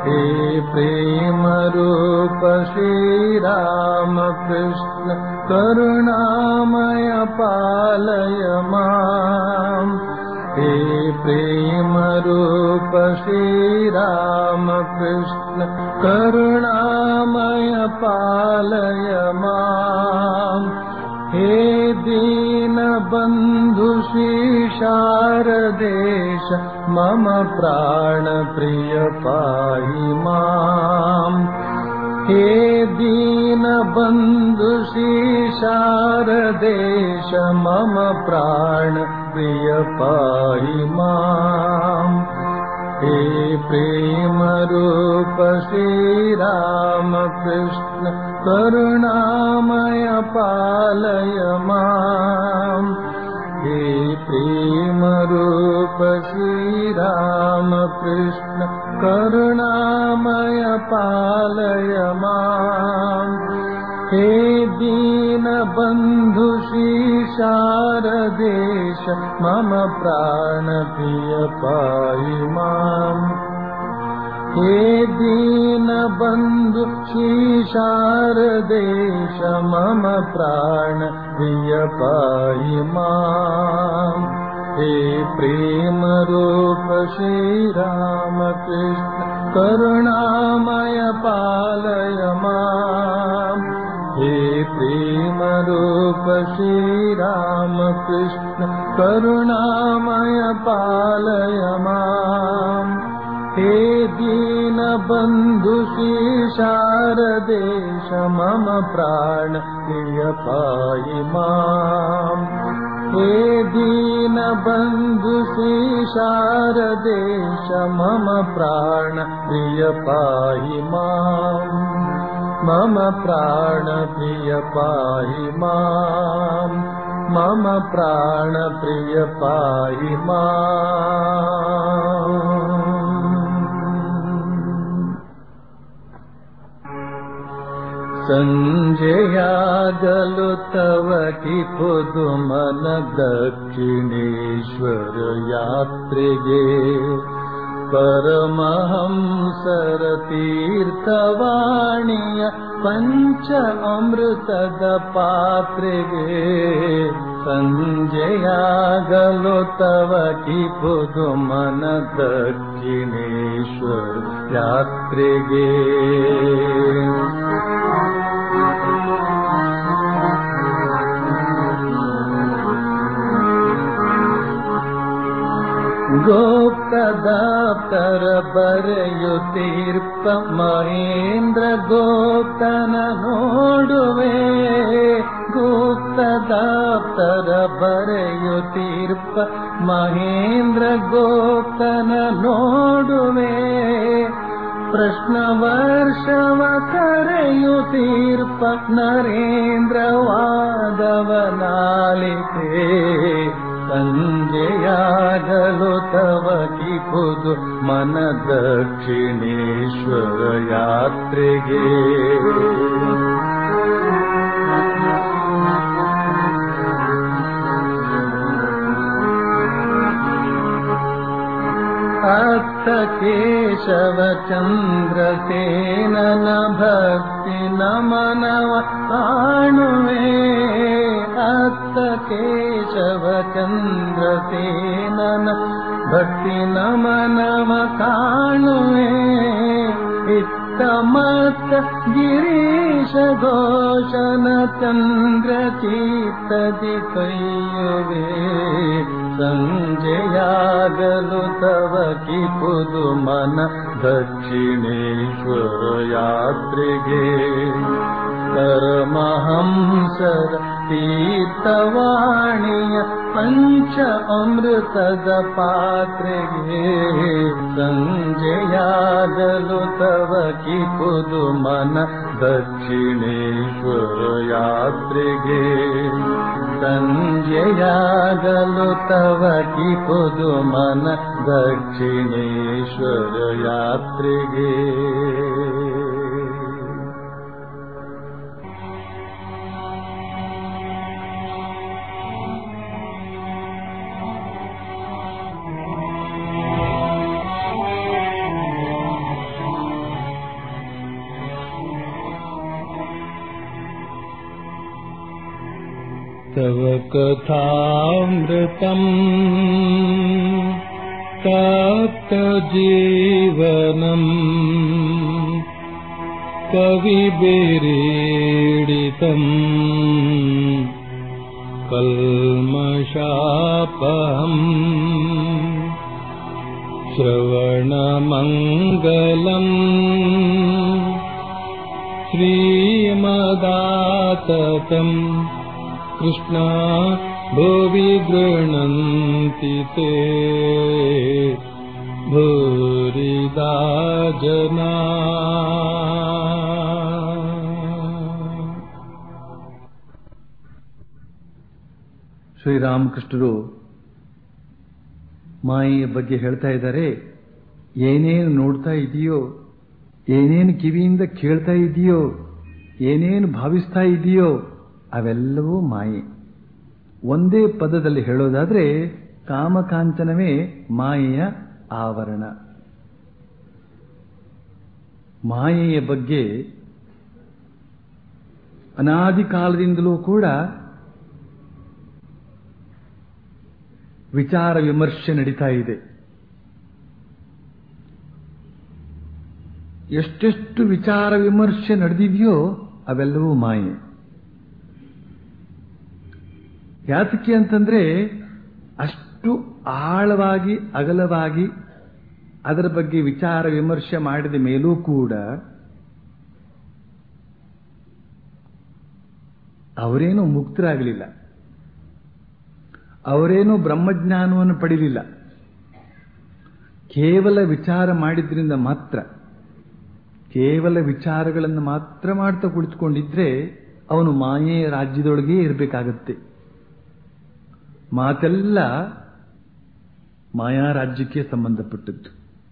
हे प्रेमरूप श्रीरामकृष्ण करुणामय पालय माम् हे प्रेमरूप श्रीरामकृष्ण करुणामय पालय माम् हे दीनबन्धु शारदेश मम प्राणप्रिय पाहि माम् हे दीनबन्धु शारदेश मम प्राणप्रिय पाहि माम् हे प्रेमरूप श्रीरामकृष्ण करुणामय पालय माम् हे प्रेमरूप श्रीरामकृष्ण करुणामय पालय माम् हे दीनबन्धु शारदेश मम प्राणप्रिय पाहि माम् हे दीनबन्धु शारदेश मम प्राणप्रिय पाहि माम् हे प्रेमरूप श्रीरामकृष्ण करुणामय पालय माम् हे प्रेमरूप श्रीरामकृष्ण करुणामय पालय माम् हे दीनबन्धु शारदेश मम प्राण प्रिय पाहि माम् हे दीनबन्धु शारदेश मम प्राण प्रिय पाहि माम् मम प्राण प्रिय पाहि माम् मम प्राण प्रिय पाहि माम् सञ्जयागलु तव कि पुदुमन दक्षिणेश्वर यात्रिगे परमहंसर तीर्थवाणीय पञ्च अमृतद पात्रिगे सञ्जयागलो तव कि पुदुमन दक्षिणेश्वर यात्रिगे ಗೋಪ್ತದಾಪ್ತರ ಬರೆಯುತ್ತೀರ್ಪ ಮಹೇಂದ್ರ ಗೋಪ್ತನ ನೋಡುವೆ ಗುಪ್ತದಾಪ್ತರ ಬರೆಯುತ್ತೀರ್ಪ ಮಹೇಂದ್ರ ಗೋಪ್ತನ ನೋಡುವೆ ಪ್ರಶ್ನ ವರ್ಷವ ಕರೆಯುತ್ತೀರ್ಪ ನರೇಂದ್ರ ವಾದವನಾಲಿಕೆ ಸಂಜೆಯಾಗಲು ತವ ಕಿಪುದು ಮನ ದಕ್ಷಿಣೇಶ್ವರ ಯಾತ್ರೆಗೆ ಅತ್ತ ಕೇಶವ ಚಂದ್ರಸೇನನ ಭಕ್ತಿ ನಮನವ ಕಾಣುವೆ ಅತ್ತ ಕೇಶವ ಚಂದ್ರಸೇನನ ಭಕ್ತಿ ನಮನವ ಕಾಣುವೆ ಇತ್ತ ಮತ್ತ ಗಿರೀಶ ಘೋಷನ ಚಂದ್ರ ಚೀತದಿ ಕೈಯುವೆ ಸಂಜೆಯಾಗಲು ತವ ಕಿಪುದು ಮನ ದಕ್ಷಿಣೇಶ್ವರ ಯಾತ್ರೆಗೆ ಪರಮಹಂಸರ ತೀರ್ಥವಾಣಿಯ ಪಂಚ ಅಮೃತದ ಪಾತ್ರೆಗೆ ಸಂಜೆಯಾಗಲು ತವ ಕಿಪುದು ಮನ ದಕ್ಷಿಣೇಶ್ವರ ಯಾತ್ರೆಗೆ ಸಂಜೆಯಾಗಲು ತವ ಕಿಪುದು ಮನ ದಕ್ಷಿಣೇಶ್ವರ ಯಾತ್ರೆಗೆ तव कथामृतम् तप्तजीवनम् कविभिरीडितम् कल्मषापहम् श्रवणमङ्गलम् श्रीमदाततम् कृष्णा भुवि गृह्णन्ति ते भूरिदा जना ಶ್ರೀರಾಮಕೃಷ್ಣರು ಮಾಯೆಯ ಬಗ್ಗೆ ಹೇಳ್ತಾ ಇದ್ದಾರೆ ಏನೇನು ನೋಡ್ತಾ ಇದೆಯೋ ಏನೇನು ಕಿವಿಯಿಂದ ಕೇಳ್ತಾ ಇದೆಯೋ ಏನೇನು ಭಾವಿಸ್ತಾ ಇದೆಯೋ ಅವೆಲ್ಲವೂ ಮಾಯೆ ಒಂದೇ ಪದದಲ್ಲಿ ಹೇಳೋದಾದ್ರೆ ಕಾಮಕಾಂಚನವೇ ಮಾಯೆಯ ಆವರಣ ಮಾಯೆಯ ಬಗ್ಗೆ ಅನಾದಿ ಕಾಲದಿಂದಲೂ ಕೂಡ ವಿಚಾರ ವಿಮರ್ಶೆ ನಡೀತಾ ಇದೆ ಎಷ್ಟೆಷ್ಟು ವಿಚಾರ ವಿಮರ್ಶೆ ನಡೆದಿದೆಯೋ ಅವೆಲ್ಲವೂ ಮಾಯೆ ಯಾತಕ್ಕೆ ಅಂತಂದ್ರೆ ಅಷ್ಟು ಆಳವಾಗಿ ಅಗಲವಾಗಿ ಅದರ ಬಗ್ಗೆ ವಿಚಾರ ವಿಮರ್ಶೆ ಮಾಡಿದ ಮೇಲೂ ಕೂಡ ಅವರೇನು ಮುಕ್ತರಾಗಲಿಲ್ಲ ಅವರೇನು ಬ್ರಹ್ಮಜ್ಞಾನವನ್ನು ಪಡೆಯಲಿಲ್ಲ ಕೇವಲ ವಿಚಾರ ಮಾಡಿದ್ರಿಂದ ಮಾತ್ರ ಕೇವಲ ವಿಚಾರಗಳನ್ನು ಮಾತ್ರ ಮಾಡ್ತಾ ಕುಳಿತುಕೊಂಡಿದ್ರೆ ಅವನು ಮಾಯೆಯ ರಾಜ್ಯದೊಳಗೆ ಇರಬೇಕಾಗತ್ತೆ ಮಾತೆಲ್ಲ ಮಾಯಾ ರಾಜ್ಯಕ್ಕೆ ಸಂಬಂಧಪಟ್ಟದ್ದು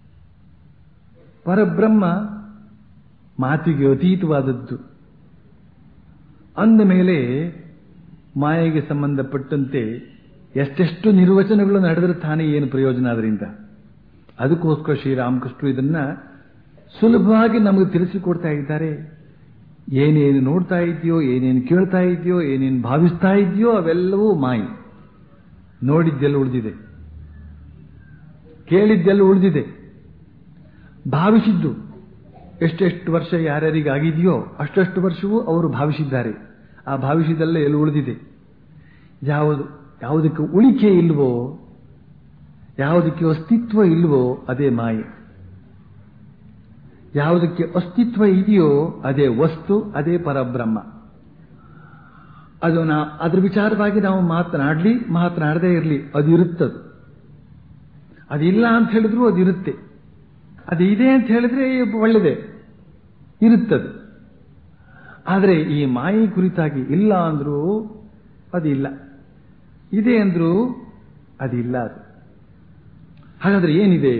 ಪರಬ್ರಹ್ಮ ಮಾತಿಗೆ ಅತೀತವಾದದ್ದು ಅಂದ ಮೇಲೆ ಮಾಯೆಗೆ ಸಂಬಂಧಪಟ್ಟಂತೆ ಎಷ್ಟೆಷ್ಟು ನಿರ್ವಚನಗಳು ನಡೆದರೆ ತಾನೇ ಏನು ಪ್ರಯೋಜನ ಅದರಿಂದ ಅದಕ್ಕೋಸ್ಕರ ಶ್ರೀರಾಮಕೃಷ್ಣರು ಇದನ್ನ ಸುಲಭವಾಗಿ ನಮಗೆ ತಿಳಿಸಿಕೊಡ್ತಾ ಇದ್ದಾರೆ ಏನೇನು ನೋಡ್ತಾ ಇದೆಯೋ ಏನೇನು ಕೇಳ್ತಾ ಇದೆಯೋ ಏನೇನು ಭಾವಿಸ್ತಾ ಇದೆಯೋ ಅವೆಲ್ಲವೂ ಮಾಯಿ ನೋಡಿದ್ದೆಲ್ಲ ಉಳಿದಿದೆ ಕೇಳಿದ್ದೆಲ್ಲ ಉಳಿದಿದೆ ಭಾವಿಸಿದ್ದು ಎಷ್ಟೆಷ್ಟು ವರ್ಷ ಯಾರ್ಯಾರಿಗಾಗಿದೆಯೋ ಅಷ್ಟಷ್ಟು ವರ್ಷವೂ ಅವರು ಭಾವಿಸಿದ್ದಾರೆ ಆ ಭಾವಿಸಿದೆಲ್ಲ ಎಲ್ಲ ಉಳಿದಿದೆ ಯಾವುದು ಯಾವುದಕ್ಕೆ ಉಳಿಕೆ ಇಲ್ವೋ ಯಾವುದಕ್ಕೆ ಅಸ್ತಿತ್ವ ಇಲ್ವೋ ಅದೇ ಮಾಯೆ ಯಾವುದಕ್ಕೆ ಅಸ್ತಿತ್ವ ಇದೆಯೋ ಅದೇ ವಸ್ತು ಅದೇ ಪರಬ್ರಹ್ಮ ಅದು ನಾ ಅದ್ರ ವಿಚಾರವಾಗಿ ನಾವು ಮಾತನಾಡಲಿ ಮಾತನಾಡದೇ ಇರಲಿ ಅದು ಇರುತ್ತದು ಅದಿಲ್ಲ ಅಂತ ಹೇಳಿದ್ರು ಅದು ಇರುತ್ತೆ ಅದು ಇದೆ ಅಂತ ಹೇಳಿದ್ರೆ ಒಳ್ಳೆಯದೇ ಇರುತ್ತದೆ ಆದರೆ ಈ ಮಾಯಿ ಕುರಿತಾಗಿ ಇಲ್ಲ ಅಂದ್ರೂ ಅದಿಲ್ಲ ಇದೆ ಅಂದ್ರೂ ಅದಿಲ್ಲ ಅದು ಹಾಗಾದ್ರೆ ಏನಿದೆ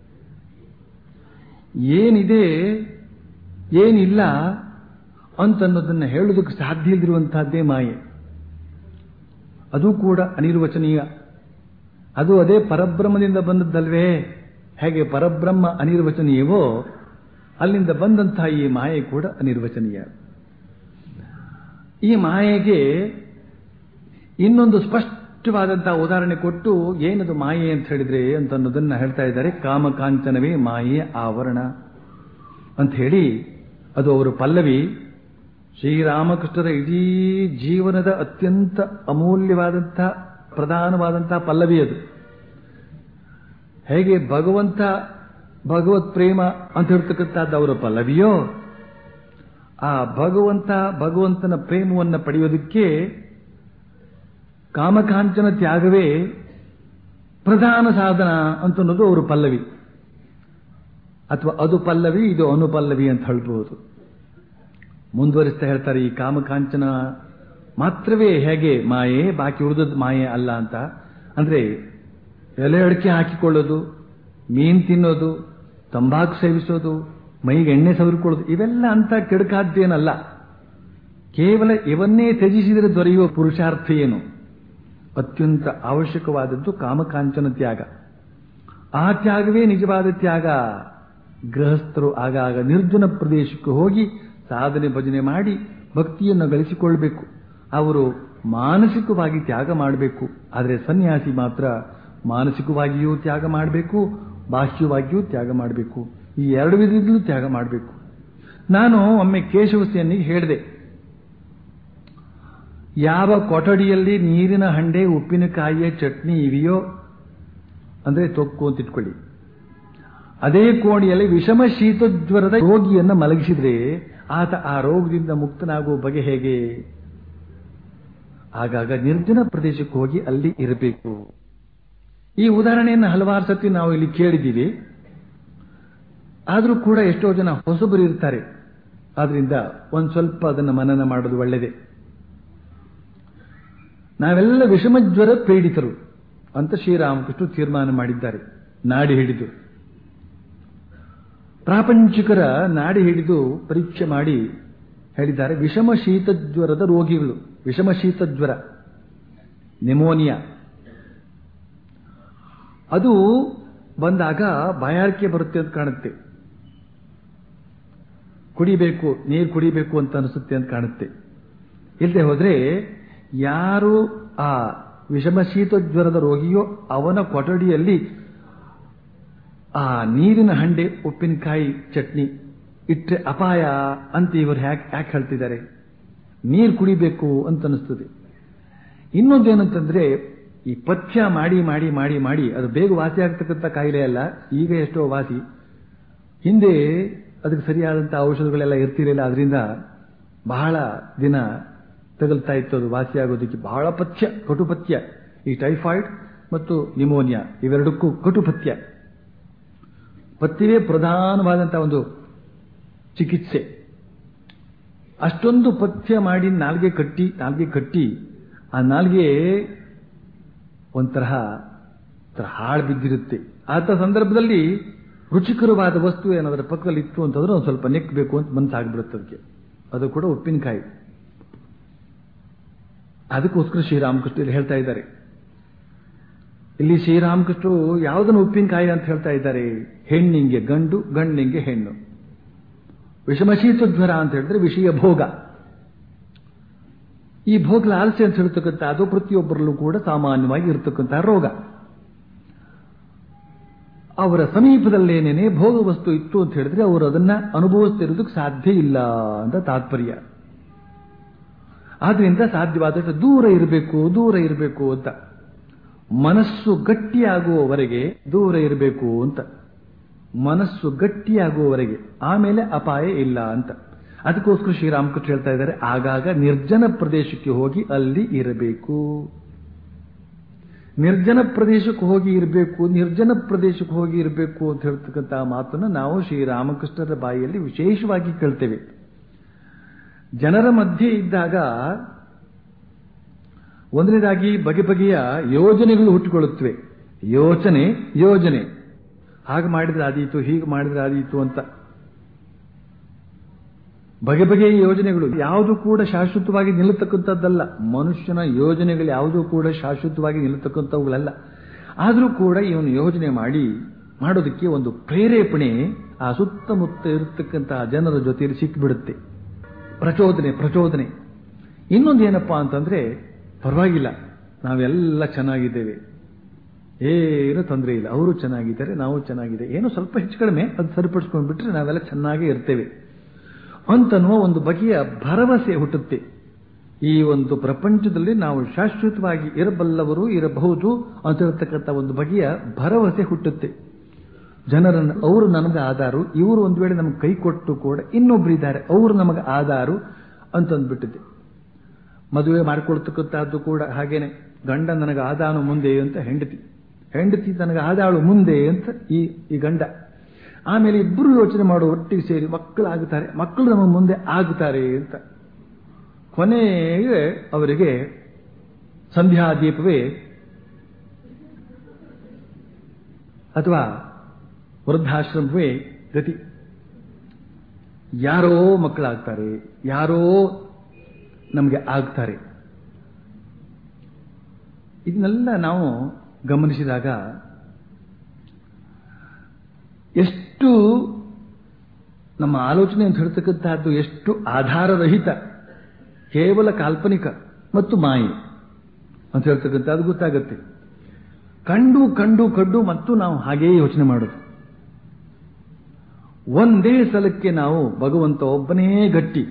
ಏನಿದೆ ಏನಿಲ್ಲ ಅಂತನ್ನೋದನ್ನು ಹೇಳೋದಕ್ಕೆ ಸಾಧ್ಯ ಇಲ್ದಿರುವಂತಹದ್ದೇ ಮಾಯೆ ಅದು ಕೂಡ ಅನಿರ್ವಚನೀಯ ಅದು ಅದೇ ಪರಬ್ರಹ್ಮದಿಂದ ಬಂದದ್ದಲ್ವೇ ಹೇಗೆ ಪರಬ್ರಹ್ಮ ಅನಿರ್ವಚನೀಯವೋ ಅಲ್ಲಿಂದ ಬಂದಂತಹ ಈ ಮಾಯೆ ಕೂಡ ಅನಿರ್ವಚನೀಯ ಈ ಮಾಯೆಗೆ ಇನ್ನೊಂದು ಸ್ಪಷ್ಟವಾದಂತಹ ಉದಾಹರಣೆ ಕೊಟ್ಟು ಏನದು ಮಾಯೆ ಅಂತ ಹೇಳಿದ್ರೆ ಅಂತ ಅನ್ನೋದನ್ನ ಹೇಳ್ತಾ ಇದ್ದಾರೆ ಕಾಮಕಾಂಚನವೇ ಮಾಯೆಯ ಆವರಣ ಅಂತ ಹೇಳಿ ಅದು ಅವರು ಪಲ್ಲವಿ ಶ್ರೀರಾಮಕೃಷ್ಣರ ಇಡೀ ಜೀವನದ ಅತ್ಯಂತ ಅಮೂಲ್ಯವಾದಂತಹ ಪ್ರಧಾನವಾದಂತಹ ಪಲ್ಲವಿ ಅದು ಹೇಗೆ ಭಗವಂತ ಭಗವತ್ ಪ್ರೇಮ ಅಂತ ಹೇಳ್ತಕ್ಕಂಥದ್ದು ಅವರ ಪಲ್ಲವಿಯೋ ಆ ಭಗವಂತ ಭಗವಂತನ ಪ್ರೇಮವನ್ನು ಪಡೆಯೋದಕ್ಕೆ ಕಾಮಕಾಂಚನ ತ್ಯಾಗವೇ ಪ್ರಧಾನ ಸಾಧನ ಅಂತ ಅನ್ನೋದು ಅವರು ಪಲ್ಲವಿ ಅಥವಾ ಅದು ಪಲ್ಲವಿ ಇದು ಅನುಪಲ್ಲವಿ ಅಂತ ಹೇಳ್ಬೋದು ಮುಂದುವರಿಸ್ತಾ ಹೇಳ್ತಾರೆ ಈ ಕಾಮಕಾಂಚನ ಮಾತ್ರವೇ ಹೇಗೆ ಮಾಯೆ ಬಾಕಿ ಉಳಿದದ್ದು ಮಾಯೆ ಅಲ್ಲ ಅಂತ ಅಂದ್ರೆ ಎಲೆ ಅಡಿಕೆ ಹಾಕಿಕೊಳ್ಳೋದು ಮೀನ್ ತಿನ್ನೋದು ತಂಬಾಕು ಸೇವಿಸೋದು ಮೈಗೆ ಎಣ್ಣೆ ಸವರಿಕೊಳ್ಳೋದು ಇವೆಲ್ಲ ಅಂತ ಕೆಡಕಾದ್ದೇನಲ್ಲ ಕೇವಲ ಇವನ್ನೇ ತ್ಯಜಿಸಿದರೆ ದೊರೆಯುವ ಪುರುಷಾರ್ಥ ಏನು ಅತ್ಯಂತ ಅವಶ್ಯಕವಾದದ್ದು ಕಾಮಕಾಂಚನ ತ್ಯಾಗ ಆ ತ್ಯಾಗವೇ ನಿಜವಾದ ತ್ಯಾಗ ಗೃಹಸ್ಥರು ಆಗಾಗ ನಿರ್ಜನ ಪ್ರದೇಶಕ್ಕೆ ಹೋಗಿ ಸಾಧನೆ ಭಜನೆ ಮಾಡಿ ಭಕ್ತಿಯನ್ನು ಗಳಿಸಿಕೊಳ್ಬೇಕು ಅವರು ಮಾನಸಿಕವಾಗಿ ತ್ಯಾಗ ಮಾಡಬೇಕು ಆದರೆ ಸನ್ಯಾಸಿ ಮಾತ್ರ ಮಾನಸಿಕವಾಗಿಯೂ ತ್ಯಾಗ ಮಾಡಬೇಕು ಬಾಹ್ಯವಾಗಿಯೂ ತ್ಯಾಗ ಮಾಡಬೇಕು ಈ ಎರಡು ವಿಧದಲ್ಲೂ ತ್ಯಾಗ ಮಾಡಬೇಕು ನಾನು ಒಮ್ಮೆ ಕೇಶವಸೇನಿಗೆ ಹೇಳಿದೆ ಯಾವ ಕೊಠಡಿಯಲ್ಲಿ ನೀರಿನ ಹಂಡೆ ಉಪ್ಪಿನಕಾಯಿಯ ಚಟ್ನಿ ಇವೆಯೋ ಅಂದ್ರೆ ತೊಕ್ಕು ಅಂತ ಇಟ್ಕೊಳ್ಳಿ ಅದೇ ಕೋಣೆಯಲ್ಲಿ ವಿಷಮ ಶೀತಜ್ವರದ ರೋಗಿಯನ್ನು ಮಲಗಿಸಿದ್ರೆ ಆತ ಆ ರೋಗದಿಂದ ಮುಕ್ತನಾಗುವ ಬಗೆ ಹೇಗೆ ಆಗಾಗ ನಿರ್ಜನ ಪ್ರದೇಶಕ್ಕೆ ಹೋಗಿ ಅಲ್ಲಿ ಇರಬೇಕು ಈ ಉದಾಹರಣೆಯನ್ನು ಹಲವಾರು ಸತಿ ನಾವು ಇಲ್ಲಿ ಕೇಳಿದ್ದೀವಿ ಆದರೂ ಕೂಡ ಎಷ್ಟೋ ಜನ ಹೊಸಬರು ಇರ್ತಾರೆ ಆದ್ರಿಂದ ಒಂದ್ ಸ್ವಲ್ಪ ಅದನ್ನು ಮನನ ಮಾಡೋದು ಒಳ್ಳೆಯದೇ ನಾವೆಲ್ಲ ವಿಷಮಜ್ವರ ಪೀಡಿತರು ಅಂತ ಶ್ರೀರಾಮಕೃಷ್ಣ ತೀರ್ಮಾನ ಮಾಡಿದ್ದಾರೆ ನಾಡಿ ಹಿಡಿದು ಪ್ರಾಪಂಚಿಕರ ನಾಡಿ ಹಿಡಿದು ಪರೀಕ್ಷೆ ಮಾಡಿ ಹೇಳಿದ್ದಾರೆ ವಿಷಮ ಶೀತಜ್ವರದ ರೋಗಿಗಳು ವಿಷಮ ಶೀತಜ್ವರ ನಿಮೋನಿಯಾ ಅದು ಬಂದಾಗ ಬಾಯಾರಿಕೆ ಬರುತ್ತೆ ಅಂತ ಕಾಣುತ್ತೆ ಕುಡಿಬೇಕು ನೀರು ಕುಡಿಬೇಕು ಅಂತ ಅನಿಸುತ್ತೆ ಅಂತ ಕಾಣುತ್ತೆ ಇಲ್ಲದೆ ಹೋದ್ರೆ ಯಾರು ಆ ವಿಷಮ ಶೀತಜ್ವರದ ರೋಗಿಯೋ ಅವನ ಕೊಠಡಿಯಲ್ಲಿ ಆ ನೀರಿನ ಹಂಡೆ ಉಪ್ಪಿನಕಾಯಿ ಚಟ್ನಿ ಇಟ್ಟರೆ ಅಪಾಯ ಅಂತ ಇವರು ಯಾಕೆ ಯಾಕೆ ಹೇಳ್ತಿದ್ದಾರೆ ನೀರು ಕುಡಿಬೇಕು ಅಂತ ಅನಿಸ್ತದೆ ಇನ್ನೊಂದೇನಂತಂದ್ರೆ ಈ ಪಥ್ಯ ಮಾಡಿ ಮಾಡಿ ಮಾಡಿ ಮಾಡಿ ಅದು ಬೇಗ ವಾಸಿ ಆಗ್ತಕ್ಕಂಥ ಕಾಯಿಲೆ ಅಲ್ಲ ಈಗ ಎಷ್ಟೋ ವಾಸಿ ಹಿಂದೆ ಅದಕ್ಕೆ ಸರಿಯಾದಂಥ ಔಷಧಗಳೆಲ್ಲ ಇರ್ತಿರಲಿಲ್ಲ ಅದರಿಂದ ಬಹಳ ದಿನ ತಗಲ್ತಾ ಇತ್ತು ಅದು ವಾಸಿಯಾಗೋದಕ್ಕೆ ಬಹಳ ಪಥ್ಯ ಕಟುಪಥ್ಯ ಈ ಟೈಫಾಯ್ಡ್ ಮತ್ತು ನಿಮೋನಿಯಾ ಇವೆರಡಕ್ಕೂ ಕಟುಪಥ್ಯ ಪಥ್ಯವೇ ಪ್ರಧಾನವಾದಂತಹ ಒಂದು ಚಿಕಿತ್ಸೆ ಅಷ್ಟೊಂದು ಪಥ್ಯ ಮಾಡಿ ನಾಲ್ಗೆ ಕಟ್ಟಿ ನಾಲ್ಗೆ ಕಟ್ಟಿ ಆ ನಾಲ್ಗೆ ಒಂಥರ ಹಾಳು ಬಿದ್ದಿರುತ್ತೆ ಆತ ಸಂದರ್ಭದಲ್ಲಿ ರುಚಿಕರವಾದ ವಸ್ತು ಏನಾದರೂ ಪಕ್ಕದಲ್ಲಿ ಇತ್ತು ಅಂತಂದ್ರೆ ಒಂದು ಸ್ವಲ್ಪ ನೆಕ್ಕಬೇಕು ಅಂತ ಮನಸ್ಸಾಗ್ಬಿಡುತ್ತೆ ಅದಕ್ಕೆ ಅದು ಕೂಡ ಉಪ್ಪಿನಕಾಯಿ ಅದಕ್ಕೋಸ್ಕರ ಶ್ರೀರಾಮಕೃಷ್ಣ ಇಲ್ಲಿ ಹೇಳ್ತಾ ಇದ್ದಾರೆ ಇಲ್ಲಿ ಶ್ರೀರಾಮಕೃಷ್ಣರು ಯಾವುದನ್ನು ಉಪ್ಪಿನಕಾಯಿ ಅಂತ ಹೇಳ್ತಾ ಇದ್ದಾರೆ ಹೆಣ್ಣಿಂಗೆ ಗಂಡು ಗಂಡಿಂಗೆ ಹೆಣ್ಣು ವಿಷಮಶೀತ ಜ್ವರ ಅಂತ ಹೇಳಿದ್ರೆ ವಿಷಯ ಭೋಗ ಈ ಭೋಗ ಲಾಲ್ಸೆ ಅಂತ ಹೇಳ್ತಕ್ಕಂಥ ಅದು ಪ್ರತಿಯೊಬ್ಬರಲ್ಲೂ ಕೂಡ ಸಾಮಾನ್ಯವಾಗಿ ಇರತಕ್ಕಂತಹ ರೋಗ ಅವರ ಸಮೀಪದಲ್ಲೇನೇನೆ ಭೋಗ ವಸ್ತು ಇತ್ತು ಅಂತ ಹೇಳಿದ್ರೆ ಅವರು ಅದನ್ನ ಅನುಭವಿಸ್ತಿರೋದಕ್ಕೆ ಸಾಧ್ಯ ಇಲ್ಲ ಅಂತ ತಾತ್ಪರ್ಯ ಆದ್ರಿಂದ ಸಾಧ್ಯವಾದಷ್ಟು ದೂರ ಇರಬೇಕು ದೂರ ಇರಬೇಕು ಅಂತ ಮನಸ್ಸು ಗಟ್ಟಿಯಾಗುವವರೆಗೆ ದೂರ ಇರಬೇಕು ಅಂತ ಮನಸ್ಸು ಗಟ್ಟಿಯಾಗುವವರೆಗೆ ಆಮೇಲೆ ಅಪಾಯ ಇಲ್ಲ ಅಂತ ಅದಕ್ಕೋಸ್ಕರ ಶ್ರೀರಾಮಕೃಷ್ಣ ಹೇಳ್ತಾ ಇದ್ದಾರೆ ಆಗಾಗ ನಿರ್ಜನ ಪ್ರದೇಶಕ್ಕೆ ಹೋಗಿ ಅಲ್ಲಿ ಇರಬೇಕು ನಿರ್ಜನ ಪ್ರದೇಶಕ್ಕೆ ಹೋಗಿ ಇರಬೇಕು ನಿರ್ಜನ ಪ್ರದೇಶಕ್ಕೆ ಹೋಗಿ ಇರಬೇಕು ಅಂತ ಹೇಳ್ತಕ್ಕಂಥ ಮಾತನ್ನು ನಾವು ಶ್ರೀರಾಮಕೃಷ್ಣರ ಬಾಯಿಯಲ್ಲಿ ವಿಶೇಷವಾಗಿ ಕೇಳ್ತೇವೆ ಜನರ ಮಧ್ಯೆ ಇದ್ದಾಗ ಒಂದನೇದಾಗಿ ಬಗೆ ಬಗೆಯ ಯೋಜನೆಗಳು ಹುಟ್ಟಿಕೊಳ್ಳುತ್ತವೆ ಯೋಚನೆ ಯೋಜನೆ ಹಾಗೆ ಮಾಡಿದ್ರೆ ಆದೀತು ಹೀಗೆ ಮಾಡಿದ್ರೆ ಆದೀತು ಅಂತ ಬಗೆ ಬಗೆಯ ಯೋಜನೆಗಳು ಯಾವುದು ಕೂಡ ಶಾಶ್ವತವಾಗಿ ನಿಲ್ಲತಕ್ಕಂಥದ್ದಲ್ಲ ಮನುಷ್ಯನ ಯೋಜನೆಗಳು ಯಾವುದೂ ಕೂಡ ಶಾಶ್ವತವಾಗಿ ನಿಲ್ಲತಕ್ಕಂಥವುಗಳಲ್ಲ ಆದರೂ ಕೂಡ ಇವನು ಯೋಜನೆ ಮಾಡಿ ಮಾಡೋದಕ್ಕೆ ಒಂದು ಪ್ರೇರೇಪಣೆ ಆ ಸುತ್ತಮುತ್ತ ಇರತಕ್ಕಂತಹ ಜನರ ಜೊತೆಯಲ್ಲಿ ಸಿಕ್ಕಿಬಿಡುತ್ತೆ ಪ್ರಚೋದನೆ ಪ್ರಚೋದನೆ ಇನ್ನೊಂದು ಏನಪ್ಪಾ ಅಂತಂದ್ರೆ ಪರವಾಗಿಲ್ಲ ನಾವೆಲ್ಲ ಚೆನ್ನಾಗಿದ್ದೇವೆ ಏನು ತೊಂದರೆ ಇಲ್ಲ ಅವರು ಚೆನ್ನಾಗಿದ್ದಾರೆ ನಾವು ಚೆನ್ನಾಗಿದೆ ಏನೋ ಸ್ವಲ್ಪ ಹೆಚ್ಚು ಕಡಿಮೆ ಅದು ಸರಿಪಡಿಸ್ಕೊಂಡ್ಬಿಟ್ರೆ ನಾವೆಲ್ಲ ಚೆನ್ನಾಗೇ ಇರ್ತೇವೆ ಅಂತನ್ನುವ ಒಂದು ಬಗೆಯ ಭರವಸೆ ಹುಟ್ಟುತ್ತೆ ಈ ಒಂದು ಪ್ರಪಂಚದಲ್ಲಿ ನಾವು ಶಾಶ್ವತವಾಗಿ ಇರಬಲ್ಲವರು ಇರಬಹುದು ಅಂತ ಹೇಳ್ತಕ್ಕಂಥ ಒಂದು ಬಗೆಯ ಭರವಸೆ ಹುಟ್ಟುತ್ತೆ ಜನರನ್ನು ಅವರು ನಮಗೆ ಆಧಾರು ಇವರು ಒಂದು ವೇಳೆ ನಮಗೆ ಕೈ ಕೊಟ್ಟು ಕೂಡ ಇನ್ನೊಬ್ರು ಇದ್ದಾರೆ ಅವರು ನಮಗೆ ಆಧಾರು ಅಂತಂದ್ಬಿಟ್ಟಿದೆ ಮದುವೆ ಮಾಡಿಕೊಳ್ತಕ್ಕಂಥದ್ದು ಕೂಡ ಹಾಗೇನೆ ಗಂಡ ನನಗೆ ಆದಾನು ಮುಂದೆ ಅಂತ ಹೆಂಡತಿ ಹೆಂಡತಿ ನನಗೆ ಆದಾಳು ಮುಂದೆ ಅಂತ ಈ ಈ ಗಂಡ ಆಮೇಲೆ ಇಬ್ಬರು ಯೋಚನೆ ಮಾಡುವ ಒಟ್ಟಿಗೆ ಸೇರಿ ಮಕ್ಕಳಾಗುತ್ತಾರೆ ಮಕ್ಕಳು ನಮ್ಮ ಮುಂದೆ ಆಗುತ್ತಾರೆ ಅಂತ ಕೊನೆಗೆ ಅವರಿಗೆ ಸಂಧ್ಯಾ ದೀಪವೇ ಅಥವಾ ವೃದ್ಧಾಶ್ರಮವೇ ಗತಿ ಯಾರೋ ಮಕ್ಕಳಾಗ್ತಾರೆ ಯಾರೋ ನಮಗೆ ಆಗ್ತಾರೆ ಇದನ್ನೆಲ್ಲ ನಾವು ಗಮನಿಸಿದಾಗ ಎಷ್ಟು ನಮ್ಮ ಆಲೋಚನೆ ಅಂತ ಹೇಳ್ತಕ್ಕಂತಹದ್ದು ಎಷ್ಟು ಆಧಾರರಹಿತ ಕೇವಲ ಕಾಲ್ಪನಿಕ ಮತ್ತು ಮಾಯೆ ಅಂತ ಹೇಳ್ತಕ್ಕಂಥ ಅದು ಗೊತ್ತಾಗುತ್ತೆ ಕಂಡು ಕಂಡು ಕಂಡು ಮತ್ತು ನಾವು ಹಾಗೇ ಯೋಚನೆ ಮಾಡೋದು ಒಂದೇ ಸಲಕ್ಕೆ ನಾವು ಭಗವಂತ ಒಬ್ಬನೇ ಗಟ್ಟಿ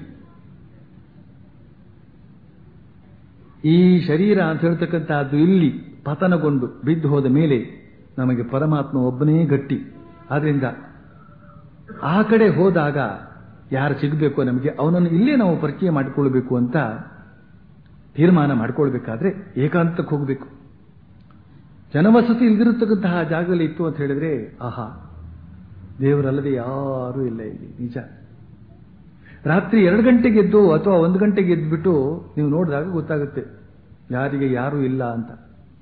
ಈ ಶರೀರ ಅಂತ ಹೇಳ್ತಕ್ಕಂಥದ್ದು ಇಲ್ಲಿ ಪತನಗೊಂಡು ಬಿದ್ದು ಹೋದ ಮೇಲೆ ನಮಗೆ ಪರಮಾತ್ಮ ಒಬ್ಬನೇ ಗಟ್ಟಿ ಆದ್ರಿಂದ ಆ ಕಡೆ ಹೋದಾಗ ಯಾರು ಸಿಗಬೇಕು ನಮಗೆ ಅವನನ್ನು ಇಲ್ಲೇ ನಾವು ಪರಿಚಯ ಮಾಡಿಕೊಳ್ಬೇಕು ಅಂತ ತೀರ್ಮಾನ ಮಾಡ್ಕೊಳ್ಬೇಕಾದ್ರೆ ಏಕಾಂತಕ್ಕೆ ಹೋಗಬೇಕು ಜನವಸತಿ ಇಲ್ದಿರತಕ್ಕಂತಹ ಜಾಗದಲ್ಲಿ ಇತ್ತು ಅಂತ ಹೇಳಿದ್ರೆ ಆಹಾ ದೇವರಲ್ಲದೆ ಯಾರೂ ಇಲ್ಲ ಇಲ್ಲಿ ನಿಜ ರಾತ್ರಿ ಎರಡು ಗಂಟೆಗೆ ಎದ್ದು ಅಥವಾ ಒಂದು ಗಂಟೆಗೆ ಎದ್ಬಿಟ್ಟು ನೀವು ನೋಡಿದಾಗ ಗೊತ್ತಾಗುತ್ತೆ ಯಾರಿಗೆ ಯಾರೂ ಇಲ್ಲ ಅಂತ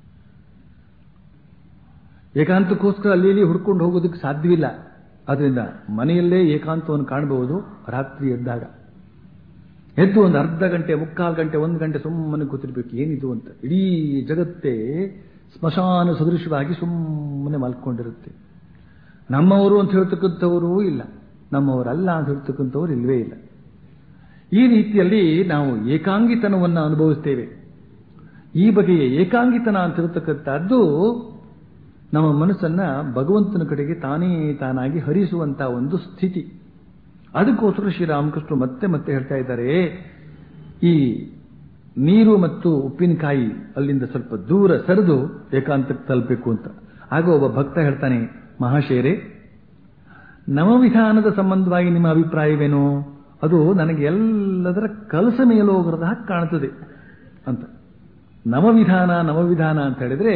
ಏಕಾಂತಕ್ಕೋಸ್ಕರ ಅಲ್ಲಿ ಇಲ್ಲಿ ಹುಡ್ಕೊಂಡು ಹೋಗೋದಕ್ಕೆ ಸಾಧ್ಯವಿಲ್ಲ ಅದರಿಂದ ಮನೆಯಲ್ಲೇ ಏಕಾಂತವನ್ನು ಕಾಣಬಹುದು ರಾತ್ರಿ ಎದ್ದಾಗ ಎದ್ದು ಒಂದು ಅರ್ಧ ಗಂಟೆ ಮುಕ್ಕಾಲು ಗಂಟೆ ಒಂದು ಗಂಟೆ ಸುಮ್ಮನೆ ಕೂತಿರ್ಬೇಕು ಏನಿದು ಅಂತ ಇಡೀ ಜಗತ್ತೇ ಸ್ಮಶಾನ ಸದೃಶವಾಗಿ ಸುಮ್ಮನೆ ಮಲ್ಕೊಂಡಿರುತ್ತೆ ನಮ್ಮವರು ಅಂತ ಹೇಳ್ತಕ್ಕಂಥವರು ಇಲ್ಲ ನಮ್ಮವರಲ್ಲ ಅಂತ ಹೇಳ್ತಕ್ಕಂಥವ್ರು ಇಲ್ವೇ ಇಲ್ಲ ಈ ರೀತಿಯಲ್ಲಿ ನಾವು ಏಕಾಂಗಿತನವನ್ನು ಅನುಭವಿಸ್ತೇವೆ ಈ ಬಗೆಯ ಏಕಾಂಗಿತನ ಅಂತ ಹೇಳ್ತಕ್ಕಂಥದ್ದು ನಮ್ಮ ಮನಸ್ಸನ್ನ ಭಗವಂತನ ಕಡೆಗೆ ತಾನೇ ತಾನಾಗಿ ಹರಿಸುವಂತಹ ಒಂದು ಸ್ಥಿತಿ ಅದಕ್ಕೋಸ್ಕರ ಶ್ರೀರಾಮಕೃಷ್ಣ ಮತ್ತೆ ಮತ್ತೆ ಹೇಳ್ತಾ ಇದ್ದಾರೆ ಈ ನೀರು ಮತ್ತು ಉಪ್ಪಿನಕಾಯಿ ಅಲ್ಲಿಂದ ಸ್ವಲ್ಪ ದೂರ ಸರಿದು ಏಕಾಂತಕ್ಕೆ ತಲುಪಬೇಕು ಅಂತ ಆಗ ಒಬ್ಬ ಭಕ್ತ ಹೇಳ್ತಾನೆ ಮಹಾಶೇರೆ ನವವಿಧಾನದ ಸಂಬಂಧವಾಗಿ ನಿಮ್ಮ ಅಭಿಪ್ರಾಯವೇನು ಅದು ನನಗೆ ಎಲ್ಲದರ ಕಲಸ ಮೇಲೋಗರದ ಹಾಗೆ ಕಾಣುತ್ತದೆ ಅಂತ ನವವಿಧಾನ ನವವಿಧಾನ ಅಂತ ಹೇಳಿದ್ರೆ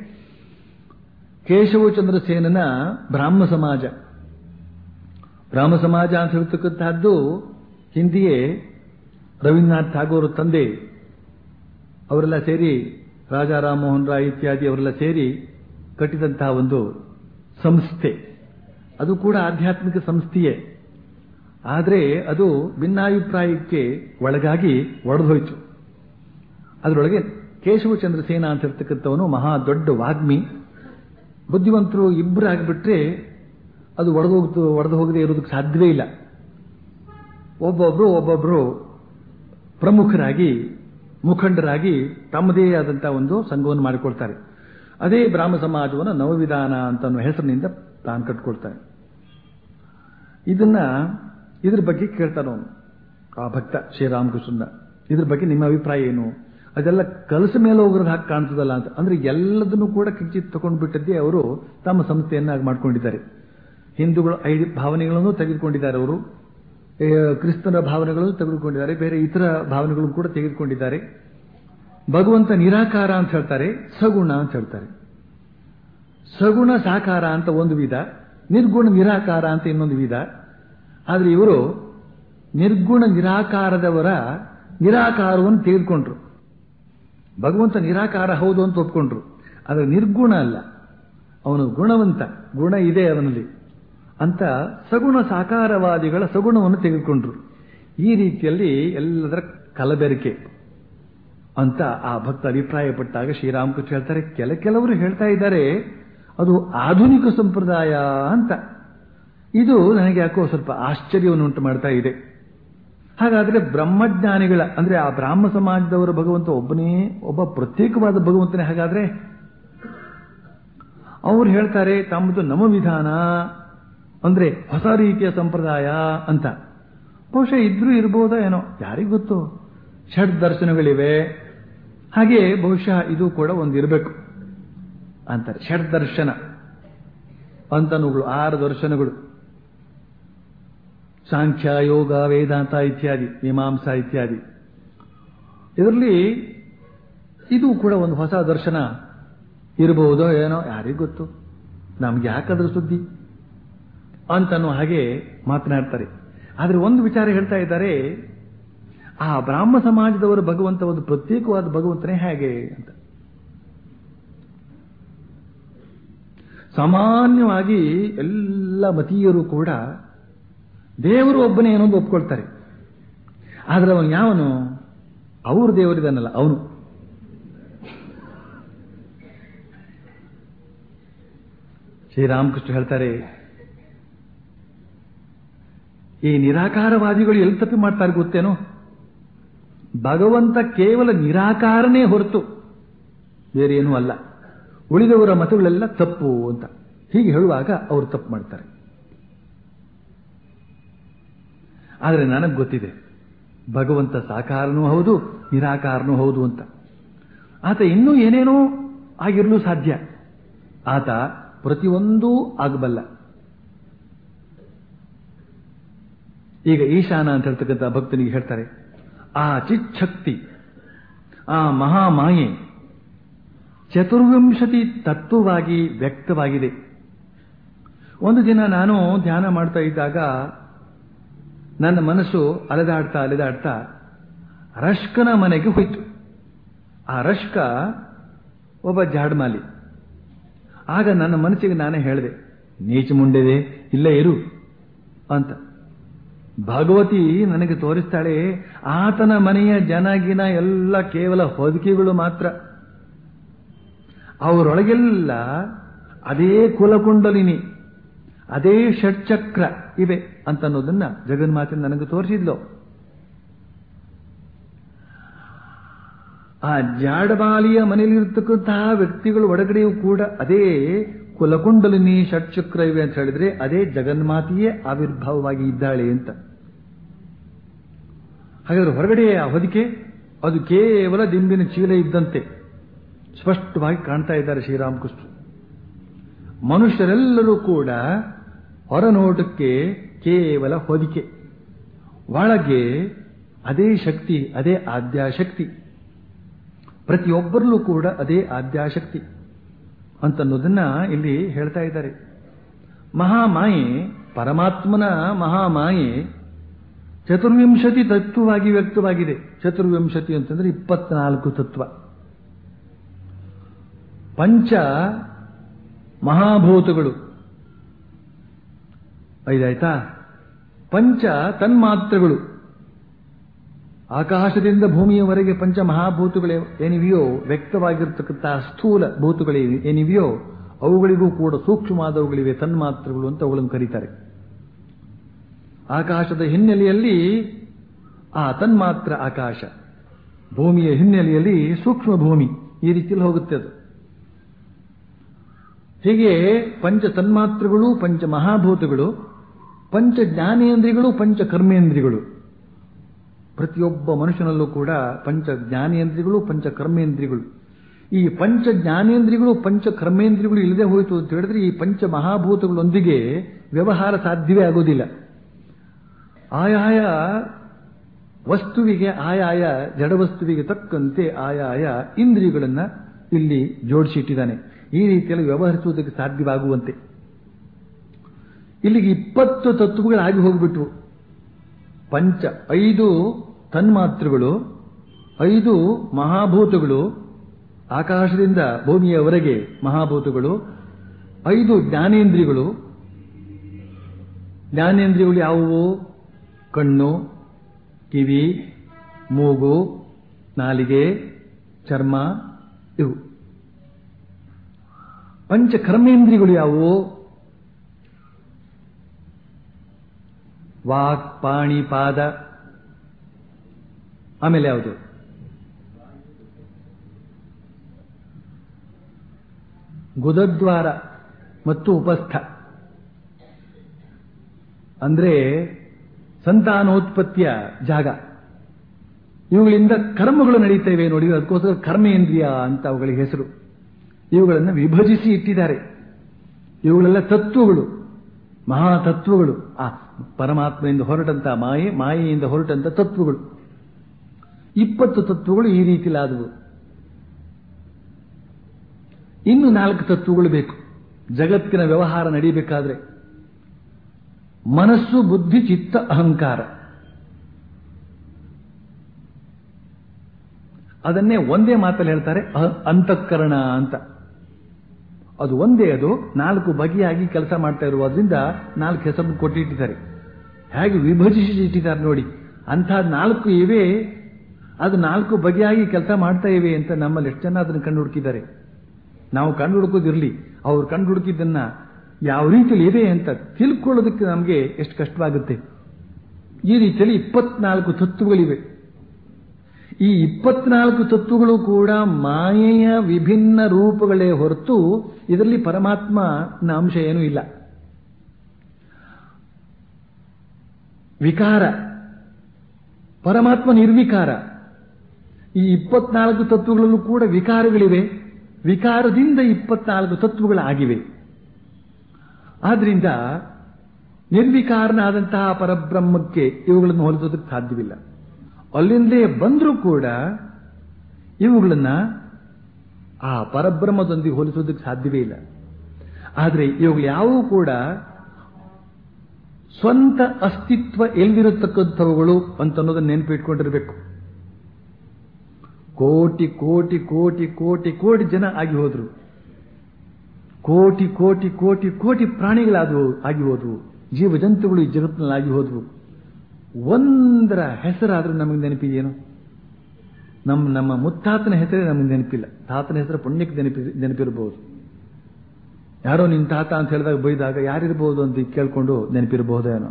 ಕೇಶವಚಂದ್ರ ಸೇನನ ಬ್ರಾಹ್ಮ ಸಮಾಜ ಬ್ರಾಹ್ಮ ಸಮಾಜ ಅಂತ ಹೇಳ್ತಕ್ಕಂತಹದ್ದು ಹಿಂದಿಯೇ ರವೀಂದ್ರನಾಥ್ ಠಾಗೋರ್ ತಂದೆ ಅವರೆಲ್ಲ ಸೇರಿ ರಾಜಾ ರಾಮಮೋಹನ್ ರಾಯ್ ಇತ್ಯಾದಿ ಅವರೆಲ್ಲ ಸೇರಿ ಕಟ್ಟಿದಂತಹ ಒಂದು ಸಂಸ್ಥೆ ಅದು ಕೂಡ ಆಧ್ಯಾತ್ಮಿಕ ಸಂಸ್ಥೆಯೇ ಆದರೆ ಅದು ಭಿನ್ನಾಭಿಪ್ರಾಯಕ್ಕೆ ಒಳಗಾಗಿ ಒಡೆದೋಯ್ತು ಅದರೊಳಗೆ ಕೇಶವಚಂದ್ರ ಸೇನ ಅಂತ ಇರ್ತಕ್ಕಂಥವನು ಮಹಾ ದೊಡ್ಡ ವಾಗ್ಮಿ ಬುದ್ಧಿವಂತರು ಇಬ್ಬರು ಆಗಿಬಿಟ್ರೆ ಅದು ಒಡೆದೋಗ್ತು ಒಡೆದು ಹೋಗದೆ ಇರೋದಕ್ಕೆ ಸಾಧ್ಯವೇ ಇಲ್ಲ ಒಬ್ಬೊಬ್ರು ಒಬ್ಬೊಬ್ರು ಪ್ರಮುಖರಾಗಿ ಮುಖಂಡರಾಗಿ ತಮ್ಮದೇ ಆದಂತಹ ಒಂದು ಸಂಘವನ್ನು ಮಾಡಿಕೊಳ್ತಾರೆ ಅದೇ ಬ್ರಾಹ್ಮ ಸಮಾಜವನ್ನು ನವವಿಧಾನ ಅಂತ ಅನ್ನೋ ಹೆಸರಿನಿಂದ ತಾನು ಕಟ್ಕೊಳ್ತಾರೆ ಇದನ್ನ ಇದ್ರ ಬಗ್ಗೆ ಕೇಳ್ತಾನೆ ಅವನು ಆ ಭಕ್ತ ಶ್ರೀರಾಮಕೃಷ್ಣನ ಇದ್ರ ಬಗ್ಗೆ ನಿಮ್ಮ ಅಭಿಪ್ರಾಯ ಏನು ಅದೆಲ್ಲ ಕಲಸ ಮೇಲೆ ಹೋಗೋದು ಹಾಕಿ ಕಾಣ್ತದಲ್ಲ ಅಂತ ಅಂದ್ರೆ ಎಲ್ಲದನ್ನು ಕೂಡ ಕಿಂಚಿತ್ ತಗೊಂಡು ಬಿಟ್ಟದ್ದೇ ಅವರು ತಮ್ಮ ಸಂಸ್ಥೆಯನ್ನಾಗಿ ಮಾಡ್ಕೊಂಡಿದ್ದಾರೆ ಹಿಂದೂಗಳ ಐದು ಭಾವನೆಗಳನ್ನು ತೆಗೆದುಕೊಂಡಿದ್ದಾರೆ ಅವರು ಕ್ರಿಸ್ತನ ಭಾವನೆಗಳನ್ನು ತೆಗೆದುಕೊಂಡಿದ್ದಾರೆ ಬೇರೆ ಇತರ ಭಾವನೆಗಳನ್ನು ಕೂಡ ತೆಗೆದುಕೊಂಡಿದ್ದಾರೆ ಭಗವಂತ ನಿರಾಕಾರ ಅಂತ ಹೇಳ್ತಾರೆ ಸಗುಣ ಅಂತ ಹೇಳ್ತಾರೆ ಸಗುಣ ಸಾಕಾರ ಅಂತ ಒಂದು ವಿಧ ನಿರ್ಗುಣ ನಿರಾಕಾರ ಅಂತ ಇನ್ನೊಂದು ವಿಧ ಆದರೆ ಇವರು ನಿರ್ಗುಣ ನಿರಾಕಾರದವರ ನಿರಾಕಾರವನ್ನು ತೆಗೆದುಕೊಂಡ್ರು ಭಗವಂತ ನಿರಾಕಾರ ಹೌದು ಅಂತ ಒಪ್ಕೊಂಡ್ರು ಆದರೆ ನಿರ್ಗುಣ ಅಲ್ಲ ಅವನು ಗುಣವಂತ ಗುಣ ಇದೆ ಅವನಲ್ಲಿ ಅಂತ ಸಗುಣ ಸಾಕಾರವಾದಿಗಳ ಸಗುಣವನ್ನು ತೆಗೆದುಕೊಂಡ್ರು ಈ ರೀತಿಯಲ್ಲಿ ಎಲ್ಲದರ ಕಲಬೆರಕೆ ಅಂತ ಆ ಭಕ್ತ ಅಭಿಪ್ರಾಯಪಟ್ಟಾಗ ಶ್ರೀರಾಮಕೃಷ್ಣ ಹೇಳ್ತಾರೆ ಕೆಲ ಕೆಲವರು ಹೇಳ್ತಾ ಇದ್ದಾರೆ ಅದು ಆಧುನಿಕ ಸಂಪ್ರದಾಯ ಅಂತ ಇದು ನನಗೆ ಯಾಕೋ ಸ್ವಲ್ಪ ಆಶ್ಚರ್ಯವನ್ನು ಉಂಟು ಮಾಡ್ತಾ ಇದೆ ಹಾಗಾದ್ರೆ ಬ್ರಹ್ಮಜ್ಞಾನಿಗಳ ಅಂದ್ರೆ ಆ ಬ್ರಾಹ್ಮ ಸಮಾಜದವರ ಭಗವಂತ ಒಬ್ಬನೇ ಒಬ್ಬ ಪ್ರತ್ಯೇಕವಾದ ಭಗವಂತನೇ ಹಾಗಾದ್ರೆ ಅವ್ರು ಹೇಳ್ತಾರೆ ತಮ್ಮದು ನಮವಿಧಾನ ಅಂದ್ರೆ ಹೊಸ ರೀತಿಯ ಸಂಪ್ರದಾಯ ಅಂತ ಬಹುಶಃ ಇದ್ರೂ ಇರ್ಬೋದೋ ಏನೋ ಯಾರಿಗ್ ಗೊತ್ತು ಷಡ್ ದರ್ಶನಗಳಿವೆ ಹಾಗೆ ಬಹುಶಃ ಇದು ಕೂಡ ಒಂದಿರಬೇಕು ಅಂತಾರೆ ಷಡ್ ದರ್ಶನ ಅಂತನುಗಳು ಆರು ದರ್ಶನಗಳು ಸಾಂಖ್ಯ ಯೋಗ ವೇದಾಂತ ಇತ್ಯಾದಿ ಮೀಮಾಂಸಾ ಇತ್ಯಾದಿ ಇದರಲ್ಲಿ ಇದು ಕೂಡ ಒಂದು ಹೊಸ ದರ್ಶನ ಇರಬಹುದೋ ಏನೋ ಯಾರಿಗೂ ಗೊತ್ತು ನಮ್ಗೆ ಯಾಕಾದ್ರೂ ಸುದ್ದಿ ಅಂತನೋ ಹಾಗೆ ಮಾತನಾಡ್ತಾರೆ ಆದರೆ ಒಂದು ವಿಚಾರ ಹೇಳ್ತಾ ಇದ್ದಾರೆ ಆ ಬ್ರಾಹ್ಮ ಸಮಾಜದವರು ಭಗವಂತ ಒಂದು ಪ್ರತ್ಯೇಕವಾದ ಭಗವಂತನೇ ಹೇಗೆ ಅಂತ ಸಾಮಾನ್ಯವಾಗಿ ಎಲ್ಲ ಮತೀಯರು ಕೂಡ ದೇವರು ಒಬ್ಬನೇ ಏನೊಂದು ಒಪ್ಕೊಳ್ತಾರೆ ಆದ್ರೆ ಅವನು ಯಾವನು ಅವ್ರ ದೇವರಿದಾನಲ್ಲ ಅವನು ಶ್ರೀರಾಮಕೃಷ್ಣ ಹೇಳ್ತಾರೆ ಈ ನಿರಾಕಾರವಾದಿಗಳು ಎಲ್ಲಿ ತಪ್ಪಿ ಮಾಡ್ತಾರೆ ಗೊತ್ತೇನೋ ಭಗವಂತ ಕೇವಲ ನಿರಾಕಾರನೇ ಹೊರತು ಬೇರೆ ಏನೂ ಅಲ್ಲ ಉಳಿದವರ ಮತಗಳೆಲ್ಲ ತಪ್ಪು ಅಂತ ಹೀಗೆ ಹೇಳುವಾಗ ಅವರು ತಪ್ಪು ಮಾಡ್ತಾರೆ ಆದರೆ ನನಗೆ ಗೊತ್ತಿದೆ ಭಗವಂತ ಸಾಕಾರನೂ ಹೌದು ನಿರಾಕಾರನೂ ಹೌದು ಅಂತ ಆತ ಇನ್ನೂ ಏನೇನೋ ಆಗಿರಲು ಸಾಧ್ಯ ಆತ ಪ್ರತಿಯೊಂದೂ ಆಗಬಲ್ಲ ಈಗ ಈಶಾನ ಅಂತ ಹೇಳ್ತಕ್ಕಂಥ ಭಕ್ತನಿಗೆ ಹೇಳ್ತಾರೆ ಆ ಚಿಚ್ಛಕ್ತಿ ಆ ಮಹಾಮಾಯೆ ಚತುರ್ವಿಂಶತಿ ತತ್ವವಾಗಿ ವ್ಯಕ್ತವಾಗಿದೆ ಒಂದು ದಿನ ನಾನು ಧ್ಯಾನ ಮಾಡ್ತಾ ಇದ್ದಾಗ ನನ್ನ ಮನಸ್ಸು ಅಲೆದಾಡ್ತಾ ಅಲೆದಾಡ್ತಾ ರಷ್ಕನ ಮನೆಗೆ ಹೋಯಿತು ಆ ರಷ್ಕ ಒಬ್ಬ ಜಾಡ್ಮಾಲಿ ಆಗ ನನ್ನ ಮನಸ್ಸಿಗೆ ನಾನೇ ಹೇಳಿದೆ ನೀಚ ಮುಂಡೆದೆ ಇಲ್ಲ ಇರು ಅಂತ ಭಗವತಿ ನನಗೆ ತೋರಿಸ್ತಾಳೆ ಆತನ ಮನೆಯ ಜನಗಿನ ಎಲ್ಲ ಕೇವಲ ಹೊದಿಕೆಗಳು ಮಾತ್ರ ಅವರೊಳಗೆಲ್ಲ ಅದೇ ಕುಲಕುಂಡಲಿನಿ ಅದೇ ಷಟ್ಚಕ್ರ ಇವೆ ಅಂತ ಅನ್ನೋದನ್ನ ಜಗನ್ಮಾತೆ ನನಗೆ ತೋರಿಸಿದ್ಲು ಆ ಜಾಡಬಾಲಿಯ ಮನೆಯಲ್ಲಿರ್ತಕ್ಕಂತಹ ವ್ಯಕ್ತಿಗಳು ಒಳಗಡೆಯೂ ಕೂಡ ಅದೇ ಕುಲಕುಂಡಲಿನಿ ಷಟ್ಚಕ್ರ ಇವೆ ಅಂತ ಹೇಳಿದ್ರೆ ಅದೇ ಜಗನ್ಮಾತೆಯೇ ಆವಿರ್ಭಾವವಾಗಿ ಇದ್ದಾಳೆ ಅಂತ ಹಾಗಾದ್ರೆ ಹೊರಗಡೆ ಆ ಹೊದಿಕೆ ಅದು ಕೇವಲ ದಿಂಬಿನ ಚೀಲ ಇದ್ದಂತೆ ಸ್ಪಷ್ಟವಾಗಿ ಕಾಣ್ತಾ ಇದ್ದಾರೆ ಶ್ರೀರಾಮಕೃಷ್ಣ ಮನುಷ್ಯರೆಲ್ಲರೂ ಕೂಡ ಹೊರನೋಟಕ್ಕೆ ಕೇವಲ ಹೊದಿಕೆ ಒಳಗೆ ಅದೇ ಶಕ್ತಿ ಅದೇ ಆದ್ಯಾಶಕ್ತಿ ಪ್ರತಿಯೊಬ್ಬರಲ್ಲೂ ಕೂಡ ಅದೇ ಆದ್ಯಾಶಕ್ತಿ ಅಂತನ್ನೋದನ್ನ ಇಲ್ಲಿ ಹೇಳ್ತಾ ಇದ್ದಾರೆ ಮಹಾಮಾಯೆ ಪರಮಾತ್ಮನ ಮಹಾಮಾಯೆ ಚತುರ್ವಿಂಶತಿ ತತ್ವವಾಗಿ ವ್ಯಕ್ತವಾಗಿದೆ ಚತುರ್ವಿಂಶತಿ ಅಂತಂದ್ರೆ ಇಪ್ಪತ್ನಾಲ್ಕು ತತ್ವ ಪಂಚ ಮಹಾಭೂತಗಳು ಐದಾಯ್ತಾ ಪಂಚ ತನ್ಮಾತ್ರಗಳು ಆಕಾಶದಿಂದ ಭೂಮಿಯವರೆಗೆ ಪಂಚ ಮಹಾಭೂತಗಳೇ ಏನಿವೆಯೋ ವ್ಯಕ್ತವಾಗಿರ್ತಕ್ಕಂತಹ ಸ್ಥೂಲ ಭೂತಗಳೇ ಏನಿವೆಯೋ ಅವುಗಳಿಗೂ ಕೂಡ ಸೂಕ್ಷ್ಮವಾದವುಗಳಿವೆ ತನ್ಮಾತ್ರಗಳು ಅಂತ ಅವುಗಳನ್ನು ಕರೀತಾರೆ ಆಕಾಶದ ಹಿನ್ನೆಲೆಯಲ್ಲಿ ಆ ತನ್ಮಾತ್ರ ಆಕಾಶ ಭೂಮಿಯ ಹಿನ್ನೆಲೆಯಲ್ಲಿ ಸೂಕ್ಷ್ಮ ಭೂಮಿ ಈ ರೀತಿಯಲ್ಲಿ ಹೋಗುತ್ತೆ ಅದು ಹೀಗೆ ಪಂಚ ತನ್ಮಾತ್ರಗಳು ಪಂಚ ಮಹಾಭೂತಗಳು ಪಂಚ ಜ್ಞಾನೇಂದ್ರಿಯಗಳು ಪಂಚ ಕರ್ಮೇಂದ್ರಿಯಗಳು ಪ್ರತಿಯೊಬ್ಬ ಮನುಷ್ಯನಲ್ಲೂ ಕೂಡ ಪಂಚ ಜ್ಞಾನೇಂದ್ರಿಯಗಳು ಪಂಚ ಕರ್ಮೇಂದ್ರಿಯಗಳು ಈ ಪಂಚ ಜ್ಞಾನೇಂದ್ರಿಯಗಳು ಪಂಚ ಕರ್ಮೇಂದ್ರಿಯಗಳು ಇಲ್ಲದೆ ಹೋಯಿತು ಅಂತ ಹೇಳಿದ್ರೆ ಈ ಪಂಚ ಮಹಾಭೂತಗಳೊಂದಿಗೆ ವ್ಯವಹಾರ ಸಾಧ್ಯವೇ ಆಗೋದಿಲ್ಲ ಆಯಾಯ ವಸ್ತುವಿಗೆ ಆಯಾಯ ಜಡವಸ್ತುವಿಗೆ ತಕ್ಕಂತೆ ಆಯಾಯ ಇಂದ್ರಿಯಗಳನ್ನ ಇಲ್ಲಿ ಜೋಡಿಸಿಟ್ಟಿದ್ದಾನೆ ಈ ರೀತಿಯಲ್ಲಿ ವ್ಯವಹರಿಸುವುದಕ್ಕೆ ಸಾಧ್ಯವಾಗುವಂತೆ ಇಲ್ಲಿಗೆ ಇಪ್ಪತ್ತು ತತ್ವಗಳಾಗಿ ಹೋಗ್ಬಿಟ್ವು ಪಂಚ ಐದು ತನ್ಮಾತ್ರಗಳು ಐದು ಮಹಾಭೂತಗಳು ಆಕಾಶದಿಂದ ಭೂಮಿಯವರೆಗೆ ಮಹಾಭೂತಗಳು ಐದು ಜ್ಞಾನೇಂದ್ರಿಯಗಳು ಜ್ಞಾನೇಂದ್ರಿಯಗಳು ಯಾವುವು ಕಣ್ಣು ಕಿವಿ ಮೂಗು ನಾಲಿಗೆ ಚರ್ಮ ಇವು ಪಂಚ ಕರ್ಮೇಂದ್ರಿಯಗಳು ಯಾವುವು ವಾಕ್ ಪಾಣಿ ಪಾದ ಆಮೇಲೆ ಯಾವುದು ಗುದದ್ವಾರ ಮತ್ತು ಉಪಸ್ಥ ಅಂದ್ರೆ ಸಂತಾನೋತ್ಪತ್ತಿಯ ಜಾಗ ಇವುಗಳಿಂದ ಕರ್ಮಗಳು ನಡೀತವೆ ನೋಡಿ ಅದಕ್ಕೋಸ್ಕರ ಕರ್ಮೇಂದ್ರಿಯ ಅಂತ ಅವುಗಳಿಗೆ ಹೆಸರು ಇವುಗಳನ್ನು ವಿಭಜಿಸಿ ಇಟ್ಟಿದ್ದಾರೆ ಇವುಗಳೆಲ್ಲ ತತ್ವಗಳು ಮಹಾತತ್ವಗಳು ಆ ಪರಮಾತ್ಮೆಯಿಂದ ಹೊರಟಂತ ಮಾಯೆ ಮಾಯೆಯಿಂದ ಹೊರಟಂತ ತತ್ವಗಳು ಇಪ್ಪತ್ತು ತತ್ವಗಳು ಈ ರೀತಿಲಾದವು ಇನ್ನು ನಾಲ್ಕು ತತ್ವಗಳು ಬೇಕು ಜಗತ್ತಿನ ವ್ಯವಹಾರ ನಡೀಬೇಕಾದ್ರೆ ಮನಸ್ಸು ಬುದ್ಧಿ ಚಿತ್ತ ಅಹಂಕಾರ ಅದನ್ನೇ ಒಂದೇ ಮಾತಲ್ಲಿ ಹೇಳ್ತಾರೆ ಅಂತಃಕರಣ ಅಂತ ಅದು ಒಂದೇ ಅದು ನಾಲ್ಕು ಬಗೆಯಾಗಿ ಕೆಲಸ ಮಾಡ್ತಾ ಇರುವುದರಿಂದ ನಾಲ್ಕು ಹೆಸರನ್ನು ಕೊಟ್ಟಿಟ್ಟಿದ್ದಾರೆ ಹೇಗೆ ವಿಭಜಿಸಿ ಇಟ್ಟಿದ್ದಾರೆ ನೋಡಿ ಅಂಥ ನಾಲ್ಕು ಇವೆ ಅದು ನಾಲ್ಕು ಬಗೆಯಾಗಿ ಕೆಲಸ ಮಾಡ್ತಾ ಇವೆ ಅಂತ ನಮ್ಮಲ್ಲಿ ಎಷ್ಟು ಜನ ಅದನ್ನು ಕಂಡು ಹುಡುಕಿದ್ದಾರೆ ನಾವು ಕಂಡು ಹುಡುಕೋದಿರಲಿ ಅವ್ರು ಕಂಡು ಹುಡುಕಿದ್ದನ್ನ ಯಾವ ರೀತಿಯಲ್ಲಿ ಇವೆ ಅಂತ ತಿಳ್ಕೊಳ್ಳೋದಕ್ಕೆ ನಮಗೆ ಎಷ್ಟು ಕಷ್ಟವಾಗುತ್ತೆ ಈ ರೀತಿಯಲ್ಲಿ ಇಪ್ಪತ್ನಾಲ್ಕು ತತ್ವಗಳಿವೆ ಈ ಇಪ್ಪತ್ನಾಲ್ಕು ತತ್ವಗಳು ಕೂಡ ಮಾಯೆಯ ವಿಭಿನ್ನ ರೂಪಗಳೇ ಹೊರತು ಇದರಲ್ಲಿ ಪರಮಾತ್ಮನ ಅಂಶ ಏನೂ ಇಲ್ಲ ವಿಕಾರ ಪರಮಾತ್ಮ ನಿರ್ವಿಕಾರ ಈ ಇಪ್ಪತ್ನಾಲ್ಕು ತತ್ವಗಳಲ್ಲೂ ಕೂಡ ವಿಕಾರಗಳಿವೆ ವಿಕಾರದಿಂದ ಇಪ್ಪತ್ನಾಲ್ಕು ತತ್ವಗಳಾಗಿವೆ ಆದ್ರಿಂದ ನಿರ್ವಿಕಾರನಾದಂತಹ ಪರಬ್ರಹ್ಮಕ್ಕೆ ಇವುಗಳನ್ನು ಹೋಲಿಸೋದಕ್ಕೆ ಸಾಧ್ಯವಿಲ್ಲ ಅಲ್ಲಿಂದಲೇ ಬಂದರೂ ಕೂಡ ಇವುಗಳನ್ನ ಆ ಪರಬ್ರಹ್ಮದೊಂದಿಗೆ ಹೋಲಿಸೋದಕ್ಕೆ ಸಾಧ್ಯವೇ ಇಲ್ಲ ಆದರೆ ಇವುಗಳು ಯಾವುವು ಕೂಡ ಸ್ವಂತ ಅಸ್ತಿತ್ವ ಎಲ್ಲಿರತಕ್ಕಂಥವುಗಳು ಅಂತ ಅನ್ನೋದನ್ನ ನೆನಪಿಟ್ಕೊಂಡಿರಬೇಕು ಕೋಟಿ ಕೋಟಿ ಕೋಟಿ ಕೋಟಿ ಕೋಟಿ ಜನ ಆಗಿ ಹೋದ್ರು ಕೋಟಿ ಕೋಟಿ ಕೋಟಿ ಕೋಟಿ ಪ್ರಾಣಿಗಳಾದವು ಆಗಿ ಹೋದವು ಜೀವ ಜಂತುಗಳು ಈ ಜಗತ್ತಿನಲ್ಲಿ ಆಗಿ ಹೋದವು ಒಂದರ ಹೆಸರಾದ್ರೂ ನಮಗೆ ನೆನಪಿದೆಯೇನು ನಮ್ಮ ನಮ್ಮ ಮುತ್ತಾತನ ಹೆಸರೇ ನಮಗೆ ನೆನಪಿಲ್ಲ ತಾತನ ಹೆಸರು ಪುಣ್ಯಕ್ಕೆ ನೆನಪಿ ನೆನಪಿರಬಹುದು ಯಾರೋ ನಿನ್ನ ತಾತ ಅಂತ ಹೇಳಿದಾಗ ಬೈದಾಗ ಯಾರಿರ್ಬೋದು ಅಂತ ಕೇಳ್ಕೊಂಡು ನೆನಪಿರಬಹುದೇನೋ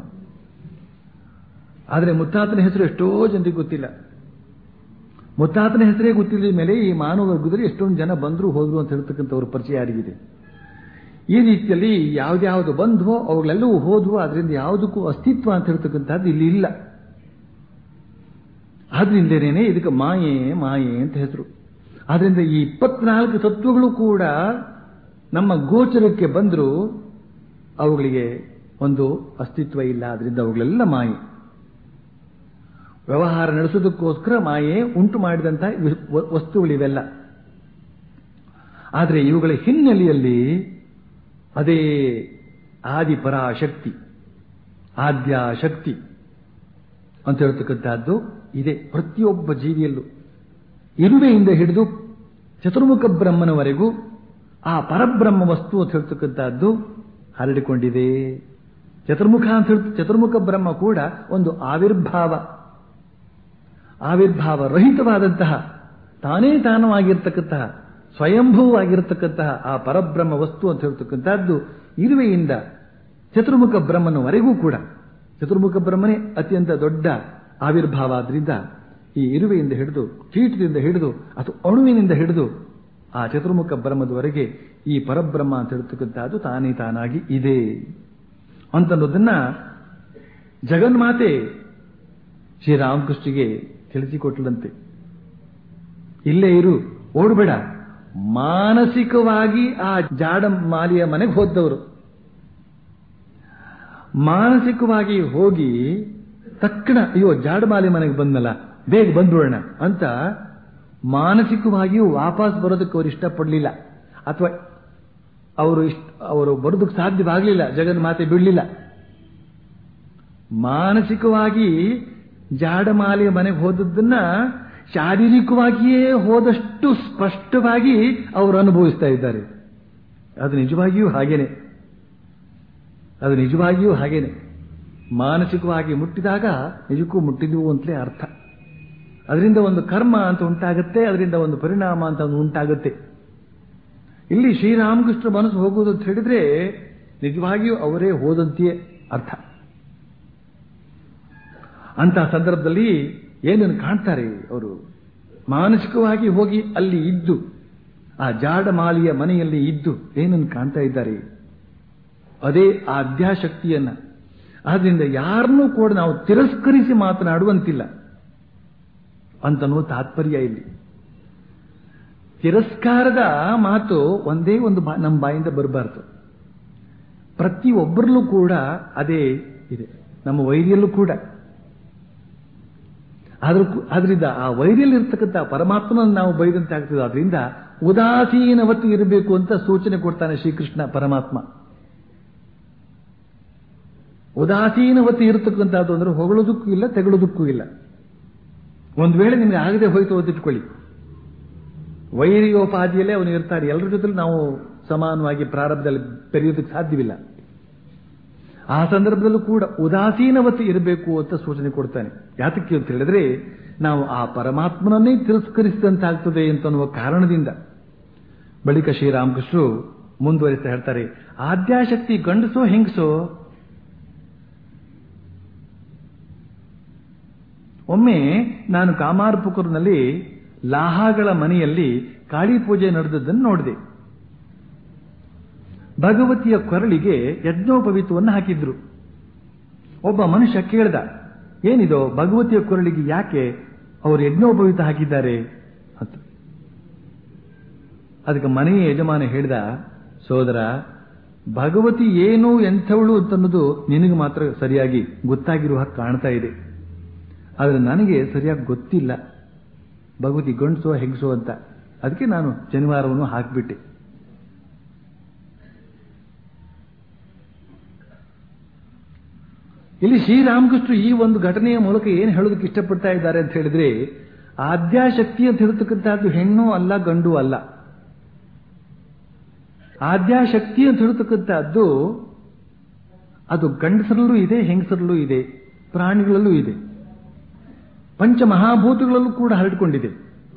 ಆದರೆ ಮುತ್ತಾತನ ಹೆಸರು ಎಷ್ಟೋ ಜನರಿಗೆ ಗೊತ್ತಿಲ್ಲ ಮುತ್ತಾತನ ಹೆಸರೇ ಗೊತ್ತಿಲ್ಲದ ಮೇಲೆ ಈ ಮಾನವ ವರ್ಗದಲ್ಲಿ ಎಷ್ಟೊಂದು ಜನ ಬಂದ್ರು ಹೋದ್ರು ಅಂತ ಹೇಳ್ತಕ್ಕಂಥವ್ರ ಪರಿಚಯ ಯಾರಿಗಿದೆ ಈ ರೀತಿಯಲ್ಲಿ ಯಾವ್ದ್ಯಾವ್ದು ಬಂದ್ವೋ ಅವುಗಳೆಲ್ಲವೂ ಹೋದ್ವೋ ಅದರಿಂದ ಯಾವುದಕ್ಕೂ ಅಸ್ತಿತ್ವ ಅಂತ ಹೇಳ್ತಕ್ಕಂಥದ್ದು ಇಲ್ಲಿ ಇಲ್ಲ ಆದ್ರಿಂದನೇ ಇದಕ್ಕೆ ಮಾಯೆ ಮಾಯೆ ಅಂತ ಹೆಸರು ಆದ್ರಿಂದ ಈ ಇಪ್ಪತ್ನಾಲ್ಕು ತತ್ವಗಳು ಕೂಡ ನಮ್ಮ ಗೋಚರಕ್ಕೆ ಬಂದರೂ ಅವುಗಳಿಗೆ ಒಂದು ಅಸ್ತಿತ್ವ ಇಲ್ಲ ಅದರಿಂದ ಅವುಗಳೆಲ್ಲ ಮಾಯೆ ವ್ಯವಹಾರ ನಡೆಸೋದಕ್ಕೋಸ್ಕರ ಮಾಯೆ ಉಂಟು ಮಾಡಿದಂತಹ ವಸ್ತುಗಳಿವೆಲ್ಲ ಆದರೆ ಇವುಗಳ ಹಿನ್ನೆಲೆಯಲ್ಲಿ ಅದೇ ಆದಿಪರಾಶಕ್ತಿ ಆದ್ಯ ಶಕ್ತಿ ಅಂತ ಹೇಳ್ತಕ್ಕಂಥದ್ದು ಇದೆ ಪ್ರತಿಯೊಬ್ಬ ಜೀವಿಯಲ್ಲೂ ಇರುವೆಯಿಂದ ಹಿಡಿದು ಚತುರ್ಮುಖ ಬ್ರಹ್ಮನವರೆಗೂ ಆ ಪರಬ್ರಹ್ಮ ವಸ್ತು ಅಂತ ಹೇಳ್ತಕ್ಕಂಥದ್ದು ಹರಡಿಕೊಂಡಿದೆ ಚತುರ್ಮುಖ ಅಂತ ಹೇಳ್ತ ಚತುರ್ಮುಖ ಬ್ರಹ್ಮ ಕೂಡ ಒಂದು ಆವಿರ್ಭಾವ ಆವಿರ್ಭಾವ ರಹಿತವಾದಂತಹ ತಾನೇ ತಾನವಾಗಿರ್ತಕ್ಕಂತಹ ಸ್ವಯಂಭೂವಾಗಿರ್ತಕ್ಕಂತಹ ಆ ಪರಬ್ರಹ್ಮ ವಸ್ತು ಅಂತ ಹೇಳ್ತಕ್ಕಂಥದ್ದು ಇರುವೆಯಿಂದ ಚತುರ್ಮುಖ ಬ್ರಹ್ಮನವರೆಗೂ ಕೂಡ ಚತುರ್ಮುಖ ಬ್ರಹ್ಮನೇ ಅತ್ಯಂತ ದೊಡ್ಡ ಆವಿರ್ಭಾವ ಆದ್ರಿಂದ ಈ ಇರುವೆಯಿಂದ ಹಿಡಿದು ಕೀಟದಿಂದ ಹಿಡಿದು ಅಥವಾ ಅಣುವಿನಿಂದ ಹಿಡಿದು ಆ ಚತುರ್ಮುಖ ಬ್ರಹ್ಮದವರೆಗೆ ಈ ಪರಬ್ರಹ್ಮ ಅಂತ ಹೇಳ್ತಕ್ಕಂಥದ್ದು ತಾನೇ ತಾನಾಗಿ ಇದೆ ಅಂತನ್ನೋದನ್ನ ಜಗನ್ಮಾತೆ ಶ್ರೀರಾಮಕೃಷ್ಣಿಗೆ ತಿಳಿಸಿಕೊಟ್ಲಂತೆ ಇಲ್ಲೇ ಇರು ಓಡಬೇಡ ಮಾನಸಿಕವಾಗಿ ಆ ಜಾಡ ಮಾಲಿಯ ಮನೆಗೆ ಹೋದವರು ಮಾನಸಿಕವಾಗಿ ಹೋಗಿ ತಕ್ಷಣ ಅಯ್ಯೋ ಜಾಡಮಾಲಿ ಮನೆಗೆ ಬಂದಲ್ಲ ಬೇಗ ಬಂದ್ಬಿಡೋಣ ಅಂತ ಮಾನಸಿಕವಾಗಿಯೂ ವಾಪಸ್ ಬರೋದಕ್ಕೆ ಅವರು ಇಷ್ಟಪಡಲಿಲ್ಲ ಅಥವಾ ಅವರು ಇಷ್ಟ ಅವರು ಬರೋದಕ್ಕೆ ಸಾಧ್ಯವಾಗಲಿಲ್ಲ ಜಗನ್ಮಾತೆ ಬಿಡಲಿಲ್ಲ ಮಾನಸಿಕವಾಗಿ ಜಾಡಮಾಲಿಯ ಮನೆಗೆ ಹೋದದ್ದನ್ನ ಶಾರೀರಿಕವಾಗಿಯೇ ಹೋದಷ್ಟು ಸ್ಪಷ್ಟವಾಗಿ ಅವರು ಅನುಭವಿಸ್ತಾ ಇದ್ದಾರೆ ಅದು ನಿಜವಾಗಿಯೂ ಹಾಗೇನೆ ಅದು ನಿಜವಾಗಿಯೂ ಹಾಗೇನೆ ಮಾನಸಿಕವಾಗಿ ಮುಟ್ಟಿದಾಗ ನಿಜಕ್ಕೂ ಮುಟ್ಟಿದ್ವು ಅಂತಲೇ ಅರ್ಥ ಅದರಿಂದ ಒಂದು ಕರ್ಮ ಅಂತ ಉಂಟಾಗುತ್ತೆ ಅದರಿಂದ ಒಂದು ಪರಿಣಾಮ ಅಂತ ಒಂದು ಉಂಟಾಗುತ್ತೆ ಇಲ್ಲಿ ಶ್ರೀರಾಮಕೃಷ್ಣ ಮನಸ್ಸು ಹೋಗುವುದು ಅಂತ ಹೇಳಿದ್ರೆ ನಿಜವಾಗಿಯೂ ಅವರೇ ಹೋದಂತೆಯೇ ಅರ್ಥ ಅಂತ ಸಂದರ್ಭದಲ್ಲಿ ಏನನ್ನು ಕಾಣ್ತಾರೆ ಅವರು ಮಾನಸಿಕವಾಗಿ ಹೋಗಿ ಅಲ್ಲಿ ಇದ್ದು ಆ ಜಾಡಮಾಲಿಯ ಮನೆಯಲ್ಲಿ ಇದ್ದು ಏನನ್ನು ಕಾಣ್ತಾ ಇದ್ದಾರೆ ಅದೇ ಆದ್ಯಾಶಕ್ತಿಯನ್ನ ಆದ್ರಿಂದ ಯಾರನ್ನೂ ಕೂಡ ನಾವು ತಿರಸ್ಕರಿಸಿ ಮಾತನಾಡುವಂತಿಲ್ಲ ಅಂತನೋ ತಾತ್ಪರ್ಯ ಇಲ್ಲಿ ತಿರಸ್ಕಾರದ ಮಾತು ಒಂದೇ ಒಂದು ನಮ್ಮ ಬಾಯಿಂದ ಬರಬಾರ್ದು ಪ್ರತಿಯೊಬ್ಬರಲ್ಲೂ ಕೂಡ ಅದೇ ಇದೆ ನಮ್ಮ ವೈರಿಯಲ್ಲೂ ಕೂಡ ಆದ್ರಿಂದ ಆ ವೈರಿಯಲ್ಲಿ ಇರ್ತಕ್ಕಂಥ ಪರಮಾತ್ಮನನ್ನು ನಾವು ಬೈದಂತೆ ಆಗ್ತದೆ ಆದ್ರಿಂದ ಉದಾಸೀನವತ್ತು ಇರಬೇಕು ಅಂತ ಸೂಚನೆ ಕೊಡ್ತಾನೆ ಶ್ರೀಕೃಷ್ಣ ಪರಮಾತ್ಮ ಉದಾಸೀನವತ್ತು ಇರತಕ್ಕಂಥದ್ದು ಅಂದ್ರೆ ಹೊಗಳೋದಕ್ಕೂ ಇಲ್ಲ ತೆಗಳೋದಕ್ಕೂ ಇಲ್ಲ ಒಂದು ವೇಳೆ ನಿಮಗೆ ಆಗದೆ ಹೋಯ್ತು ಓದಿಟ್ಕೊಳ್ಳಿ ವೈರಿಯೋಪಾದಿಯಲ್ಲೇ ಅವನು ಇರ್ತಾರೆ ಎಲ್ಲರ ಜೊತೆ ನಾವು ಸಮಾನವಾಗಿ ಪ್ರಾರಂಭದಲ್ಲಿ ಬೆರೆಯೋದಕ್ಕೆ ಸಾಧ್ಯವಿಲ್ಲ ಆ ಸಂದರ್ಭದಲ್ಲೂ ಕೂಡ ಉದಾಸೀನವತ್ತು ಇರಬೇಕು ಅಂತ ಸೂಚನೆ ಕೊಡ್ತಾನೆ ಯಾತಕ್ಕೆ ಅಂತ ಹೇಳಿದ್ರೆ ನಾವು ಆ ಪರಮಾತ್ಮನನ್ನೇ ತಿರಸ್ಕರಿಸಿದಂತಾಗ್ತದೆ ಅಂತನ್ನುವ ಕಾರಣದಿಂದ ಬಳಿಕ ಶ್ರೀರಾಮಕೃಷ್ಣರು ಮುಂದುವರಿಸ್ತಾ ಹೇಳ್ತಾರೆ ಆದ್ಯಾಶಕ್ತಿ ಗಂಡಸೋ ಹೆಂಗಸೋ ಒಮ್ಮೆ ನಾನು ಕಾಮಾರ್ಪುಕೂರಿನಲ್ಲಿ ಲಾಹಾಗಳ ಮನೆಯಲ್ಲಿ ಕಾಳಿ ಪೂಜೆ ನಡೆದದ್ದನ್ನು ನೋಡಿದೆ ಭಗವತಿಯ ಕೊರಳಿಗೆ ಯಜ್ಞೋಪವೀತವನ್ನು ಹಾಕಿದ್ರು ಒಬ್ಬ ಮನುಷ್ಯ ಕೇಳ್ದ ಏನಿದು ಭಗವತಿಯ ಕೊರಳಿಗೆ ಯಾಕೆ ಅವರು ಯಜ್ಞೋಪವೀತ ಹಾಕಿದ್ದಾರೆ ಅಂತ ಅದಕ್ಕೆ ಮನೆಯ ಯಜಮಾನ ಹೇಳಿದ ಸೋದರ ಭಗವತಿ ಏನು ಎಂಥವಳು ಅಂತನ್ನೋದು ನಿನಗೆ ಮಾತ್ರ ಸರಿಯಾಗಿ ಗೊತ್ತಾಗಿರುವ ಹಾಗೆ ಕಾಣ್ತಾ ಇದೆ ಆದರೆ ನನಗೆ ಸರಿಯಾಗಿ ಗೊತ್ತಿಲ್ಲ ಭಗವತಿ ಗಂಡಸೋ ಹೆಂಗಸೋ ಅಂತ ಅದಕ್ಕೆ ನಾನು ಶನಿವಾರವನ್ನು ಹಾಕಿಬಿಟ್ಟೆ ಇಲ್ಲಿ ಶ್ರೀರಾಮಕೃಷ್ಣ ಈ ಒಂದು ಘಟನೆಯ ಮೂಲಕ ಏನು ಹೇಳೋದಕ್ಕೆ ಇಷ್ಟಪಡ್ತಾ ಇದ್ದಾರೆ ಅಂತ ಹೇಳಿದ್ರೆ ಆದ್ಯಾಶಕ್ತಿ ಅಂತ ಹೇಳ್ತಕ್ಕಂಥದ್ದು ಹೆಣ್ಣು ಅಲ್ಲ ಗಂಡು ಅಲ್ಲ ಆದ್ಯಾಶಕ್ತಿ ಅಂತ ಹೇಳ್ತಕ್ಕಂಥದ್ದು ಅದು ಗಂಡಸರಲ್ಲೂ ಇದೆ ಹೆಂಗಸರಲ್ಲೂ ಇದೆ ಪ್ರಾಣಿಗಳಲ್ಲೂ ಇದೆ ಪಂಚಮಹಾಭೂತಗಳಲ್ಲೂ ಕೂಡ ಹರಡಿಕೊಂಡಿದೆ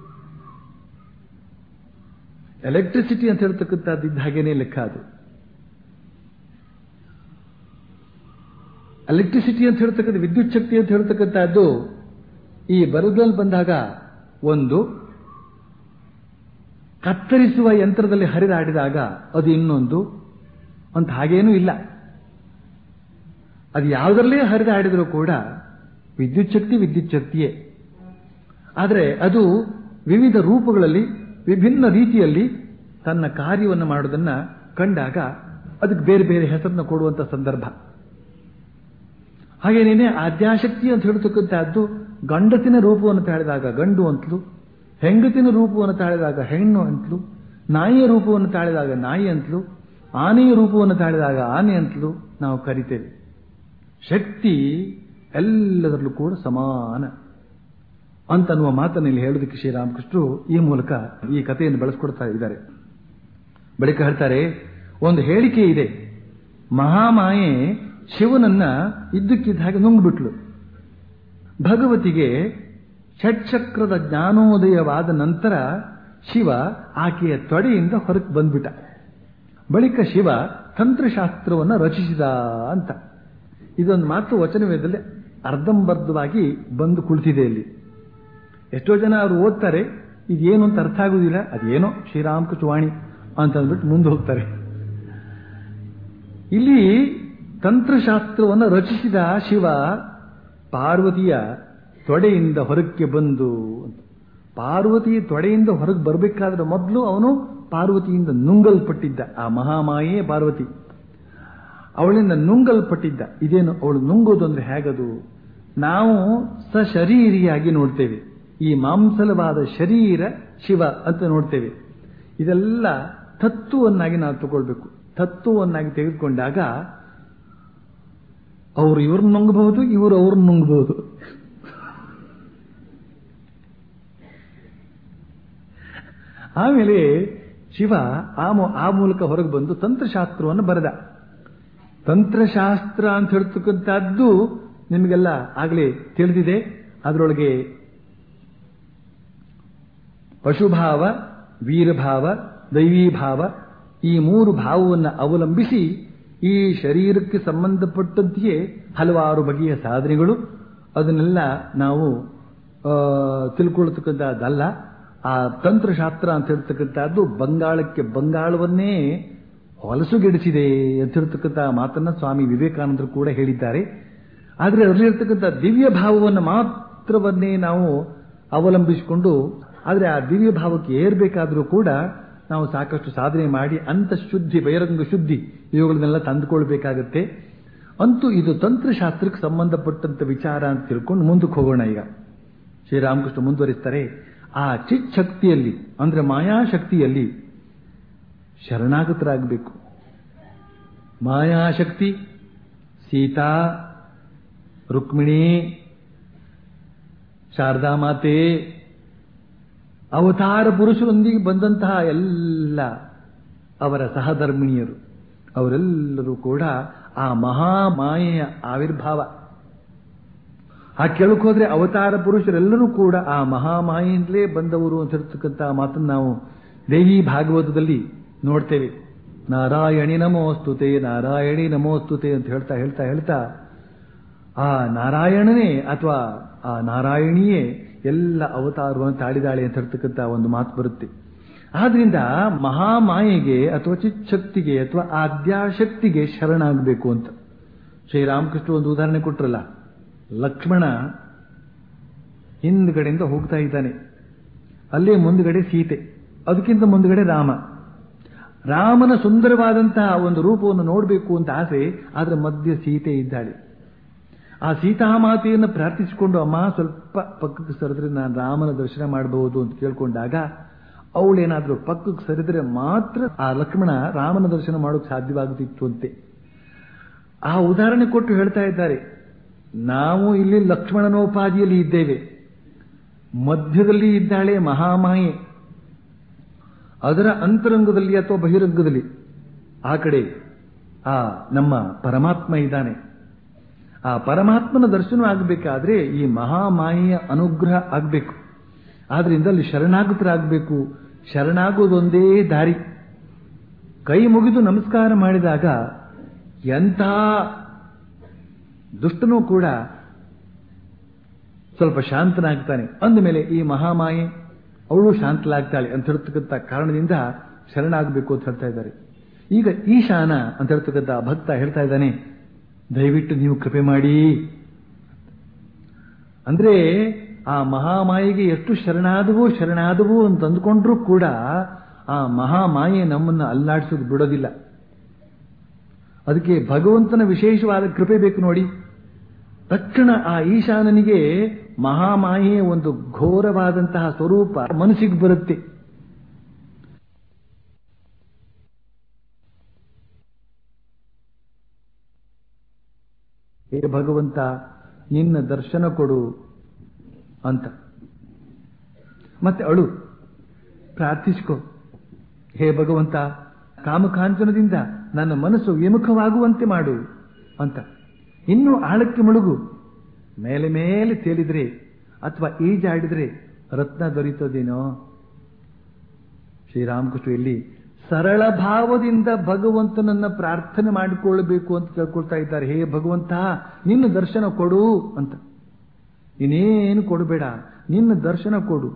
ಎಲೆಕ್ಟ್ರಿಸಿಟಿ ಅಂತ ಹೇಳ್ತಕ್ಕಂಥದ್ದು ಇದ್ದ ಹಾಗೇನೆ ಲೆಕ್ಕ ಅದು ಎಲೆಕ್ಟ್ರಿಸಿಟಿ ಅಂತ ಹೇಳ್ತಕ್ಕಂಥ ವಿದ್ಯುತ್ ಶಕ್ತಿ ಅಂತ ಹೇಳ್ತಕ್ಕಂಥದ್ದು ಈ ಬರದಲ್ಲಿ ಬಂದಾಗ ಒಂದು ಕತ್ತರಿಸುವ ಯಂತ್ರದಲ್ಲಿ ಹರಿದಾಡಿದಾಗ ಅದು ಇನ್ನೊಂದು ಅಂತ ಹಾಗೇನೂ ಇಲ್ಲ ಅದು ಯಾವುದರಲ್ಲೇ ಹರಿದಾಡಿದರೂ ಕೂಡ ವಿದ್ಯುತ್ ಶಕ್ತಿ ವಿದ್ಯುತ್ ಶಕ್ತಿಯೇ ಆದರೆ ಅದು ವಿವಿಧ ರೂಪಗಳಲ್ಲಿ ವಿಭಿನ್ನ ರೀತಿಯಲ್ಲಿ ತನ್ನ ಕಾರ್ಯವನ್ನು ಮಾಡೋದನ್ನ ಕಂಡಾಗ ಅದಕ್ಕೆ ಬೇರೆ ಬೇರೆ ಹೆಸರನ್ನು ಕೊಡುವಂತ ಸಂದರ್ಭ ಹಾಗೇನೇನೆ ಆದ್ಯಾಶಕ್ತಿ ಅಂತ ಹೇಳ್ತಕ್ಕಂಥದ್ದು ಗಂಡತಿನ ರೂಪವನ್ನು ತಾಳಿದಾಗ ಗಂಡು ಅಂತಲೂ ಹೆಂಗತಿನ ರೂಪವನ್ನು ತಾಳಿದಾಗ ಹೆಣ್ಣು ಅಂತಲೂ ನಾಯಿಯ ರೂಪವನ್ನು ತಾಳಿದಾಗ ನಾಯಿ ಅಂತಲೂ ಆನೆಯ ರೂಪವನ್ನು ತಾಳಿದಾಗ ಆನೆ ಅಂತಲೂ ನಾವು ಕರಿತೇವೆ ಶಕ್ತಿ ಎಲ್ಲದರಲ್ಲೂ ಕೂಡ ಸಮಾನ ಅಂತನ್ನುವ ಮಾತನ್ನು ಇಲ್ಲಿ ಹೇಳೋದಕ್ಕೆ ಶ್ರೀರಾಮಕೃಷ್ಣರು ಈ ಮೂಲಕ ಈ ಕಥೆಯನ್ನು ಬಳಸ್ಕೊಡ್ತಾ ಇದ್ದಾರೆ ಬಳಿಕ ಹೇಳ್ತಾರೆ ಒಂದು ಹೇಳಿಕೆ ಇದೆ ಮಹಾಮಾಯೆ ಶಿವನನ್ನ ಇದ್ದಕ್ಕಿದ್ದ ಹಾಗೆ ನುಂಗ್ಬಿಟ್ಲು ಭಗವತಿಗೆ ಷಟ್ಚಕ್ರದ ಜ್ಞಾನೋದಯವಾದ ನಂತರ ಶಿವ ಆಕೆಯ ತೊಡೆಯಿಂದ ಹೊರಗೆ ಬಂದ್ಬಿಟ್ಟ ಬಳಿಕ ಶಿವ ತಂತ್ರಶಾಸ್ತ್ರವನ್ನು ರಚಿಸಿದ ಅಂತ ಇದೊಂದು ಮಾತು ವಚನವೇದದಲ್ಲಿ ಅರ್ಧಂಬರ್ಧವಾಗಿ ಬಂದು ಕುಳಿತಿದೆ ಇಲ್ಲಿ ಎಷ್ಟೋ ಜನ ಅವರು ಓದ್ತಾರೆ ಇದೇನು ಅಂತ ಅರ್ಥ ಆಗುದಿಲ್ಲ ಅದೇನೋ ಶ್ರೀರಾಮಕೃಷ್ಣ ವಾಣಿ ಅಂತ ಅಂದ್ಬಿಟ್ಟು ಮುಂದೆ ಹೋಗ್ತಾರೆ ಇಲ್ಲಿ ತಂತ್ರಶಾಸ್ತ್ರವನ್ನು ರಚಿಸಿದ ಶಿವ ಪಾರ್ವತಿಯ ತೊಡೆಯಿಂದ ಹೊರಕ್ಕೆ ಬಂದು ಪಾರ್ವತಿ ತೊಡೆಯಿಂದ ಹೊರಗೆ ಬರಬೇಕಾದ್ರೆ ಮೊದಲು ಅವನು ಪಾರ್ವತಿಯಿಂದ ನುಂಗಲ್ಪಟ್ಟಿದ್ದ ಆ ಮಹಾಮಾಯೇ ಪಾರ್ವತಿ ಅವಳಿಂದ ನುಂಗಲ್ಪಟ್ಟಿದ್ದ ಇದೇನು ಅವಳು ನುಂಗೋದು ಅಂದ್ರೆ ಹೇಗದು ನಾವು ಸಶರೀರಿಯಾಗಿ ನೋಡ್ತೇವೆ ಈ ಮಾಂಸಲವಾದ ಶರೀರ ಶಿವ ಅಂತ ನೋಡ್ತೇವೆ ಇದೆಲ್ಲ ತತ್ವವನ್ನಾಗಿ ನಾವು ತಗೊಳ್ಬೇಕು ತತ್ವವನ್ನಾಗಿ ತೆಗೆದುಕೊಂಡಾಗ ಅವರು ಇವ್ರನ್ನ ನುಂಗಬಹುದು ಇವರು ಅವ್ರನ್ನ ನುಂಗಬಹುದು ಆಮೇಲೆ ಶಿವ ಆ ಆ ಮೂಲಕ ಹೊರಗೆ ಬಂದು ತಂತ್ರಶಾಸ್ತ್ರವನ್ನು ಬರೆದ ತಂತ್ರಶಾಸ್ತ್ರ ಅಂತ ಹೇಳ್ತಕ್ಕಂಥದ್ದು ನಿಮಗೆಲ್ಲ ಆಗಲೇ ತಿಳಿದಿದೆ ಅದರೊಳಗೆ ಪಶುಭಾವ ವೀರಭಾವ ದೈವೀಭಾವ ಈ ಮೂರು ಭಾವವನ್ನು ಅವಲಂಬಿಸಿ ಈ ಶರೀರಕ್ಕೆ ಸಂಬಂಧಪಟ್ಟಂತೆಯೇ ಹಲವಾರು ಬಗೆಯ ಸಾಧನೆಗಳು ಅದನ್ನೆಲ್ಲ ನಾವು ತಿಳ್ಕೊಳ್ತಕ್ಕಂಥದ್ದಲ್ಲ ಆ ತಂತ್ರಶಾಸ್ತ್ರ ಅಂತ ಹೇಳ್ತಕ್ಕಂಥದ್ದು ಬಂಗಾಳಕ್ಕೆ ಬಂಗಾಳವನ್ನೇ ಹೊಲಸುಗೆಡಿಸಿದೆ ಅಂತ ಹೇಳ್ತಕ್ಕಂಥ ಮಾತನ್ನ ಸ್ವಾಮಿ ವಿವೇಕಾನಂದರು ಕೂಡ ಹೇಳಿದ್ದಾರೆ ಆದರೆ ಅದರಲ್ಲಿರ್ತಕ್ಕಂಥ ದಿವ್ಯ ಭಾವವನ್ನು ಮಾತ್ರವನ್ನೇ ನಾವು ಅವಲಂಬಿಸಿಕೊಂಡು ಆದರೆ ಆ ದಿವ್ಯ ಭಾವಕ್ಕೆ ಏರ್ಬೇಕಾದ್ರೂ ಕೂಡ ನಾವು ಸಾಕಷ್ಟು ಸಾಧನೆ ಮಾಡಿ ಅಂತಃಶುದ್ಧಿ ಬಹಿರಂಗ ಶುದ್ಧಿ ಇವುಗಳನ್ನೆಲ್ಲ ತಂದುಕೊಳ್ಬೇಕಾಗತ್ತೆ ಅಂತೂ ಇದು ತಂತ್ರಶಾಸ್ತ್ರಕ್ಕೆ ಸಂಬಂಧಪಟ್ಟಂತ ವಿಚಾರ ಅಂತ ತಿಳ್ಕೊಂಡು ಮುಂದಕ್ಕೆ ಹೋಗೋಣ ಈಗ ಶ್ರೀರಾಮಕೃಷ್ಣ ಮುಂದುವರಿಸ್ತಾರೆ ಆ ಚಿತ್ ಶಕ್ತಿಯಲ್ಲಿ ಅಂದ್ರೆ ಮಾಯಾಶಕ್ತಿಯಲ್ಲಿ ಶರಣಾಗತರಾಗಬೇಕು ಮಾಯಾಶಕ್ತಿ ಸೀತಾ ರುಕ್ಮಿಣಿ ಶಾರದಾ ಮಾತೆ ಅವತಾರ ಪುರುಷರೊಂದಿಗೆ ಬಂದಂತಹ ಎಲ್ಲ ಅವರ ಸಹಧರ್ಮಿಣಿಯರು ಅವರೆಲ್ಲರೂ ಕೂಡ ಆ ಮಹಾಮಾಯೆಯ ಆವಿರ್ಭಾವ ಆ ಕೇಳಕ್ ಹೋದ್ರೆ ಅವತಾರ ಪುರುಷರೆಲ್ಲರೂ ಕೂಡ ಆ ಮಹಾಮಾಯೆಯಿಂದಲೇ ಬಂದವರು ಅಂತ ಹೇಳ್ತಕ್ಕಂಥ ಮಾತನ್ನು ನಾವು ದೇವಿ ಭಾಗವತದಲ್ಲಿ ನೋಡ್ತೇವೆ ನಾರಾಯಣಿ ನಮೋಸ್ತುತೆ ನಾರಾಯಣಿ ನಮೋಸ್ತುತೆ ಅಂತ ಹೇಳ್ತಾ ಹೇಳ್ತಾ ಹೇಳ್ತಾ ಆ ನಾರಾಯಣನೇ ಅಥವಾ ಆ ನಾರಾಯಣಿಯೇ ಎಲ್ಲ ಅವತಾರವನ್ನು ತಾಳಿದಾಳೆ ಅಂತ ಹೇಳ್ತಕ್ಕಂಥ ಒಂದು ಮಾತು ಬರುತ್ತೆ ಆದ್ರಿಂದ ಮಹಾಮಾಯೆಗೆ ಅಥವಾ ಚಿಚ್ಚಕ್ತಿಗೆ ಅಥವಾ ಆದ್ಯಾಶಕ್ತಿಗೆ ಶರಣಾಗಬೇಕು ಅಂತ ಶ್ರೀರಾಮಕೃಷ್ಣ ಒಂದು ಉದಾಹರಣೆ ಕೊಟ್ರಲ್ಲ ಲಕ್ಷ್ಮಣ ಹಿಂದ್ಗಡೆಯಿಂದ ಹೋಗ್ತಾ ಇದ್ದಾನೆ ಅಲ್ಲೇ ಮುಂದ್ಗಡೆ ಸೀತೆ ಅದಕ್ಕಿಂತ ಮುಂದ್ಗಡೆ ರಾಮ ರಾಮನ ಸುಂದರವಾದಂತಹ ಒಂದು ರೂಪವನ್ನು ನೋಡಬೇಕು ಅಂತ ಆಸೆ ಆದ್ರೆ ಮಧ್ಯ ಸೀತೆ ಇದ್ದಾಳೆ ಆ ಸೀತಾಮಾತೆಯನ್ನು ಪ್ರಾರ್ಥಿಸಿಕೊಂಡು ಅಮ್ಮ ಸ್ವಲ್ಪ ಪಕ್ಕಕ್ಕೆ ಸರಿದ್ರೆ ನಾನು ರಾಮನ ದರ್ಶನ ಮಾಡಬಹುದು ಅಂತ ಕೇಳ್ಕೊಂಡಾಗ ಅವಳೇನಾದ್ರೂ ಪಕ್ಕಕ್ಕೆ ಸರಿದ್ರೆ ಮಾತ್ರ ಆ ಲಕ್ಷ್ಮಣ ರಾಮನ ದರ್ಶನ ಮಾಡೋಕೆ ಸಾಧ್ಯವಾಗುತ್ತಿತ್ತು ಅಂತೆ ಆ ಉದಾಹರಣೆ ಕೊಟ್ಟು ಹೇಳ್ತಾ ಇದ್ದಾರೆ ನಾವು ಇಲ್ಲಿ ಲಕ್ಷ್ಮಣನೋಪಾದಿಯಲ್ಲಿ ಇದ್ದೇವೆ ಮಧ್ಯದಲ್ಲಿ ಇದ್ದಾಳೆ ಮಹಾಮಾಯೆ ಅದರ ಅಂತರಂಗದಲ್ಲಿ ಅಥವಾ ಬಹಿರಂಗದಲ್ಲಿ ಆ ಕಡೆ ಆ ನಮ್ಮ ಪರಮಾತ್ಮ ಇದ್ದಾನೆ ಆ ಪರಮಾತ್ಮನ ದರ್ಶನ ಆಗಬೇಕಾದ್ರೆ ಈ ಮಹಾಮಾಯೆಯ ಅನುಗ್ರಹ ಆಗಬೇಕು ಆದ್ರಿಂದ ಅಲ್ಲಿ ಶರಣಾಗತರಾಗಬೇಕು ಶರಣಾಗೋದೊಂದೇ ದಾರಿ ಕೈ ಮುಗಿದು ನಮಸ್ಕಾರ ಮಾಡಿದಾಗ ಎಂಥ ದುಷ್ಟನೂ ಕೂಡ ಸ್ವಲ್ಪ ಶಾಂತನಾಗ್ತಾನೆ ಅಂದಮೇಲೆ ಈ ಮಹಾಮಾಯೆ ಅವಳು ಶಾಂತಲಾಗ್ತಾಳೆ ಅಂತ ಹೇಳ್ತಕ್ಕಂಥ ಕಾರಣದಿಂದ ಶರಣಾಗಬೇಕು ಅಂತ ಹೇಳ್ತಾ ಇದ್ದಾರೆ ಈಗ ಈಶಾನ ಅಂತ ಹೇಳ್ತಕ್ಕಂಥ ಭಕ್ತ ಹೇಳ್ತಾ ಇದ್ದಾನೆ ದಯವಿಟ್ಟು ನೀವು ಕೃಪೆ ಮಾಡಿ ಅಂದ್ರೆ ಆ ಮಹಾಮಾಯೆಗೆ ಎಷ್ಟು ಶರಣಾದವು ಶರಣಾದವು ಅಂತ ಅಂದ್ಕೊಂಡ್ರೂ ಕೂಡ ಆ ಮಹಾಮಾಯೆ ನಮ್ಮನ್ನು ಅಲ್ಲಾಡಿಸೋದು ಬಿಡೋದಿಲ್ಲ ಅದಕ್ಕೆ ಭಗವಂತನ ವಿಶೇಷವಾದ ಕೃಪೆ ಬೇಕು ನೋಡಿ ತಕ್ಷಣ ಆ ಈಶಾನನಿಗೆ ಮಹಾಮಾಯೆಯ ಒಂದು ಘೋರವಾದಂತಹ ಸ್ವರೂಪ ಮನಸ್ಸಿಗೆ ಬರುತ್ತೆ ಹೇ ಭಗವಂತ ನಿನ್ನ ದರ್ಶನ ಕೊಡು ಅಂತ ಮತ್ತೆ ಅಳು ಪ್ರಾರ್ಥಿಸ್ಕೊ ಹೇ ಭಗವಂತ ಕಾಮಕಾಂಚನದಿಂದ ನನ್ನ ಮನಸ್ಸು ವಿಮುಖವಾಗುವಂತೆ ಮಾಡು ಅಂತ ಇನ್ನೂ ಆಳಕ್ಕೆ ಮುಳುಗು ಮೇಲೆ ಮೇಲೆ ತೇಲಿದ್ರೆ ಅಥವಾ ಈಜಾಡಿದ್ರೆ ರತ್ನ ದೊರೀತದೇನೋ ಶ್ರೀರಾಮಕೃಷ್ಣ ಇಲ್ಲಿ ಸರಳ ಭಾವದಿಂದ ಭಗವಂತನನ್ನ ಪ್ರಾರ್ಥನೆ ಮಾಡಿಕೊಳ್ಳಬೇಕು ಅಂತ ಕೇಳ್ಕೊಳ್ತಾ ಇದ್ದಾರೆ ಹೇ ಭಗವಂತ ನಿನ್ನ ದರ್ಶನ ಕೊಡು ಅಂತ ನೀನೇನು ಕೊಡಬೇಡ ನಿನ್ನ ದರ್ಶನ ಕೊಡು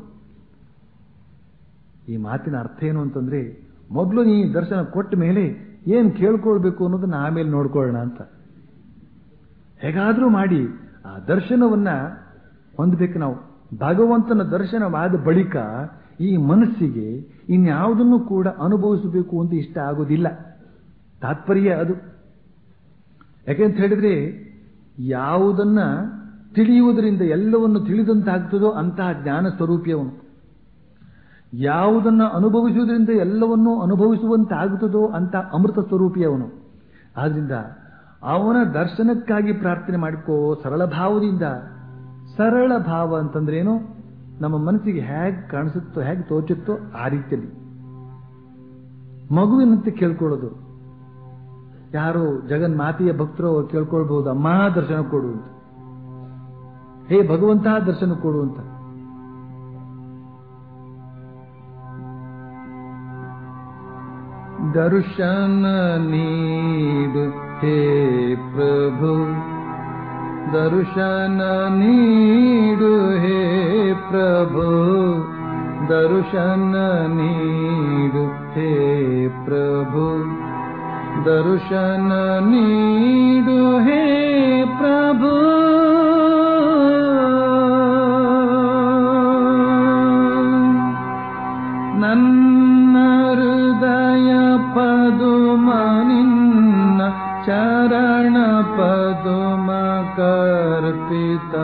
ಈ ಮಾತಿನ ಅರ್ಥ ಏನು ಅಂತಂದ್ರೆ ಮೊದಲು ನೀ ದರ್ಶನ ಕೊಟ್ಟ ಮೇಲೆ ಏನ್ ಕೇಳ್ಕೊಳ್ಬೇಕು ಅನ್ನೋದನ್ನ ಆಮೇಲೆ ನೋಡ್ಕೊಳ್ಳೋಣ ಅಂತ ಹೇಗಾದ್ರೂ ಮಾಡಿ ಆ ದರ್ಶನವನ್ನ ಹೊಂದಬೇಕು ನಾವು ಭಗವಂತನ ದರ್ಶನವಾದ ಬಳಿಕ ಈ ಮನಸ್ಸಿಗೆ ಇನ್ಯಾವುದನ್ನು ಕೂಡ ಅನುಭವಿಸಬೇಕು ಅಂತ ಇಷ್ಟ ಆಗೋದಿಲ್ಲ ತಾತ್ಪರ್ಯ ಅದು ಯಾಕೆಂತ ಹೇಳಿದ್ರೆ ಯಾವುದನ್ನ ತಿಳಿಯುವುದರಿಂದ ಎಲ್ಲವನ್ನು ತಿಳಿದಂತಾಗ್ತದೋ ಅಂತಹ ಜ್ಞಾನ ಸ್ವರೂಪಿಯವನು ಯಾವುದನ್ನು ಅನುಭವಿಸುವುದರಿಂದ ಎಲ್ಲವನ್ನೂ ಅನುಭವಿಸುವಂತಾಗುತ್ತದೋ ಅಂತ ಅಮೃತ ಸ್ವರೂಪಿಯವನು ಆದ್ರಿಂದ ಅವನ ದರ್ಶನಕ್ಕಾಗಿ ಪ್ರಾರ್ಥನೆ ಮಾಡಿಕೋ ಸರಳ ಭಾವದಿಂದ ಸರಳ ಭಾವ ಅಂತಂದ್ರೇನು ನಮ್ಮ ಮನಸ್ಸಿಗೆ ಹೇಗೆ ಕಾಣಿಸುತ್ತೋ ಹೇಗೆ ತೋಚುತ್ತೋ ಆ ರೀತಿಯಲ್ಲಿ ಮಗುವಿನಂತೆ ಕೇಳ್ಕೊಳ್ಳೋದು ಯಾರು ಜಗನ್ಮಾತೆಯ ಭಕ್ತರು ಅವ್ರು ಕೇಳ್ಕೊಳ್ಬಹುದು ಅಮ್ಮ ದರ್ಶನ ಕೊಡು ಅಂತ ಹೇ ಭಗವಂತ ದರ್ಶನ ಕೊಡು ಅಂತ ದರ್ಶನ ನೀಡು ಹೇ ಪ್ರಭು ದರ್ಶನ ನೀಡು ಹೇ ಪ್ರಭು ದರ್ಶನ ನೀಡು ಹೇ ಪ್ರಭು ದರ್ಶನ ನೀಡು ಹೇ ಪ್ರಭು ನನ್ನ ಹೃದಯ ಪದುಮ ನಿನ್ನ ಚರಣ ಪದುಮ ಕರ್ಪಿತ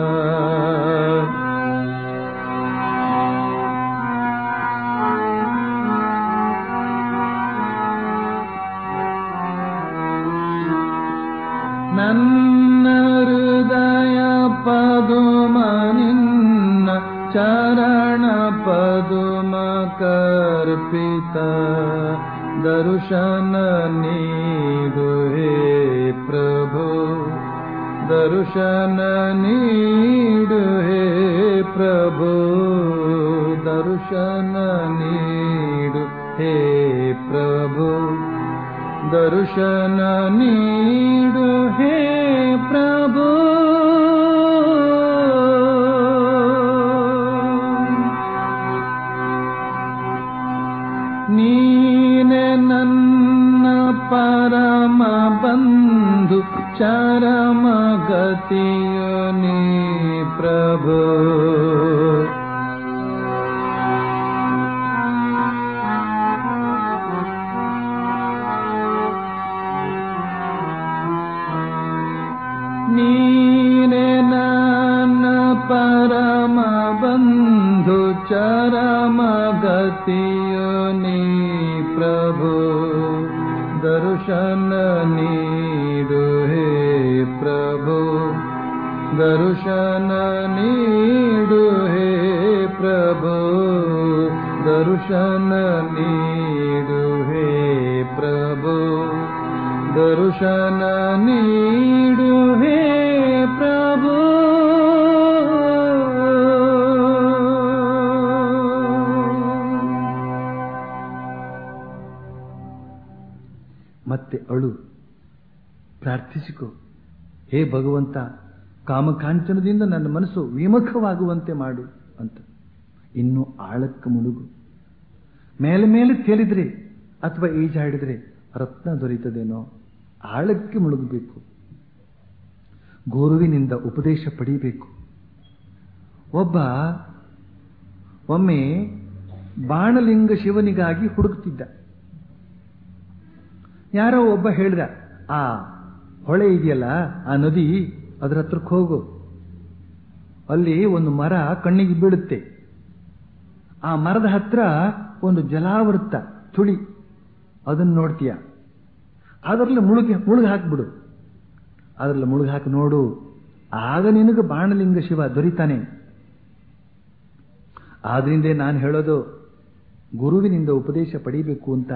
ನನ್ನ ಹೃದಯ ಪದುಮ ನಿನ್ನ ಚರಣ ಪದುಮ ಕರ್ಪಿತ ದರ್ಶನ ನೀಡು ಹೇ ಪ್ರಭು ದರ್ಶನ ನೀಡು ಹೇ ಪ್ರಭು ದರ್ಶನ ನೀಡು ಹೇ ಪ್ರಭು ದರ್ಶನ ನೀಡು ಹೇ ಪ್ರಭು ನೀ ಪ್ರಭು ನೀನೆ ನನ್ನ ಪರಮ ಬಂಧು ಚರಮ ಗತಿಯು ನೀ ಪ್ರಭು ದರ್ಶನ ನೀಡು ಹೇ ಪ್ರಭು ದರ್ಶನ ನೀಡು ಹೇ ಪ್ರಭು ದರ್ಶನ ನೀಡು ಹೇ ಪ್ರಭು ದರ್ಶನ ನೀಡು ಹೇ ಪ್ರಭು ಮತ್ತೆ ಅಳು ಪ್ರಾರ್ಥಿಸಿಕೊ ಹೇ ಭಗವಂತ ಕಾಮಕಾಂಚನದಿಂದ ನನ್ನ ಮನಸ್ಸು ವಿಮುಖವಾಗುವಂತೆ ಮಾಡು ಅಂತ ಇನ್ನು ಆಳಕ್ಕೆ ಮುಳುಗು ಮೇಲೆ ಮೇಲೆ ತೇಲಿದ್ರೆ ಅಥವಾ ಈಜಾಡಿದ್ರೆ ರತ್ನ ದೊರೆಯುತ್ತದೇನೋ ಆಳಕ್ಕೆ ಮುಳುಗಬೇಕು ಗುರುವಿನಿಂದ ಉಪದೇಶ ಪಡೆಯಬೇಕು ಒಬ್ಬ ಒಮ್ಮೆ ಬಾಣಲಿಂಗ ಶಿವನಿಗಾಗಿ ಹುಡುಕ್ತಿದ್ದ ಯಾರೋ ಒಬ್ಬ ಹೇಳ್ದ ಆ ಹೊಳೆ ಇದೆಯಲ್ಲ ಆ ನದಿ ಅದರ ಹತ್ರಕ್ಕೆ ಹೋಗು ಅಲ್ಲಿ ಒಂದು ಮರ ಕಣ್ಣಿಗೆ ಬೀಳುತ್ತೆ ಆ ಮರದ ಹತ್ರ ಒಂದು ಜಲಾವೃತ್ತ ತುಳಿ ಅದನ್ನು ನೋಡ್ತೀಯ ಅದರಲ್ಲಿ ಮುಳುಗಿ ಮುಳುಗಿ ಹಾಕ್ಬಿಡು ಅದರಲ್ಲಿ ಮುಳುಗಿ ಹಾಕಿ ನೋಡು ಆಗ ನಿನಗೆ ಬಾಣಲಿಂಗ ಶಿವ ದೊರಿತಾನೆ ಆದ್ರಿಂದ ನಾನು ಹೇಳೋದು ಗುರುವಿನಿಂದ ಉಪದೇಶ ಪಡೀಬೇಕು ಅಂತ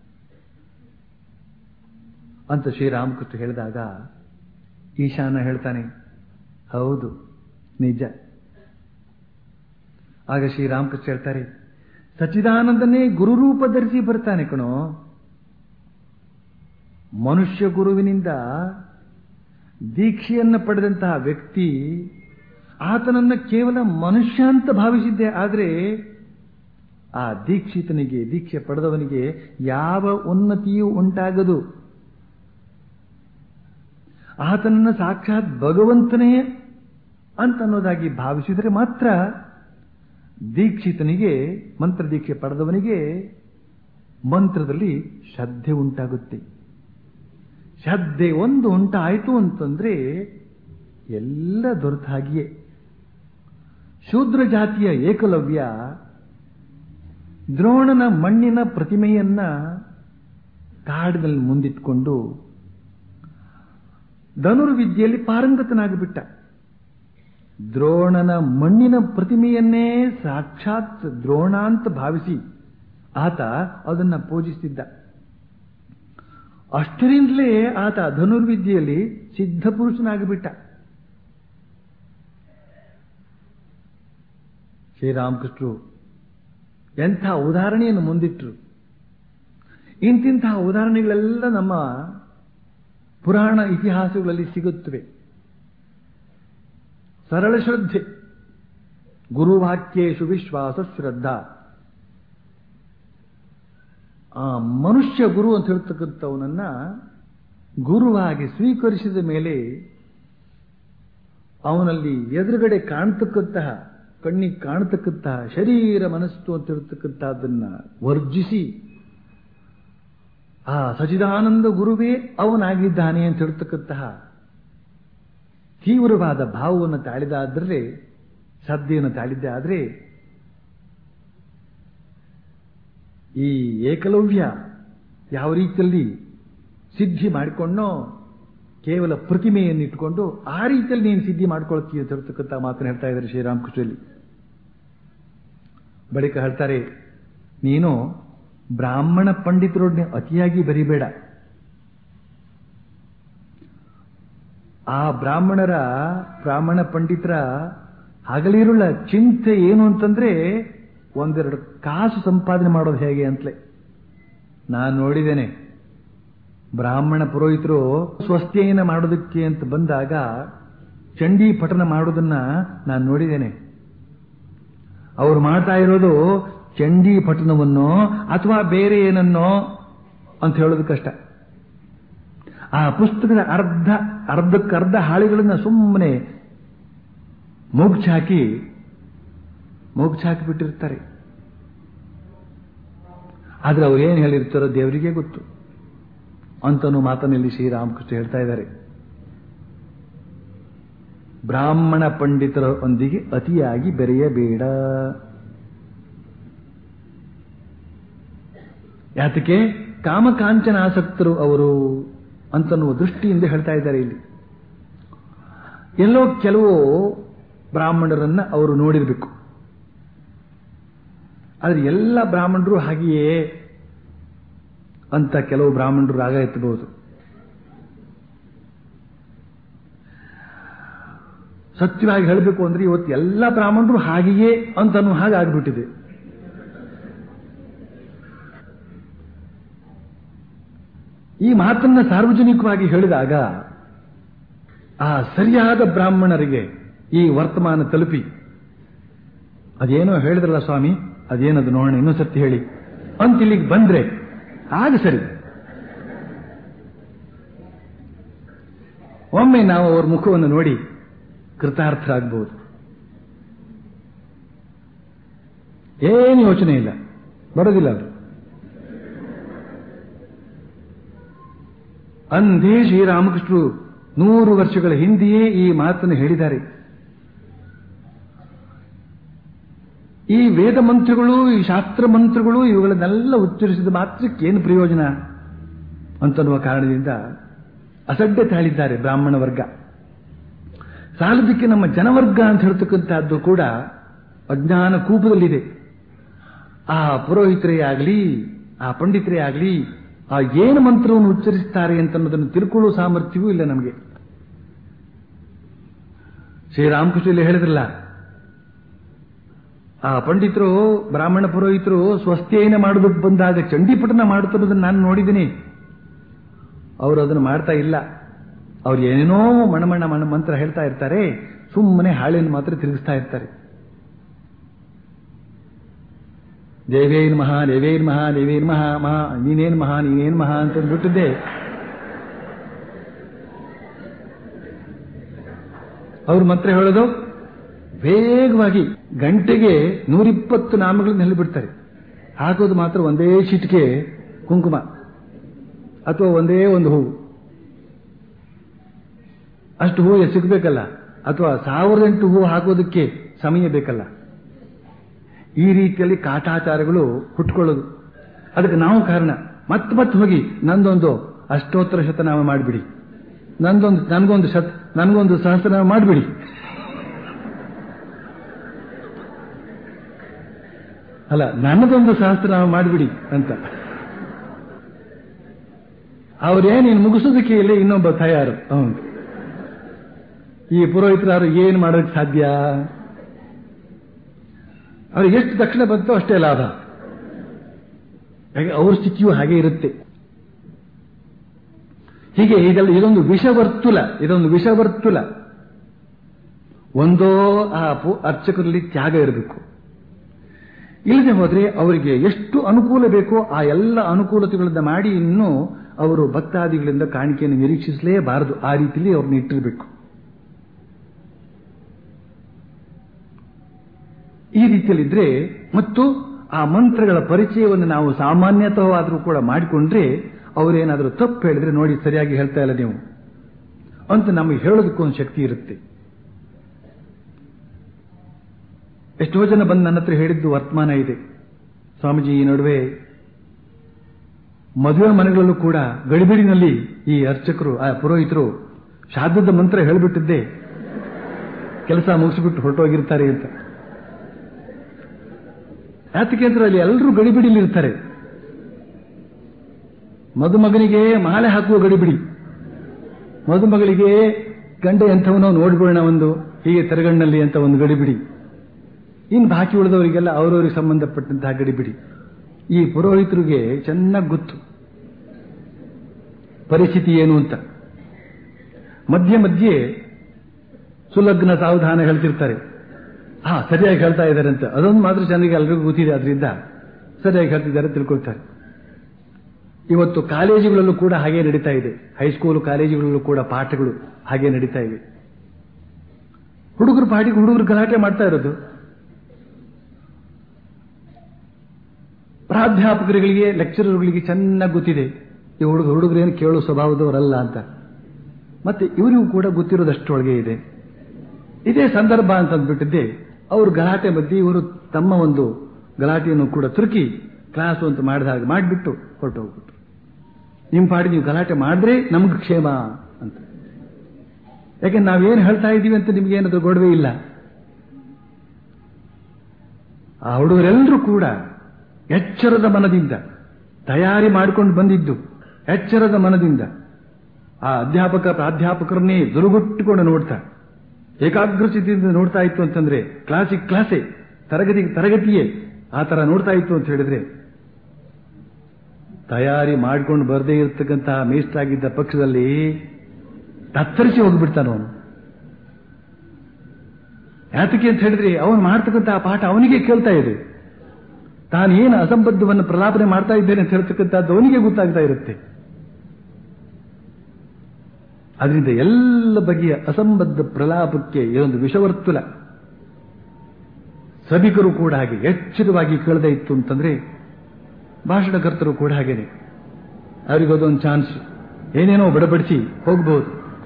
ಅಂತ ಶ್ರೀರಾಮಕೃಷ್ಣ ಹೇಳಿದಾಗ ಈಶಾನ ಹೇಳ್ತಾನೆ ಹೌದು ನಿಜ ಆಗ ಶ್ರೀರಾಮಕೃಷ್ಣ ಹೇಳ್ತಾರೆ ಸಚ್ಚಿದಾನಂದನೇ ಗುರುರೂಪ ಧರಿಸಿ ಬರ್ತಾನೆ ಕಣೋ ಮನುಷ್ಯ ಗುರುವಿನಿಂದ ದೀಕ್ಷೆಯನ್ನು ಪಡೆದಂತಹ ವ್ಯಕ್ತಿ ಆತನನ್ನ ಕೇವಲ ಮನುಷ್ಯ ಅಂತ ಭಾವಿಸಿದ್ದೆ ಆದರೆ ಆ ದೀಕ್ಷಿತನಿಗೆ ದೀಕ್ಷೆ ಪಡೆದವನಿಗೆ ಯಾವ ಉನ್ನತಿಯೂ ಉಂಟಾಗದು ಆತನನ್ನ ಸಾಕ್ಷಾತ್ ಭಗವಂತನೇ ಅಂತ ಅನ್ನೋದಾಗಿ ಭಾವಿಸಿದರೆ ಮಾತ್ರ ದೀಕ್ಷಿತನಿಗೆ ಮಂತ್ರ ದೀಕ್ಷೆ ಪಡೆದವನಿಗೆ ಮಂತ್ರದಲ್ಲಿ ಶ್ರದ್ಧೆ ಉಂಟಾಗುತ್ತೆ ಶ್ರದ್ಧೆ ಒಂದು ಉಂಟಾಯಿತು ಅಂತಂದ್ರೆ ಎಲ್ಲ ದೊರೆತ ಹಾಗೆಯೇ ಶೂದ್ರ ಜಾತಿಯ ಏಕಲವ್ಯ ದ್ರೋಣನ ಮಣ್ಣಿನ ಪ್ರತಿಮೆಯನ್ನ ಕಾಡಿನಲ್ಲಿ ಮುಂದಿಟ್ಕೊಂಡು ಧನುರ್ವಿದ್ಯೆಯಲ್ಲಿ ಪಾರಂಗತನಾಗಿಬಿಟ್ಟ ದ್ರೋಣನ ಮಣ್ಣಿನ ಪ್ರತಿಮೆಯನ್ನೇ ಸಾಕ್ಷಾತ್ ದ್ರೋಣ ಅಂತ ಭಾವಿಸಿ ಆತ ಅದನ್ನ ಪೂಜಿಸ್ತಿದ್ದ ಅಷ್ಟರಿಂದಲೇ ಆತ ಧನುರ್ವಿದ್ಯೆಯಲ್ಲಿ ಸಿದ್ಧ ಪುರುಷನಾಗಿಬಿಟ್ಟ ಶ್ರೀರಾಮಕೃಷ್ಣರು ಎಂಥ ಉದಾಹರಣೆಯನ್ನು ಮುಂದಿಟ್ಟರು ಇಂತಿಂತಹ ಉದಾಹರಣೆಗಳೆಲ್ಲ ನಮ್ಮ ಪುರಾಣ ಇತಿಹಾಸಗಳಲ್ಲಿ ಸಿಗುತ್ತವೆ ಸರಳ ಶ್ರದ್ಧೆ ಗುರುವಾಕ್ಯೇಶು ವಿಶ್ವಾಸ ಶ್ರದ್ಧಾ ಆ ಮನುಷ್ಯ ಗುರು ಅಂತ ಹೇಳ್ತಕ್ಕಂಥವನನ್ನ ಗುರುವಾಗಿ ಸ್ವೀಕರಿಸಿದ ಮೇಲೆ ಅವನಲ್ಲಿ ಎದುರುಗಡೆ ಕಾಣತಕ್ಕಂತಹ ಕಣ್ಣಿಗೆ ಕಾಣತಕ್ಕಂತಹ ಶರೀರ ಮನಸ್ಸು ಅಂತ ಹೇಳ್ತಕ್ಕಂತಹದನ್ನ ವರ್ಜಿಸಿ ಆ ಸಚಿದಾನಂದ ಗುರುವೇ ಅವನಾಗಿದ್ದಾನೆ ಅಂತ ಹೇಳ್ತಕ್ಕಂತಹ ತೀವ್ರವಾದ ಭಾವವನ್ನು ತಾಳಿದಾದ್ರೆ ಶ್ರದ್ಧೆಯನ್ನು ತಾಳಿದ್ದೆ ಆದರೆ ಈ ಏಕಲವ್ಯ ಯಾವ ರೀತಿಯಲ್ಲಿ ಸಿದ್ಧಿ ಮಾಡಿಕೊಂಡೋ ಕೇವಲ ಪ್ರತಿಮೆಯನ್ನು ಇಟ್ಕೊಂಡು ಆ ರೀತಿಯಲ್ಲಿ ನೀನು ಸಿದ್ಧಿ ಮಾಡ್ಕೊಳ್ತೀಯ ಅಂತ ಹೇಳ್ತಕ್ಕಂಥ ಮಾತನ್ನು ಹೇಳ್ತಾ ಇದ್ದಾರೆ ಶ್ರೀರಾಮಕೃಷ್ಣಲ್ಲಿ ಬಳಿಕ ಹೇಳ್ತಾರೆ ನೀನು ಬ್ರಾಹ್ಮಣ ಪಂಡಿತರೊಡನೆ ಅತಿಯಾಗಿ ಬರಿಬೇಡ ಆ ಬ್ರಾಹ್ಮಣರ ಬ್ರಾಹ್ಮಣ ಪಂಡಿತರ ಹಗಲಿರುಳ ಚಿಂತೆ ಏನು ಅಂತಂದ್ರೆ ಒಂದೆರಡು ಕಾಸು ಸಂಪಾದನೆ ಮಾಡೋದು ಹೇಗೆ ಅಂತಲೇ ನಾನು ನೋಡಿದ್ದೇನೆ ಬ್ರಾಹ್ಮಣ ಪುರೋಹಿತರು ಸ್ವಸ್ಥೆಯನ್ನು ಮಾಡೋದಕ್ಕೆ ಅಂತ ಬಂದಾಗ ಚಂಡಿ ಪಠನ ಮಾಡೋದನ್ನ ನಾನು ನೋಡಿದ್ದೇನೆ ಅವ್ರು ಮಾಡ್ತಾ ಇರೋದು ಚಂಡಿ ಪಠನವನ್ನು ಅಥವಾ ಬೇರೆ ಏನನ್ನೋ ಅಂತ ಹೇಳೋದು ಕಷ್ಟ ಆ ಪುಸ್ತಕದ ಅರ್ಧ ಅರ್ಧಕ್ಕರ್ಧ ಹಾಳೆಗಳನ್ನ ಸುಮ್ಮನೆ ಹಾಕಿ ಮೋಕ್ಷ ಹಾಕಿಬಿಟ್ಟಿರ್ತಾರೆ ಆದ್ರೆ ಅವ್ರು ಏನು ಹೇಳಿರ್ತಾರೋ ದೇವರಿಗೆ ಗೊತ್ತು ಅಂತನೂ ಮಾತನಲ್ಲಿ ಶ್ರೀರಾಮಕೃಷ್ಣ ಹೇಳ್ತಾ ಇದ್ದಾರೆ ಬ್ರಾಹ್ಮಣ ಪಂಡಿತರ ಒಂದಿಗೆ ಅತಿಯಾಗಿ ಬೆರೆಯಬೇಡ ಯಾತಕ್ಕೆ ಕಾಮಕಾಂಚನ ಆಸಕ್ತರು ಅವರು ಅಂತನ್ನುವ ದೃಷ್ಟಿಯಿಂದ ಹೇಳ್ತಾ ಇದ್ದಾರೆ ಇಲ್ಲಿ ಎಲ್ಲೋ ಕೆಲವು ಬ್ರಾಹ್ಮಣರನ್ನ ಅವರು ನೋಡಿರ್ಬೇಕು ಆದ್ರೆ ಎಲ್ಲ ಬ್ರಾಹ್ಮಣರು ಹಾಗೆಯೇ ಅಂತ ಕೆಲವು ಬ್ರಾಹ್ಮಣರು ರಾಗ ಎತ್ತಬಹುದು ಸತ್ಯವಾಗಿ ಹೇಳಬೇಕು ಅಂದ್ರೆ ಇವತ್ತು ಎಲ್ಲ ಬ್ರಾಹ್ಮಣರು ಹಾಗೆಯೇ ಅಂತನೂ ಹಾಗೆ ಆಗ್ಬಿಟ್ಟಿದೆ ಈ ಮಾತನ್ನ ಸಾರ್ವಜನಿಕವಾಗಿ ಹೇಳಿದಾಗ ಆ ಸರಿಯಾದ ಬ್ರಾಹ್ಮಣರಿಗೆ ಈ ವರ್ತಮಾನ ತಲುಪಿ ಅದೇನೋ ಹೇಳಿದ್ರಲ್ಲ ಸ್ವಾಮಿ ಅದೇನದು ನೋಡೋಣ ಇನ್ನೂ ಸತ್ಯ ಹೇಳಿ ಅಂತ ಇಲ್ಲಿಗೆ ಬಂದ್ರೆ ಆಗ ಸರಿ ಒಮ್ಮೆ ನಾವು ಅವ್ರ ಮುಖವನ್ನು ನೋಡಿ ಕೃತಾರ್ಥರಾಗಬಹುದು ಏನು ಯೋಚನೆ ಇಲ್ಲ ಬರೋದಿಲ್ಲ ಅವರು ಅಂದೇ ಶ್ರೀರಾಮಕೃಷ್ಣರು ನೂರು ವರ್ಷಗಳ ಹಿಂದೆಯೇ ಈ ಮಾತನ್ನು ಹೇಳಿದ್ದಾರೆ ಈ ವೇದ ಮಂತ್ರಗಳು ಈ ಶಾಸ್ತ್ರ ಮಂತ್ರಗಳು ಇವುಗಳನ್ನೆಲ್ಲ ಉಚ್ಚರಿಸಿದ ಮಾತ್ರಕ್ಕೆ ಏನು ಪ್ರಯೋಜನ ಅಂತನ್ನುವ ಕಾರಣದಿಂದ ಅಸಡ್ಡೆ ತಾಳಿದ್ದಾರೆ ಬ್ರಾಹ್ಮಣ ವರ್ಗ ಸಾಲದಕ್ಕೆ ನಮ್ಮ ಜನವರ್ಗ ಅಂತ ಹೇಳ್ತಕ್ಕಂಥದ್ದು ಕೂಡ ಅಜ್ಞಾನ ಕೂಪದಲ್ಲಿದೆ ಆ ಪುರೋಹಿತರೇ ಆಗಲಿ ಆ ಪಂಡಿತರೇ ಆಗಲಿ ಆ ಏನು ಮಂತ್ರವನ್ನು ಉಚ್ಚರಿಸುತ್ತಾರೆ ಅಂತ ಅನ್ನೋದನ್ನು ತಿಳ್ಕೊಳ್ಳುವ ಸಾಮರ್ಥ್ಯವೂ ಇಲ್ಲ ನಮಗೆ ಶ್ರೀರಾಮಕೃಷ್ಣ ಇಲ್ಲಿ ಹೇಳಿದ್ರಲ್ಲ ಆ ಪಂಡಿತರು ಬ್ರಾಹ್ಮಣ ಪುರೋಹಿತರು ಸ್ವಸ್ಥೆಯನ್ನ ಮಾಡೋದಕ್ಕೆ ಬಂದಾಗ ಚಂಡೀಪಟನ ಮಾಡುತ್ತಿರೋದನ್ನು ನಾನು ನೋಡಿದ್ದೀನಿ ಅವರು ಅದನ್ನು ಮಾಡ್ತಾ ಇಲ್ಲ ಅವ್ರು ಏನೇನೋ ಮಣಮಣ ಮಣ ಮಂತ್ರ ಹೇಳ್ತಾ ಇರ್ತಾರೆ ಸುಮ್ಮನೆ ಹಾಳೆಯನ್ನು ಮಾತ್ರ ತಿರುಗಿಸ್ತಾ ಇರ್ತಾರೆ ದೇವೇನ್ ಮಹಾ ದೇವೇನ್ ಮಹಾ ದೇವೇನ್ ಮಹಾ ಮಹಾ ನೀನೇನ್ ಮಹಾ ನೀನೇನ್ ಮಹಾ ಅಂತ ಬಿಟ್ಟಿದ್ದೆ ಅವ್ರು ಮಂತ್ರ ಹೇಳೋದು ವೇಗವಾಗಿ ಗಂಟೆಗೆ ನೂರಿಪ್ಪತ್ತು ನಾಮಗಳನ್ನು ಹೇಳಿಬಿಡ್ತಾರೆ ಹಾಕೋದು ಮಾತ್ರ ಒಂದೇ ಚಿಟಿಕೆ ಕುಂಕುಮ ಅಥವಾ ಒಂದೇ ಒಂದು ಹೂವು ಅಷ್ಟು ಹೂವು ಸಿಗಬೇಕಲ್ಲ ಅಥವಾ ಸಾವಿರದ ಎಂಟು ಹೂವು ಹಾಕೋದಕ್ಕೆ ಸಮಯ ಬೇಕಲ್ಲ ಈ ರೀತಿಯಲ್ಲಿ ಕಾಟಾಚಾರಗಳು ಹುಟ್ಕೊಳ್ಳೋದು ಅದಕ್ಕೆ ನಾವು ಕಾರಣ ಮತ್ತೆ ಮತ್ತೆ ಹೋಗಿ ನಂದೊಂದು ಅಷ್ಟೋತ್ತರ ಶತನಾಮ ಮಾಡಿಬಿಡಿ ನಂದೊಂದು ನನಗೊಂದು ಶತ್ ನನಗೊಂದು ಸಹಸ್ರನಾಮ ಮಾಡಿಬಿಡಿ ಅಲ್ಲ ನನ್ನದೊಂದು ಸಹಸ್ರನಾಮ ಮಾಡಿಬಿಡಿ ಅಂತ ಅವ್ರೇನೇನು ಮುಗಿಸೋದಕ್ಕೆ ಇಲ್ಲಿ ಇನ್ನೊಬ್ಬ ತಯಾರು ಅವನು ಈ ಪುರೋಹಿತರು ಏನು ಮಾಡೋದಕ್ಕೆ ಸಾಧ್ಯ ಅವ್ರಿಗೆ ಎಷ್ಟು ದಕ್ಷಿಣ ಬಂತೋ ಅಷ್ಟೇ ಲಾಭ ಹಾಗೆ ಅವ್ರ ಸ್ಥಿತಿಯೂ ಹಾಗೆ ಇರುತ್ತೆ ಹೀಗೆ ಇದೆಲ್ಲ ಇದೊಂದು ವಿಷವರ್ತುಲ ಇದೊಂದು ವಿಷವರ್ತುಲ ಒಂದೋ ಆ ಅರ್ಚಕರಲ್ಲಿ ತ್ಯಾಗ ಇರಬೇಕು ಇಲ್ಲದೆ ಹೋದ್ರೆ ಅವರಿಗೆ ಎಷ್ಟು ಅನುಕೂಲ ಬೇಕೋ ಆ ಎಲ್ಲ ಅನುಕೂಲತೆಗಳಿಂದ ಮಾಡಿ ಇನ್ನೂ ಅವರು ಭಕ್ತಾದಿಗಳಿಂದ ಕಾಣಿಕೆಯನ್ನು ನಿರೀಕ್ಷಿಸಲೇಬಾರದು ಆ ರೀತಿಯಲ್ಲಿ ಅವ್ರನ್ನ ಇಟ್ಟಿರಬೇಕು ಈ ರೀತಿಯಲ್ಲಿದ್ರೆ ಮತ್ತು ಆ ಮಂತ್ರಗಳ ಪರಿಚಯವನ್ನು ನಾವು ಸಾಮಾನ್ಯತವಾದರೂ ಕೂಡ ಮಾಡಿಕೊಂಡ್ರೆ ಅವರೇನಾದರೂ ತಪ್ಪು ಹೇಳಿದ್ರೆ ನೋಡಿ ಸರಿಯಾಗಿ ಹೇಳ್ತಾ ಇಲ್ಲ ನೀವು ಅಂತ ನಮಗೆ ಹೇಳೋದಕ್ಕೊಂದು ಶಕ್ತಿ ಇರುತ್ತೆ ಎಷ್ಟೋ ಜನ ಬಂದು ನನ್ನ ಹತ್ರ ಹೇಳಿದ್ದು ವರ್ತಮಾನ ಇದೆ ಸ್ವಾಮೀಜಿ ಈ ನಡುವೆ ಮದುವೆ ಮನೆಗಳಲ್ಲೂ ಕೂಡ ಗಡಿಬಿಡಿನಲ್ಲಿ ಈ ಅರ್ಚಕರು ಆ ಪುರೋಹಿತರು ಶಾದದ ಮಂತ್ರ ಹೇಳಿಬಿಟ್ಟಿದ್ದೆ ಕೆಲಸ ಮುಗಿಸಿಬಿಟ್ಟು ಹೊರಟೋಗಿರ್ತಾರೆ ಅಂತ ಯಾತಕ್ಕೆ ಅಂದ್ರೆ ಅಲ್ಲಿ ಎಲ್ಲರೂ ಗಡಿಬಿಡಿಲಿ ಇರ್ತಾರೆ ಮದುಮಗನಿಗೆ ಮಾಲೆ ಹಾಕುವ ಗಡಿಬಿಡಿ ಮದುಮಗಳಿಗೆ ಗಂಡ ಎಂಥವನೋ ನೋಡ್ಬಿಡೋಣ ಒಂದು ಹೀಗೆ ತೆರಗಣ್ಣಲ್ಲಿ ಅಂತ ಒಂದು ಗಡಿಬಿಡಿ ಇನ್ನು ಬಾಕಿ ಉಳಿದವರಿಗೆಲ್ಲ ಅವರವರಿಗೆ ಸಂಬಂಧಪಟ್ಟಂತಹ ಗಡಿಬಿಡಿ ಈ ಪುರೋಹಿತರಿಗೆ ಚೆನ್ನಾಗಿ ಗೊತ್ತು ಪರಿಸ್ಥಿತಿ ಏನು ಅಂತ ಮಧ್ಯೆ ಮಧ್ಯೆ ಸುಲಗ್ನ ಸಾವಧಾನ ಹೇಳ್ತಿರ್ತಾರೆ ಹಾ ಸರಿಯಾಗಿ ಹೇಳ್ತಾ ಇದ್ದಾರೆ ಅಂತ ಅದೊಂದು ಮಾತ್ರ ಚೆನ್ನಾಗಿ ಎಲ್ರಿಗೂ ಗೊತ್ತಿದೆ ಅದರಿಂದ ಸರಿಯಾಗಿ ಹೇಳ್ತಿದ್ದಾರೆ ತಿಳ್ಕೊಳ್ತಾರೆ ಇವತ್ತು ಕಾಲೇಜುಗಳಲ್ಲೂ ಕೂಡ ಹಾಗೆ ನಡೀತಾ ಇದೆ ಹೈಸ್ಕೂಲ್ ಕಾಲೇಜುಗಳಲ್ಲೂ ಕೂಡ ಪಾಠಗಳು ಹಾಗೆ ನಡೀತಾ ಇವೆ ಹುಡುಗರು ಪಾಟಿಗೆ ಹುಡುಗರು ಗಲಾಟೆ ಮಾಡ್ತಾ ಇರೋದು ಪ್ರಾಧ್ಯಾಪಕರುಗಳಿಗೆ ಲೆಕ್ಚರರ್ಗಳಿಗೆ ಚೆನ್ನಾಗಿ ಗೊತ್ತಿದೆ ಈ ಹುಡುಗ ಹುಡುಗರೇನು ಕೇಳೋ ಸ್ವಭಾವದವರಲ್ಲ ಅಂತ ಮತ್ತೆ ಇವರಿಗೂ ಕೂಡ ಗೊತ್ತಿರೋದಷ್ಟೊಳಗೆ ಇದೆ ಇದೇ ಸಂದರ್ಭ ಅಂತ ಅಂದ್ಬಿಟ್ಟಿದ್ದೆ ಅವರು ಗಲಾಟೆ ಮಧ್ಯೆ ಇವರು ತಮ್ಮ ಒಂದು ಗಲಾಟೆಯನ್ನು ಕೂಡ ತುರುಕಿ ಕ್ಲಾಸು ಅಂತ ಮಾಡಿದ ಹಾಗೆ ಮಾಡಿಬಿಟ್ಟು ಹೊರಟು ಹೋಗ್ಬಿಟ್ಟು ನಿಮ್ಮ ಪಾಡಿ ನೀವು ಗಲಾಟೆ ಮಾಡಿದ್ರೆ ನಮ್ಗೆ ಕ್ಷೇಮ ಅಂತ ಯಾಕೆಂದ್ರೆ ನಾವೇನು ಹೇಳ್ತಾ ಇದ್ದೀವಿ ಅಂತ ನಿಮ್ಗೆ ಏನಾದ್ರೂ ಗೊಡವೆ ಇಲ್ಲ ಆ ಹುಡುಗರೆಲ್ಲರೂ ಕೂಡ ಎಚ್ಚರದ ಮನದಿಂದ ತಯಾರಿ ಮಾಡಿಕೊಂಡು ಬಂದಿದ್ದು ಎಚ್ಚರದ ಮನದಿಂದ ಆ ಅಧ್ಯಾಪಕ ಪ್ರಾಧ್ಯಾಪಕರನ್ನೇ ದುರುಗುಟ್ಟಿಕೊಂಡು ನೋಡ್ತಾ ಏಕಾಗ್ರಚಿತಿಯಿಂದ ನೋಡ್ತಾ ಇತ್ತು ಅಂತಂದ್ರೆ ಕ್ಲಾಸಿಗೆ ಕ್ಲಾಸೆ ತರಗತಿಗೆ ತರಗತಿಯೇ ಆ ತರ ನೋಡ್ತಾ ಇತ್ತು ಅಂತ ಹೇಳಿದ್ರೆ ತಯಾರಿ ಮಾಡ್ಕೊಂಡು ಬರದೇ ಇರತಕ್ಕಂತಹ ಮೇಷ್ಟ್ರಾಗಿದ್ದ ಪಕ್ಷದಲ್ಲಿ ತತ್ತರಿಸಿ ಹೋಗ್ಬಿಡ್ತಾನ ಅವನು ಯಾತಕ್ಕೆ ಅಂತ ಹೇಳಿದ್ರೆ ಅವನು ಮಾಡ್ತಕ್ಕಂತಹ ಪಾಠ ಅವನಿಗೆ ಕೇಳ್ತಾ ಇದೆ ತಾನು ಏನು ಅಸಂಬದ್ಧವನ್ನು ಪ್ರಲಾಪನೆ ಮಾಡ್ತಾ ಇದ್ದೇನೆ ಅಂತ ಹೇಳ್ತಕ್ಕಂಥದ್ದು ಅವನಿಗೆ ಗೊತ್ತಾಗ್ತಾ ಇರುತ್ತೆ ಅದರಿಂದ ಎಲ್ಲ ಬಗೆಯ ಅಸಂಬದ್ಧ ಪ್ರಲಾಪಕ್ಕೆ ಇದೊಂದು ವಿಷವರ್ತುಲ ಸಭಿಕರು ಕೂಡ ಹಾಗೆ ಎಚ್ಚರವಾಗಿ ಕೇಳದೇ ಇತ್ತು ಅಂತಂದ್ರೆ ಭಾಷಣಕರ್ತರು ಕೂಡ ಹಾಗೇನೆ ಅವರಿಗೊಂದೊಂದು ಚಾನ್ಸ್ ಏನೇನೋ ಬಡಬಡಿಸಿ ಹೋಗಬಹುದು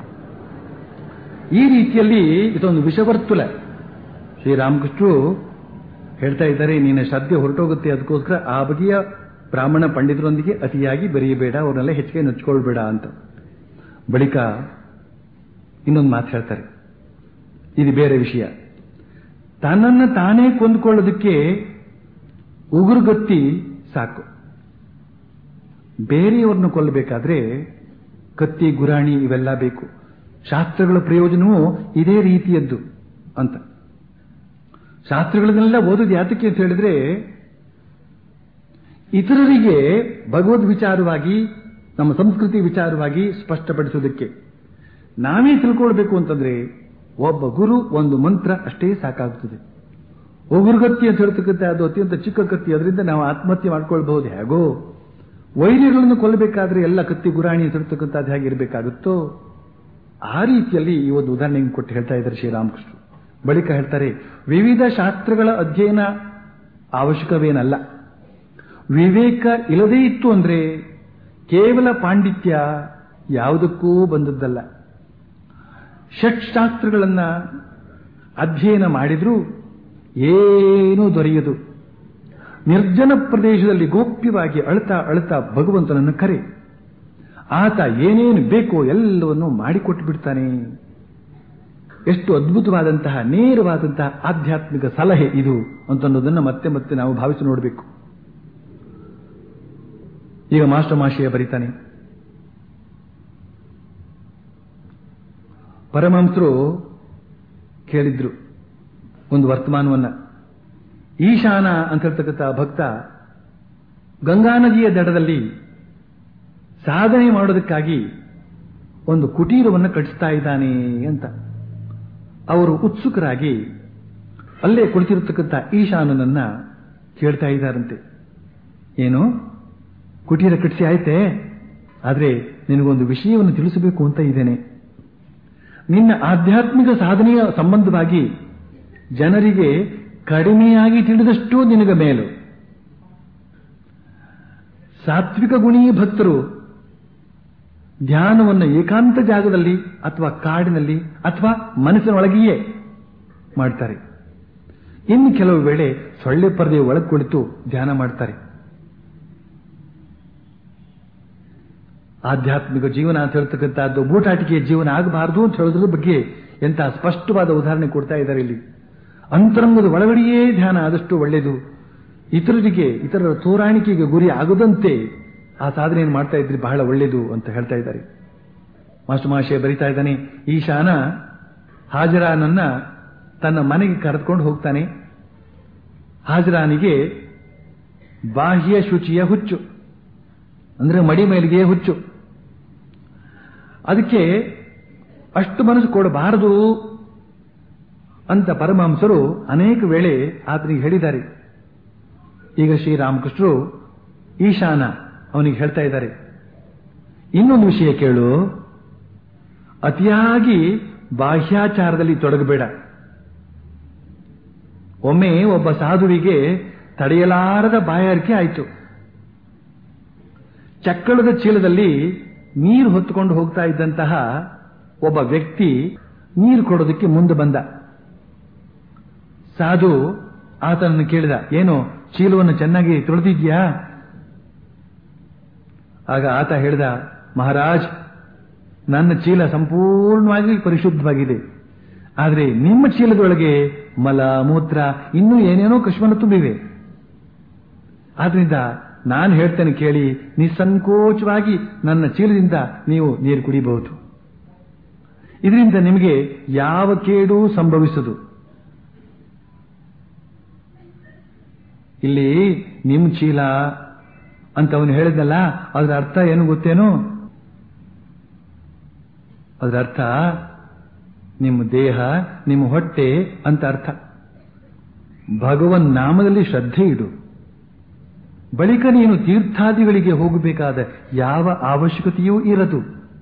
ಈ ರೀತಿಯಲ್ಲಿ ಇದೊಂದು ವಿಷವರ್ತುಲ ಶ್ರೀರಾಮಕೃಷ್ಣರು ಹೇಳ್ತಾ ಇದ್ದಾರೆ ನಿನ್ನ ಶ್ರದ್ಧೆ ಹೊರಟೋಗುತ್ತೆ ಅದಕ್ಕೋಸ್ಕರ ಆ ಬಗೆಯ ಬ್ರಾಹ್ಮಣ ಪಂಡಿತರೊಂದಿಗೆ ಅತಿಯಾಗಿ ಬೆರೆಯಬೇಡ ಅವ್ರನ್ನೆಲ್ಲ ಹೆಚ್ಚಿಗೆ ನಚ್ಕೊಳ್ಬೇಡ ಅಂತ ಬಳಿಕ ಇನ್ನೊಂದು ಮಾತು ಹೇಳ್ತಾರೆ ಇದು ಬೇರೆ ವಿಷಯ ತನ್ನನ್ನು ತಾನೇ ಕೊಂದುಕೊಳ್ಳೋದಕ್ಕೆ ಉಗುರುಗತ್ತಿ ಸಾಕು ಬೇರೆಯವ್ರನ್ನ ಕೊಲ್ಲಬೇಕಾದ್ರೆ ಕತ್ತಿ ಗುರಾಣಿ ಇವೆಲ್ಲ ಬೇಕು ಶಾಸ್ತ್ರಗಳ ಪ್ರಯೋಜನವೂ ಇದೇ ರೀತಿಯದ್ದು ಅಂತ ಶಾಸ್ತ್ರಗಳನ್ನೆಲ್ಲ ಓದೋದು ಯಾತಕ್ಕೆ ಅಂತ ಹೇಳಿದ್ರೆ ಇತರರಿಗೆ ಭಗವದ್ ವಿಚಾರವಾಗಿ ನಮ್ಮ ಸಂಸ್ಕೃತಿ ವಿಚಾರವಾಗಿ ಸ್ಪಷ್ಟಪಡಿಸೋದಕ್ಕೆ ನಾವೇ ತಿಳ್ಕೊಳ್ಬೇಕು ಅಂತಂದ್ರೆ ಒಬ್ಬ ಗುರು ಒಂದು ಮಂತ್ರ ಅಷ್ಟೇ ಸಾಕಾಗ್ತದೆ ಒಗುರುಗತ್ತಿ ಅಂತ ಹೇಳ್ತಕ್ಕಂಥ ಅದು ಅತ್ಯಂತ ಚಿಕ್ಕ ಕತ್ತಿ ಅದರಿಂದ ನಾವು ಆತ್ಮಹತ್ಯೆ ಮಾಡ್ಕೊಳ್ಬಹುದು ಹೇಗೋ ವೈರ್ಯಗಳನ್ನು ಕೊಲ್ಲಬೇಕಾದ್ರೆ ಎಲ್ಲ ಕತ್ತಿ ಗುರಾಣಿ ಅಂತ ಹೇಳ್ತಕ್ಕಂಥದ್ದು ಹೇಗಿರಬೇಕಾಗುತ್ತೋ ಆ ರೀತಿಯಲ್ಲಿ ಈ ಒಂದು ಉದಾಹರಣೆ ಕೊಟ್ಟು ಹೇಳ್ತಾ ಇದ್ದಾರೆ ಶ್ರೀರಾಮಕೃಷ್ಣ ಬಳಿಕ ಹೇಳ್ತಾರೆ ವಿವಿಧ ಶಾಸ್ತ್ರಗಳ ಅಧ್ಯಯನ ಅವಶ್ಯಕವೇನಲ್ಲ ವಿವೇಕ ಇಲ್ಲದೇ ಇತ್ತು ಅಂದ್ರೆ ಕೇವಲ ಪಾಂಡಿತ್ಯ ಯಾವುದಕ್ಕೂ ಬಂದದ್ದಲ್ಲ ಷಟ್ಶಾಸ್ತ್ರಗಳನ್ನ ಅಧ್ಯಯನ ಮಾಡಿದ್ರೂ ಏನೂ ದೊರೆಯದು ನಿರ್ಜನ ಪ್ರದೇಶದಲ್ಲಿ ಗೋಪ್ಯವಾಗಿ ಅಳ್ತಾ ಅಳ್ತಾ ಭಗವಂತನನ್ನು ಕರೆ ಆತ ಏನೇನು ಬೇಕೋ ಎಲ್ಲವನ್ನು ಮಾಡಿಕೊಟ್ಟು ಬಿಡ್ತಾನೆ ಎಷ್ಟು ಅದ್ಭುತವಾದಂತಹ ನೇರವಾದಂತಹ ಆಧ್ಯಾತ್ಮಿಕ ಸಲಹೆ ಇದು ಅಂತನ್ನೋದನ್ನು ಮತ್ತೆ ಮತ್ತೆ ನಾವು ಭಾವಿಸಿ ನೋಡಬೇಕು ಈಗ ಮಾಸ್ಟರ್ ಮಾಶಿಯ ಬರೀತಾನೆ ಪರಮಹಂಸರು ಕೇಳಿದ್ರು ಒಂದು ವರ್ತಮಾನವನ್ನ ಈಶಾನ ಅಂತ ಹೇಳ್ತಕ್ಕಂಥ ಭಕ್ತ ಗಂಗಾ ನದಿಯ ದಡದಲ್ಲಿ ಸಾಧನೆ ಮಾಡೋದಕ್ಕಾಗಿ ಒಂದು ಕುಟೀರವನ್ನು ಕಟ್ಟಿಸ್ತಾ ಇದ್ದಾನೆ ಅಂತ ಅವರು ಉತ್ಸುಕರಾಗಿ ಅಲ್ಲೇ ಕುಳಿತಿರತಕ್ಕಂಥ ಈಶಾನನನ್ನ ಕೇಳ್ತಾ ಇದ್ದಾರಂತೆ ಏನು ಕುಟೀರ ಕಟ್ಟಿಸಿ ಆಯ್ತೆ ಆದ್ರೆ ನಿನಗೊಂದು ವಿಷಯವನ್ನು ತಿಳಿಸಬೇಕು ಅಂತ ಇದ್ದೇನೆ ನಿನ್ನ ಆಧ್ಯಾತ್ಮಿಕ ಸಾಧನೆಯ ಸಂಬಂಧವಾಗಿ ಜನರಿಗೆ ಕಡಿಮೆಯಾಗಿ ತಿಳಿದಷ್ಟು ನಿನಗ ಮೇಲು ಸಾತ್ವಿಕ ಗುಣೀ ಭಕ್ತರು ಧ್ಯಾನವನ್ನು ಏಕಾಂತ ಜಾಗದಲ್ಲಿ ಅಥವಾ ಕಾಡಿನಲ್ಲಿ ಅಥವಾ ಮನಸ್ಸಿನೊಳಗೆಯೇ ಮಾಡ್ತಾರೆ ಇನ್ನು ಕೆಲವು ವೇಳೆ ಸೊಳ್ಳೆ ಪರದೆಯ ಒಳಗೆ ಕುಳಿತು ಧ್ಯಾನ ಮಾಡ್ತಾರೆ ಆಧ್ಯಾತ್ಮಿಕ ಜೀವನ ಅಂತ ಹೇಳ್ತಕ್ಕಂಥದ್ದು ಬೂಟಾಟಿಕೆಯ ಜೀವನ ಆಗಬಾರದು ಅಂತ ಹೇಳೋದ್ರ ಬಗ್ಗೆ ಎಂತ ಸ್ಪಷ್ಟವಾದ ಉದಾಹರಣೆ ಕೊಡ್ತಾ ಇದ್ದಾರೆ ಇಲ್ಲಿ ಅಂತರಂಗದ ಒಳಗಡೆಯೇ ಧ್ಯಾನ ಆದಷ್ಟು ಒಳ್ಳೆಯದು ಇತರರಿಗೆ ಇತರರ ತೋರಾಣಿಕೆಗೆ ಗುರಿ ಆಗದಂತೆ ಆ ಸಾಧನೆಯನ್ನು ಮಾಡ್ತಾ ಇದ್ರೆ ಬಹಳ ಒಳ್ಳೆಯದು ಅಂತ ಹೇಳ್ತಾ ಇದ್ದಾರೆ ಮಾಸ್ಟರ್ ಮಹಾಶಯ ಬರಿತಾ ಇದ್ದಾನೆ ಈ ಶಾನ ಹಾಜರಾನನ್ನ ತನ್ನ ಮನೆಗೆ ಕರೆದುಕೊಂಡು ಹೋಗ್ತಾನೆ ಹಾಜರಾನಿಗೆ ಬಾಹ್ಯ ಶುಚಿಯ ಹುಚ್ಚು ಅಂದ್ರೆ ಮಡಿ ಮೇಲಿಗೆ ಹುಚ್ಚು ಅದಕ್ಕೆ ಅಷ್ಟು ಮನಸ್ಸು ಕೊಡಬಾರದು ಅಂತ ಪರಮಹಂಸರು ಅನೇಕ ವೇಳೆ ಆತನಿಗೆ ಹೇಳಿದ್ದಾರೆ ಈಗ ಶ್ರೀರಾಮಕೃಷ್ಣರು ಈಶಾನ ಅವನಿಗೆ ಹೇಳ್ತಾ ಇದ್ದಾರೆ ಇನ್ನೊಂದು ವಿಷಯ ಕೇಳು ಅತಿಯಾಗಿ ಬಾಹ್ಯಾಚಾರದಲ್ಲಿ ತೊಡಗಬೇಡ ಒಮ್ಮೆ ಒಬ್ಬ ಸಾಧುವಿಗೆ ತಡೆಯಲಾರದ ಬಾಯಾರಿಕೆ ಆಯಿತು ಚಕ್ಕಳದ ಚೀಲದಲ್ಲಿ ನೀರು ಹೊತ್ತುಕೊಂಡು ಹೋಗ್ತಾ ಇದ್ದಂತಹ ಒಬ್ಬ ವ್ಯಕ್ತಿ ನೀರು ಕೊಡೋದಕ್ಕೆ ಮುಂದೆ ಬಂದ ಸಾಧು ಆತನನ್ನು ಕೇಳಿದ ಏನು ಚೀಲವನ್ನು ಚೆನ್ನಾಗಿ ತೊಳೆದಿದ್ಯಾ ಆಗ ಆತ ಹೇಳಿದ ಮಹಾರಾಜ್ ನನ್ನ ಚೀಲ ಸಂಪೂರ್ಣವಾಗಿ ಪರಿಶುದ್ಧವಾಗಿದೆ ಆದರೆ ನಿಮ್ಮ ಚೀಲದೊಳಗೆ ಮಲ ಮೂತ್ರ ಇನ್ನೂ ಏನೇನೋ ಕಶ್ಮನ ತುಂಬಿವೆ ಆದ್ರಿಂದ ನಾನು ಹೇಳ್ತೇನೆ ಕೇಳಿ ನಿಸ್ಸಂಕೋಚವಾಗಿ ನನ್ನ ಚೀಲದಿಂದ ನೀವು ನೀರು ಕುಡಿಯಬಹುದು ಇದರಿಂದ ನಿಮಗೆ ಯಾವ ಕೇಡು ಸಂಭವಿಸದು ಇಲ್ಲಿ ನಿಮ್ಮ ಚೀಲ ಅಂತ ಅವನು ಹೇಳಿದ್ನಲ್ಲ ಅದರ ಅರ್ಥ ಏನು ಗೊತ್ತೇನು ಅದರ ಅರ್ಥ ನಿಮ್ಮ ದೇಹ ನಿಮ್ಮ ಹೊಟ್ಟೆ ಅಂತ ಅರ್ಥ ಭಗವನ್ ನಾಮದಲ್ಲಿ ಶ್ರದ್ಧೆ ಇಡು ಬಳಿಕ ನೀನು ತೀರ್ಥಾದಿಗಳಿಗೆ ಹೋಗಬೇಕಾದ ಯಾವ ಅವಶ್ಯಕತೆಯೂ ಇರದು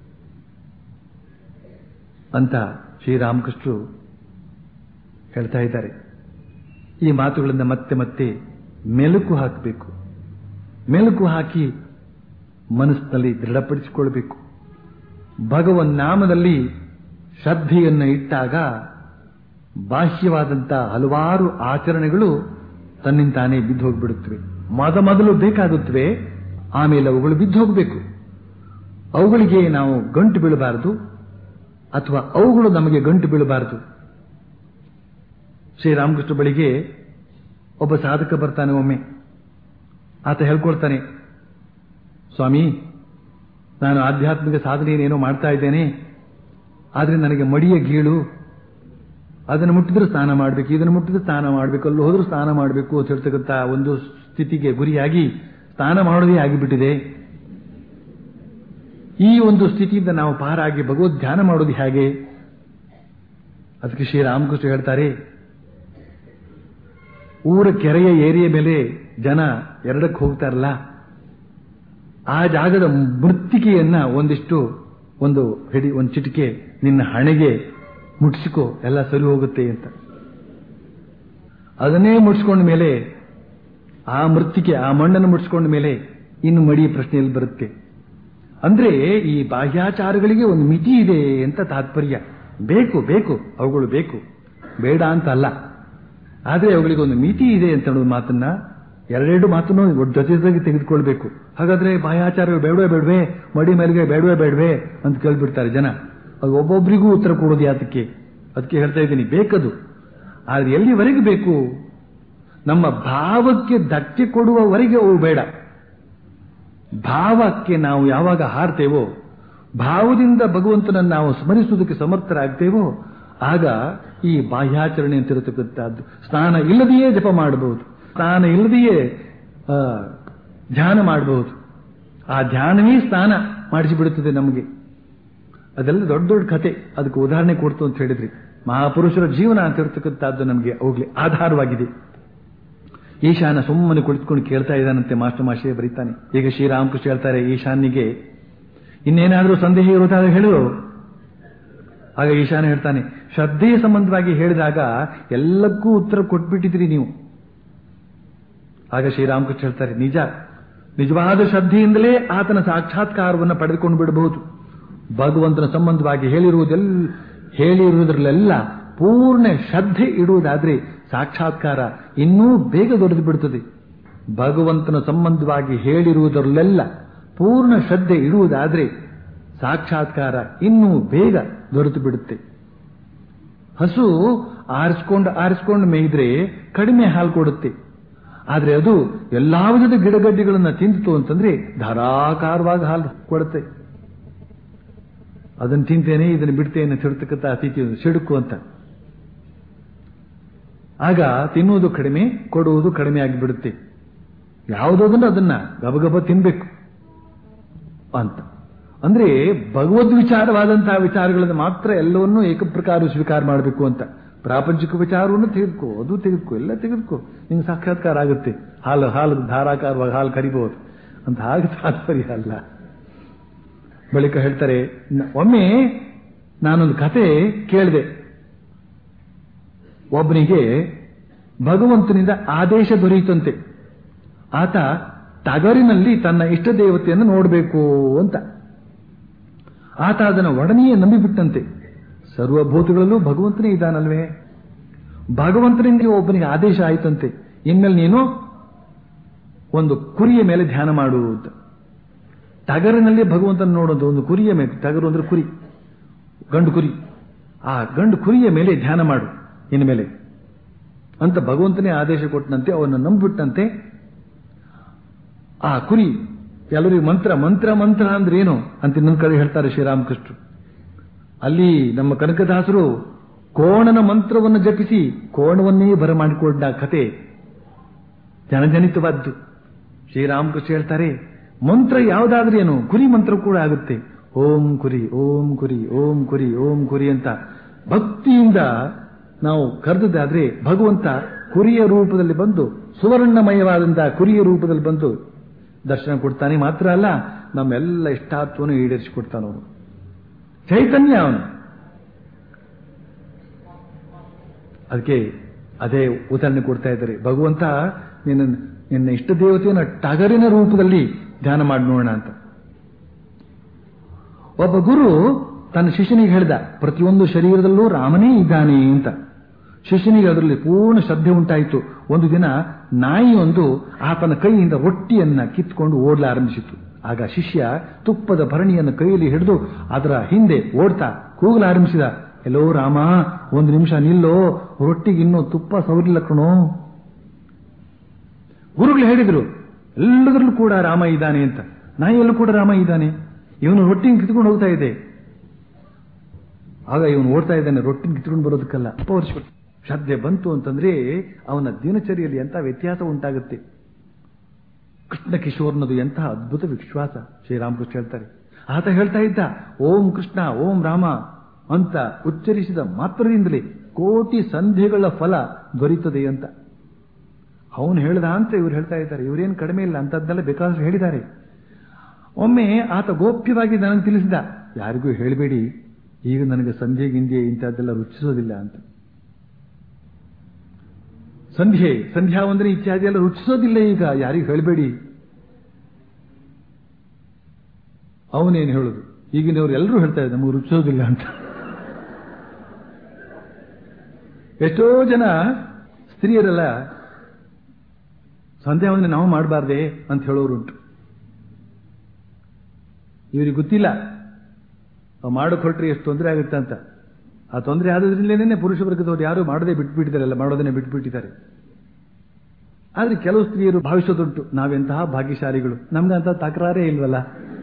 ಅಂತ ಶ್ರೀರಾಮಕೃಷ್ಣರು ಹೇಳ್ತಾ ಇದ್ದಾರೆ ಈ ಮಾತುಗಳಿಂದ ಮತ್ತೆ ಮತ್ತೆ ಮೆಲುಕು ಹಾಕಬೇಕು ಮೆಲುಕು ಹಾಕಿ ಮನಸ್ಸಿನಲ್ಲಿ ದೃಢಪಡಿಸಿಕೊಳ್ಬೇಕು ಭಗವನ್ ನಾಮದಲ್ಲಿ ಶ್ರದ್ಧೆಯನ್ನು ಇಟ್ಟಾಗ ಬಾಹ್ಯವಾದಂಥ ಹಲವಾರು ಆಚರಣೆಗಳು ತನ್ನಿಂತಾನೇ ಬಿದ್ದು ಹೋಗ್ಬಿಡುತ್ತವೆ ಮೊದ ಮೊದಲು ಬೇಕಾಗುತ್ತವೆ ಆಮೇಲೆ ಅವುಗಳು ಬಿದ್ದು ಹೋಗಬೇಕು ಅವುಗಳಿಗೆ ನಾವು ಗಂಟು ಬೀಳಬಾರದು ಅಥವಾ ಅವುಗಳು ನಮಗೆ ಗಂಟು ಬೀಳಬಾರದು ಶ್ರೀರಾಮಕೃಷ್ಣ ಬಳಿಗೆ ಒಬ್ಬ ಸಾಧಕ ಬರ್ತಾನೆ ಒಮ್ಮೆ ಆತ ಹೇಳ್ಕೊಡ್ತಾನೆ ಸ್ವಾಮಿ ನಾನು ಆಧ್ಯಾತ್ಮಿಕ ಸಾಧನೆಯನ್ನೇನೋ ಮಾಡ್ತಾ ಇದ್ದೇನೆ ಆದರೆ ನನಗೆ ಮಡಿಯ ಗೀಳು ಅದನ್ನು ಮುಟ್ಟಿದ್ರೆ ಸ್ನಾನ ಮಾಡಬೇಕು ಇದನ್ನು ಮುಟ್ಟಿದ್ರೆ ಸ್ನಾನ ಮಾಡಬೇಕು ಅಲ್ಲಿ ಹೋದ್ರೂ ಸ್ನಾನ ಮಾಡಬೇಕು ಅಂತ ಹೇಳ್ತಕ್ಕಂಥ ಒಂದು ಸ್ಥಿತಿಗೆ ಗುರಿಯಾಗಿ ಸ್ನಾನ ಮಾಡೋದೇ ಆಗಿಬಿಟ್ಟಿದೆ ಈ ಒಂದು ಸ್ಥಿತಿಯಿಂದ ನಾವು ಪಾರಾಗಿ ಭಗವದ್ ಧ್ಯಾನ ಮಾಡೋದು ಹೇಗೆ ಅದಕ್ಕೆ ಶ್ರೀರಾಮಕೃಷ್ಣ ಹೇಳ್ತಾರೆ ಊರ ಕೆರೆಯ ಏರಿಯ ಮೇಲೆ ಜನ ಎರಡಕ್ಕೆ ಹೋಗ್ತಾರಲ್ಲ ಆ ಜಾಗದ ಮೃತ್ತಿಕೆಯನ್ನ ಒಂದಿಷ್ಟು ಒಂದು ಹಿಡಿ ಒಂದು ಚಿಟಿಕೆ ನಿನ್ನ ಹಣೆಗೆ ಮುಟ್ಸಿಕೋ ಎಲ್ಲ ಸರಿ ಹೋಗುತ್ತೆ ಅಂತ ಅದನ್ನೇ ಮುಟ್ಸ್ಕೊಂಡ ಮೇಲೆ ಆ ಮೃತ್ತಿಕೆ ಆ ಮಣ್ಣನ್ನು ಮುಟ್ಸ್ಕೊಂಡ ಮೇಲೆ ಇನ್ನು ಮಡಿ ಪ್ರಶ್ನೆಯಲ್ಲಿ ಬರುತ್ತೆ ಅಂದ್ರೆ ಈ ಬಾಹ್ಯಾಚಾರಗಳಿಗೆ ಒಂದು ಮಿತಿ ಇದೆ ಅಂತ ತಾತ್ಪರ್ಯ ಬೇಕು ಬೇಕು ಅವುಗಳು ಬೇಕು ಬೇಡ ಅಂತ ಅಲ್ಲ ಆದರೆ ಅವುಗಳಿಗೆ ಒಂದು ಮಿತಿ ಇದೆ ಅಂತ ಅನ್ನೋದು ಮಾತನ್ನ ಎರಡೆರಡು ಮಾತನ್ನು ಜೊತೆ ಜೊತೆಗೆ ತೆಗೆದುಕೊಳ್ಬೇಕು ಹಾಗಾದ್ರೆ ಬಾಹ್ಯಾಚಾರ ಬೇಡವೇ ಬೇಡವೇ ಮಡಿ ಮೇಲೆಗೆ ಬೇಡವೇ ಬೇಡವೇ ಅಂತ ಕೇಳ್ಬಿಡ್ತಾರೆ ಜನ ಅದು ಒಬ್ಬೊಬ್ಬರಿಗೂ ಉತ್ತರ ಕೊಡೋದು ಯಾತಕ್ಕೆ ಅದಕ್ಕೆ ಹೇಳ್ತಾ ಇದ್ದೀನಿ ಬೇಕದು ಆದ್ರೆ ಎಲ್ಲಿವರೆಗೆ ಬೇಕು ನಮ್ಮ ಭಾವಕ್ಕೆ ಧಕ್ಕೆ ಕೊಡುವವರೆಗೆ ಅವು ಬೇಡ ಭಾವಕ್ಕೆ ನಾವು ಯಾವಾಗ ಹಾರ್ತೇವೋ ಭಾವದಿಂದ ಭಗವಂತನನ್ನು ನಾವು ಸ್ಮರಿಸುವುದಕ್ಕೆ ಸಮರ್ಥರಾಗ್ತೇವೋ ಆಗ ಈ ಬಾಹ್ಯಾಚರಣೆ ಅಂತಿರತಕ್ಕಂಥದ್ದು ಸ್ನಾನ ಇಲ್ಲದೆಯೇ ಜಪ ಮಾಡಬಹುದು ಸ್ನಾನ ಇಲ್ಲದೆಯೇ ಆ, ಧ್ಯಾನ ಮಾಡಬಹುದು ಆ ಧ್ಯಾನವೇ ಸ್ನಾನ ಮಾಡಿಸಿಬಿಡುತ್ತದೆ ನಮಗೆ ಅದೆಲ್ಲ ದೊಡ್ಡ ದೊಡ್ಡ ಕತೆ ಅದಕ್ಕೆ ಉದಾಹರಣೆ ಕೊಡ್ತು ಅಂತ ಹೇಳಿದ್ರಿ ಮಹಾಪುರುಷರ ಜೀವನ ಅಂತ ಇರತಕ್ಕಂಥದ್ದು ನಮಗೆ ಅವಾಗಲೇ ಆಧಾರವಾಗಿದೆ ಈಶಾನ ಸುಮ್ಮನೆ ಕುಳಿತುಕೊಂಡು ಕೇಳ್ತಾ ಇದ್ದಾನಂತೆ ಮಾಸ್ಟರ್ ಮಾಶೆ ಬರೀತಾನೆ ಈಗ ಶ್ರೀರಾಮಕೃಷ್ಣ ಹೇಳ್ತಾರೆ ಈಶಾನ್ನಿಗೆ ಇನ್ನೇನಾದರೂ ಸಂದೇಹ ಇರುತ್ತಾಗ ಹೇಳು ಆಗ ಈಶಾನ ಹೇಳ್ತಾನೆ ಶ್ರದ್ಧೆಯ ಸಂಬಂಧವಾಗಿ ಹೇಳಿದಾಗ ಎಲ್ಲಕ್ಕೂ ಉತ್ತರ ಕೊಟ್ಬಿಟ್ಟಿದ್ರಿ ನೀವು ಆಗ ಶ್ರೀರಾಮಕೃಷ್ಣ ಹೇಳ್ತಾರೆ ನಿಜ ನಿಜವಾದ ಶ್ರದ್ಧೆಯಿಂದಲೇ ಆತನ ಸಾಕ್ಷಾತ್ಕಾರವನ್ನು ಪಡೆದುಕೊಂಡು ಬಿಡಬಹುದು ಭಗವಂತನ ಸಂಬಂಧವಾಗಿ ಹೇಳಿರುವುದೆಲ್ಲ ಹೇಳಿರುವುದರಲ್ಲೆಲ್ಲ ಪೂರ್ಣ ಶ್ರದ್ಧೆ ಇಡುವುದಾದ್ರೆ ಸಾಕ್ಷಾತ್ಕಾರ ಇನ್ನೂ ಬೇಗ ದೊರೆತು ಬಿಡುತ್ತದೆ ಭಗವಂತನ ಸಂಬಂಧವಾಗಿ ಹೇಳಿರುವುದರಲ್ಲೆಲ್ಲ ಪೂರ್ಣ ಶ್ರದ್ಧೆ ಇಡುವುದಾದ್ರೆ ಸಾಕ್ಷಾತ್ಕಾರ ಇನ್ನೂ ಬೇಗ ದೊರೆತು ಬಿಡುತ್ತೆ ಹಸು ಆರಿಸ್ಕೊಂಡು ಆರಿಸ್ಕೊಂಡು ಮೇಯ್ದ್ರೆ ಕಡಿಮೆ ಹಾಲು ಕೊಡುತ್ತೆ ಆದ್ರೆ ಅದು ಎಲ್ಲಾ ವಿಧದ ಗಿಡಗಡ್ಡೆಗಳನ್ನ ತಿಂದಿತು ಅಂತಂದ್ರೆ ಧಾರಾಕಾರವಾಗಿ ಹಾಲು ಕೊಡುತ್ತೆ ಅದನ್ನು ತಿಂತೇನೆ ಇದನ್ನು ಬಿಡ್ತೇನೆ ಅಂತ ಹೇಳ್ತಕ್ಕಂಥ ಅತಿಥಿ ಸಿಡುಕು ಅಂತ ಆಗ ತಿನ್ನುವುದು ಕಡಿಮೆ ಕೊಡುವುದು ಕಡಿಮೆ ಆಗಿಬಿಡುತ್ತೆ ಯಾವುದೋದನ್ನು ಅದನ್ನ ಗಬಗಬ ತಿನ್ಬೇಕು ಅಂತ ಅಂದ್ರೆ ಭಗವದ್ ವಿಚಾರವಾದಂತಹ ವಿಚಾರಗಳನ್ನು ಮಾತ್ರ ಎಲ್ಲವನ್ನೂ ಏಕಪ್ರಕಾರ ಸ್ವೀಕಾರ ಮಾಡಬೇಕು ಅಂತ ಪ್ರಾಪಂಚಿಕ ವಿಚಾರವನ್ನು ತೆಗೆದುಕೋ ಅದು ತೆಗೆದುಕೋ ಎಲ್ಲ ತೆಗೆದುಕೋ ನಿಂಗೆ ಸಾಕ್ಷಾತ್ಕಾರ ಆಗುತ್ತೆ ಹಾಲು ಹಾಲು ಧಾರಾಕಾರವಾಗಿ ಹಾಲು ಕರಿಬಹುದು ಅಂತ ಹಾಗೆ ತಾತ್ಪರ್ಯ ಅಲ್ಲ ಬಳಿಕ ಹೇಳ್ತಾರೆ ನ- ಒಮ್ಮೆ ನಾನೊಂದು ಕತೆ ಕೇಳಿದೆ ಒಬ್ಬನಿಗೆ ಭಗವಂತನಿಂದ ಆದೇಶ ದೊರೆಯಿತಂತೆ ಆತ ಟಗರಿನಲ್ಲಿ ತನ್ನ ಇಷ್ಟ ದೇವತೆಯನ್ನು ನೋಡಬೇಕು ಅಂತ ಆತ ಅದನ್ನು ಒಡನೆಯೇ ನಂಬಿಬಿಟ್ಟಂತೆ ಸರ್ವಭೂತಗಳಲ್ಲೂ ಭಗವಂತನೇ ಇದ್ದಾನಲ್ವೇ ಭಗವಂತನಿಂದ ಒಬ್ಬನಿಗೆ ಆದೇಶ ಆಯಿತಂತೆ ಇನ್ಮೇಲೆ ನೀನು ಒಂದು ಕುರಿಯ ಮೇಲೆ ಧ್ಯಾನ ಮಾಡು ಅಂತ ಟಗರಿನಲ್ಲಿ ಭಗವಂತನ ನೋಡೋದು ಒಂದು ಕುರಿಯ ಮೇಲೆ ಟಗರು ಅಂದ್ರೆ ಕುರಿ ಗಂಡು ಕುರಿ ಆ ಗಂಡು ಕುರಿಯ ಮೇಲೆ ಧ್ಯಾನ ಮಾಡು ಇನ್ಮೇಲೆ ಅಂತ ಭಗವಂತನೇ ಆದೇಶ ಕೊಟ್ಟನಂತೆ ಅವನ್ನ ನಂಬಿಬಿಟ್ಟಂತೆ ಆ ಕುರಿ ಎಲ್ಲರಿಗೂ ಮಂತ್ರ ಮಂತ್ರ ಮಂತ್ರ ಅಂದ್ರೆ ಏನು ಅಂತ ಇನ್ನೊಂದು ಕಡೆ ಹೇಳ್ತಾರೆ ಶ್ರೀರಾಮಕೃಷ್ಣರು ಅಲ್ಲಿ ನಮ್ಮ ಕನಕದಾಸರು ಕೋಣನ ಮಂತ್ರವನ್ನು ಜಪಿಸಿ ಕೋಣವನ್ನೇ ಬರಮಾಡಿಕೊಂಡ ಕತೆ ಜನಜನಿತವಾದ್ದು ಶ್ರೀರಾಮಕೃಷ್ಣ ಹೇಳ್ತಾರೆ ಮಂತ್ರ ಯಾವುದಾದ್ರೂ ಏನು ಕುರಿ ಮಂತ್ರ ಕೂಡ ಆಗುತ್ತೆ ಓಂ ಕುರಿ ಓಂ ಕುರಿ ಓಂ ಕುರಿ ಓಂ ಕುರಿ ಅಂತ ಭಕ್ತಿಯಿಂದ ನಾವು ಕರೆದದಾದ್ರೆ ಭಗವಂತ ಕುರಿಯ ರೂಪದಲ್ಲಿ ಬಂದು ಸುವರ್ಣಮಯವಾದಂತಹ ಕುರಿಯ ರೂಪದಲ್ಲಿ ಬಂದು ದರ್ಶನ ಕೊಡ್ತಾನೆ ಮಾತ್ರ ಅಲ್ಲ ನಮ್ಮೆಲ್ಲ ಇಷ್ಟಾತ್ವವನ್ನು ಈಡೇರಿಸಿಕೊಡ್ತಾನೆ ಅವನು ಚೈತನ್ಯ ಅವನು ಅದಕ್ಕೆ ಅದೇ ಉದಾಹರಣೆ ಕೊಡ್ತಾ ಇದ್ದಾರೆ ಭಗವಂತ ನಿನ್ನ ನಿನ್ನ ಇಷ್ಟ ದೇವತೆಯನ್ನ ಟಗರಿನ ರೂಪದಲ್ಲಿ ಧ್ಯಾನ ಮಾಡಿ ನೋಡೋಣ ಅಂತ ಒಬ್ಬ ಗುರು ತನ್ನ ಶಿಷ್ಯನಿಗೆ ಹೇಳಿದ ಪ್ರತಿಯೊಂದು ಶರೀರದಲ್ಲೂ ರಾಮನೇ ಇದ್ದಾನೆ ಅಂತ ಶಿಷ್ಯನಿಗೆ ಅದರಲ್ಲಿ ಪೂರ್ಣ ಶ್ರದ್ಧೆ ಉಂಟಾಯಿತು ಒಂದು ದಿನ ನಾಯಿಯೊಂದು ಆತನ ಕೈಯಿಂದ ರೊಟ್ಟಿಯನ್ನ ಕಿತ್ಕೊಂಡು ಓಡಲಾರಂಭಿಸಿತು ಆಗ ಶಿಷ್ಯ ತುಪ್ಪದ ಭರಣಿಯನ್ನು ಕೈಯಲ್ಲಿ ಹಿಡಿದು ಅದರ ಹಿಂದೆ ಓಡ್ತಾ ಕೂಗಲಾರಂಭಿಸಿದ ಎಲ್ಲೋ ರಾಮ ಒಂದು ನಿಮಿಷ ನಿಲ್ಲೋ ರೊಟ್ಟಿಗೆ ಇನ್ನೂ ತುಪ್ಪ ಸವರಿಲ್ಲ ಕಣೋ ಗುರುಗಳು ಹೇಳಿದ್ರು ಎಲ್ಲದರಲ್ಲೂ ಕೂಡ ರಾಮ ಇದ್ದಾನೆ ಅಂತ ನಾಯಿಯಲ್ಲೂ ಕೂಡ ರಾಮ ಇದ್ದಾನೆ ಇವನು ರೊಟ್ಟಿನ ಕಿತ್ಕೊಂಡು ಹೋಗ್ತಾ ಇದೆ ಆಗ ಇವನು ಓಡ್ತಾ ಇದ್ದಾನೆ ರೊಟ್ಟಿನ ಕಿತ್ಕೊಂಡು ಬರೋದಕ್ಕಲ್ಲ ಅಪ್ಪ ವರ್ಷ ಶ್ರದ್ಧೆ ಬಂತು ಅಂತಂದ್ರೆ ಅವನ ದಿನಚರಿಯಲ್ಲಿ ಎಂಥ ವ್ಯತ್ಯಾಸ ಉಂಟಾಗುತ್ತೆ ಕೃಷ್ಣ ಕಿಶೋರ್ನದು ಎಂತಹ ಅದ್ಭುತ ವಿಶ್ವಾಸ ಶ್ರೀರಾಮಕೃಷ್ಣ ಹೇಳ್ತಾರೆ ಆತ ಹೇಳ್ತಾ ಇದ್ದ ಓಂ ಕೃಷ್ಣ ಓಂ ರಾಮ ಅಂತ ಉಚ್ಚರಿಸಿದ ಮಾತ್ರದಿಂದಲೇ ಕೋಟಿ ಸಂಧ್ಯೆಗಳ ಫಲ ದೊರೀತದೆ ಅಂತ ಅವನು ಹೇಳ್ದ ಅಂತ ಇವ್ರು ಹೇಳ್ತಾ ಇದ್ದಾರೆ ಇವರೇನು ಕಡಿಮೆ ಇಲ್ಲ ಅಂತದ್ದೆಲ್ಲ ಬೇಕಾದಷ್ಟು ಹೇಳಿದ್ದಾರೆ ಒಮ್ಮೆ ಆತ ಗೋಪ್ಯವಾಗಿ ನನಗೆ ತಿಳಿಸಿದ ಯಾರಿಗೂ ಹೇಳಬೇಡಿ ಈಗ ನನಗೆ ಸಂಧ್ಯೆ ಗಿಂಧ್ಯೆ ಇಂಥದ್ದೆಲ್ಲ ರುಚಿಸೋದಿಲ್ಲ ಅಂತ ಸಂಧ್ಯೆ ಸಂಧ್ಯಾ ವಂದನೆ ಇತ್ಯಾದಿ ಎಲ್ಲ ರುಚಿಸೋದಿಲ್ಲ ಈಗ ಯಾರಿಗೂ ಹೇಳಬೇಡಿ ಅವನೇನು ಹೇಳುದು ಈಗಿನವ್ರು ಎಲ್ಲರೂ ಹೇಳ್ತಾ ಇದ್ದಾರೆ ನಮಗೆ ರುಚಿಸೋದಿಲ್ಲ ಅಂತ ಎಷ್ಟೋ ಜನ ಸ್ತ್ರೀಯರೆಲ್ಲ ಸಂಧ್ಯಾ ವಂದನೆ ನಾವು ಮಾಡಬಾರ್ದೆ ಅಂತ ಹೇಳೋರುಂಟು ಇವರಿಗೆ ಗೊತ್ತಿಲ್ಲ ಮಾಡೋಕೆ ಹೊರಟ್ರೆ ಎಷ್ಟು ತೊಂದರೆ ಆಗುತ್ತೆ ಅಂತ ಆ ತೊಂದರೆ ಆದ್ರಿಂದಲೇ ಪುರುಷ ವರ್ಗದವ್ರು ಯಾರು ಮಾಡದೆ ಬಿಟ್ಬಿಟ್ಟಿದ್ದಾರಲ್ಲ ಮಾಡೋದನ್ನೇ ಬಿಟ್ಬಿಟ್ಟಿದ್ದಾರೆ ಆದ್ರೆ ಕೆಲವು ಸ್ತ್ರೀಯರು ಭಾವಿಸೋದುಂಟು ನಾವೆಂತಹ ಭಾಗ್ಯಶಾಲಿಗಳು ನಮ್ಗಂತ ತಕರಾರೇ ಇಲ್ವಲ್ಲ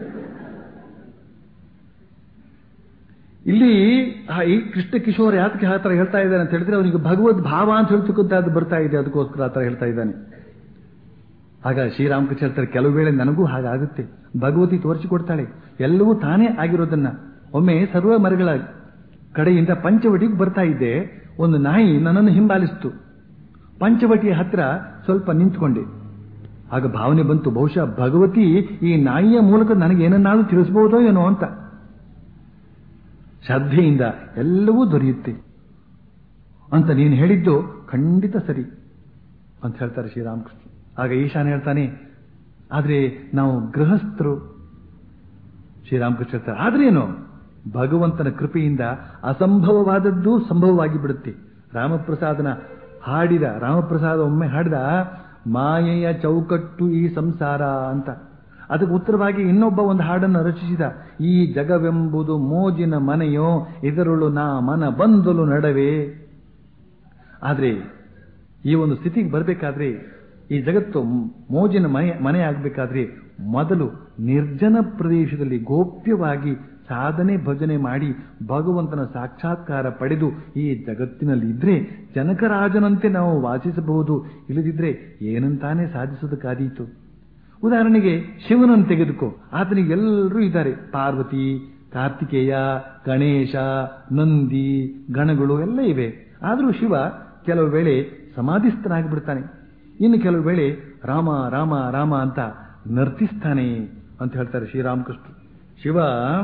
ಇಲ್ಲಿ ಆ ಈ ಕೃಷ್ಣ ಕಿಶೋರ್ ಯಾತಕ್ಕೆ ಆ ಥರ ಹೇಳ್ತಾ ಇದ್ದಾನೆ ಅಂತ ಹೇಳಿದ್ರೆ ಅವನಿಗೆ ಭಗವದ್ ಭಾವ ಅಂತ ಹೇಳ್ತಕ್ಕಂಥದ್ದು ಬರ್ತಾ ಇದೆ ಅದಕ್ಕೋಸ್ಕರ ಆ ಥರ ಹೇಳ್ತಾ ಇದ್ದಾನೆ ಆಗ ಶ್ರೀರಾಮಕೃಷ್ಣ ಹೇಳ್ತಾರೆ ಕೆಲವು ವೇಳೆ ನನಗೂ ಹಾಗಾಗುತ್ತೆ ಭಗವತಿ ತೋರಿಸಿಕೊಡ್ತಾಳೆ ಎಲ್ಲವೂ ತಾನೇ ಆಗಿರೋದನ್ನ ಒಮ್ಮೆ ಸರ್ವ ಮರಗಳ ಕಡೆಯಿಂದ ಪಂಚವಟಿಗೆ ಬರ್ತಾ ಇದ್ದೆ ಒಂದು ನಾಯಿ ನನ್ನನ್ನು ಹಿಂಬಾಲಿಸಿತು ಪಂಚವಟಿಯ ಹತ್ರ ಸ್ವಲ್ಪ ನಿಂತ್ಕೊಂಡೆ ಆಗ ಭಾವನೆ ಬಂತು ಬಹುಶಃ ಭಗವತಿ ಈ ನಾಯಿಯ ಮೂಲಕ ನನಗೆ ಏನನ್ನಾದ್ರೂ ತಿಳಿಸಬಹುದೋ ಏನೋ ಅಂತ ಶ್ರದ್ಧೆಯಿಂದ ಎಲ್ಲವೂ ದೊರೆಯುತ್ತೆ ಅಂತ ನೀನು ಹೇಳಿದ್ದು ಖಂಡಿತ ಸರಿ ಅಂತ ಹೇಳ್ತಾರೆ ಶ್ರೀರಾಮಕೃಷ್ಣ ಆಗ ಈಶಾನ ಹೇಳ್ತಾನೆ ಆದ್ರೆ ನಾವು ಗೃಹಸ್ಥರು ಶ್ರೀರಾಮಕೃಷ್ಣ ಹೇಳ್ತಾರೆ ಆದ್ರೇನು ಭಗವಂತನ ಕೃಪೆಯಿಂದ ಅಸಂಭವವಾದದ್ದು ಸಂಭವವಾಗಿ ಬಿಡುತ್ತೆ ರಾಮಪ್ರಸಾದನ ಹಾಡಿದ ರಾಮಪ್ರಸಾದ ಒಮ್ಮೆ ಹಾಡಿದ ಮಾಯೆಯ ಚೌಕಟ್ಟು ಈ ಸಂಸಾರ ಅಂತ ಅದಕ್ಕೆ ಉತ್ತರವಾಗಿ ಇನ್ನೊಬ್ಬ ಒಂದು ಹಾಡನ್ನು ರಚಿಸಿದ ಈ ಜಗವೆಂಬುದು ಮೋಜಿನ ಮನೆಯೋ ಇದರೊಳು ನಾ ಮನ ಬಂದಲು ನಡವೆ ಆದ್ರೆ ಈ ಒಂದು ಸ್ಥಿತಿಗೆ ಬರಬೇಕಾದ್ರೆ ಈ ಜಗತ್ತು ಮೋಜಿನ ಮನೆ ಮನೆ ಆಗಬೇಕಾದ್ರೆ ಮೊದಲು ನಿರ್ಜನ ಪ್ರದೇಶದಲ್ಲಿ ಗೋಪ್ಯವಾಗಿ ಸಾಧನೆ ಭಜನೆ ಮಾಡಿ ಭಗವಂತನ ಸಾಕ್ಷಾತ್ಕಾರ ಪಡೆದು ಈ ಜಗತ್ತಿನಲ್ಲಿ ಇದ್ರೆ ಜನಕರಾಜನಂತೆ ನಾವು ವಾಸಿಸಬಹುದು ಇಲ್ಲದಿದ್ರೆ ಏನಂತಾನೆ ಸಾಧಿಸೋದಕ್ಕಾದೀತು ಉದಾಹರಣೆಗೆ ಶಿವನನ್ನು ತೆಗೆದುಕೋ ಆತನಿಗೆ ಎಲ್ಲರೂ ಇದ್ದಾರೆ ಪಾರ್ವತಿ ಕಾರ್ತಿಕೇಯ ಗಣೇಶ ನಂದಿ ಗಣಗಳು ಎಲ್ಲ ಇವೆ ಆದರೂ ಶಿವ ಕೆಲವು ವೇಳೆ ಸಮಾಧಿಸ್ಥನಾಗಿ ಬಿಡ್ತಾನೆ ಇನ್ನು ಕೆಲವು ವೇಳೆ ರಾಮ ರಾಮ ರಾಮ ಅಂತ ನರ್ತಿಸ್ತಾನೆ ಅಂತ ಹೇಳ್ತಾರೆ ಶ್ರೀರಾಮಕೃಷ್ಣ ಶಿವ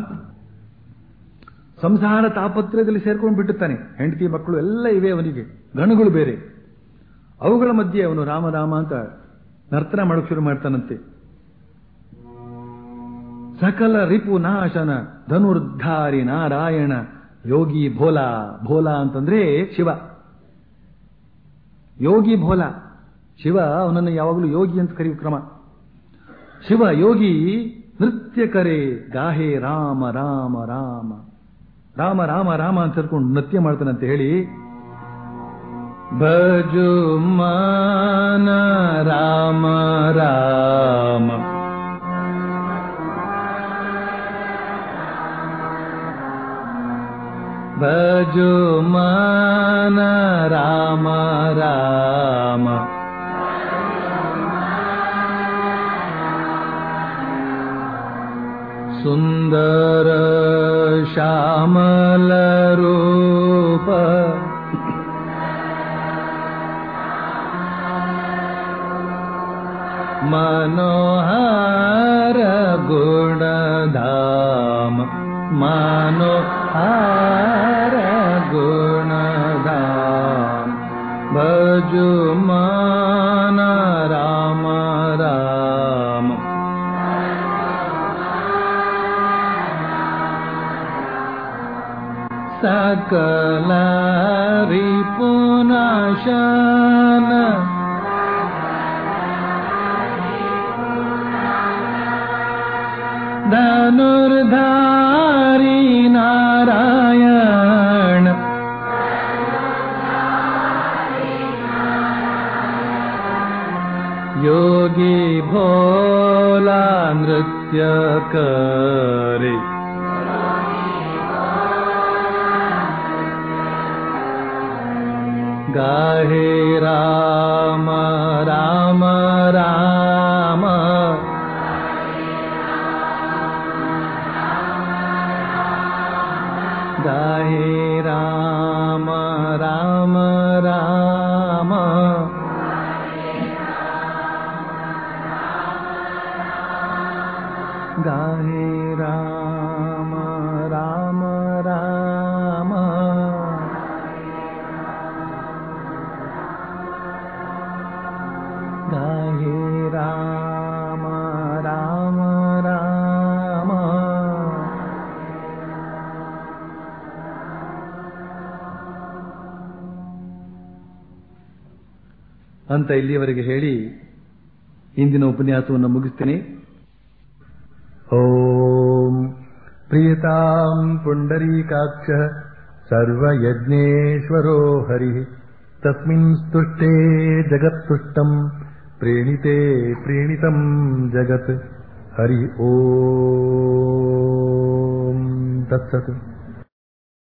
ಸಂಸಾರ ತಾಪತ್ರಯದಲ್ಲಿ ಸೇರ್ಕೊಂಡು ಬಿಟ್ಟುತ್ತಾನೆ ಹೆಂಡತಿ ಮಕ್ಕಳು ಎಲ್ಲ ಇವೆ ಅವನಿಗೆ ಗಣಗಳು ಬೇರೆ ಅವುಗಳ ಮಧ್ಯೆ ಅವನು ರಾಮ ರಾಮ ಅಂತ ನರ್ತನ ಮಾಡೋಕೆ ಶುರು ಮಾಡ್ತಾನಂತೆ ಸಕಲ ರಿಪು ನಾಶನ ಧನುರ್ಧಾರಿ ನಾರಾಯಣ ಯೋಗಿ ಭೋಲಾ ಭೋಲಾ ಅಂತಂದ್ರೆ ಶಿವ ಯೋಗಿ ಭೋಲ ಶಿವ ಅವನನ್ನು ಯಾವಾಗಲೂ ಯೋಗಿ ಅಂತ ಕರೆಯುವ ಕ್ರಮ ಶಿವ ಯೋಗಿ ನೃತ್ಯ ಕರೆ ಗಾಹೆ ರಾಮ ರಾಮ ರಾಮ ರಾಮ ರಾಮ ರಾಮ ಅಂತ ಹೇಳ್ಕೊಂಡು ನೃತ್ಯ ಮಾಡ್ತಾನಂತ ಹೇಳಿ ಭಜು ಮಾನ ರಾಮ ರಾಮ ಭಜು ಮಾನ ರಾಮ ರಾಮ ಸುಂದರ ಶ್ಯಾಮಲ ರೂಪ ಮನೋಹಾರ ಗುಣಧಾಮ ಮನೋಹಾರ ಗುಣಧಾಮ ಭಜು ಮಾನ ರಾಮ ರಾಮ ಸಕಲ ರಿಪುನಾಶನ ಧನುರ್ಧಾರಿ ನಾರಾಯಣ ಯೋಗಿ ಭೋಲಾ ನೃತ್ಯ ಕರೆ गाहे राम राम राम गाहे राम राम राम गाहे राम राम राम गाहे राम राम राम ಅಂತ ಇಲ್ಲಿಯವರೆಗೆ ಹೇಳಿ ಇಂದಿನ ಉಪನ್ಯಾಸವನ್ನು ಮುಗಿಸ್ತೇನೆ ॐ प्रियताम् पुण्डरीकाक्षः सर्वयज्ञेश्वरो हरिः तस्मिन् स्तुष्टे जगत्तुष्टम् प्रीणिते प्रीणितम् जगत् हरि ॐ तत्सत्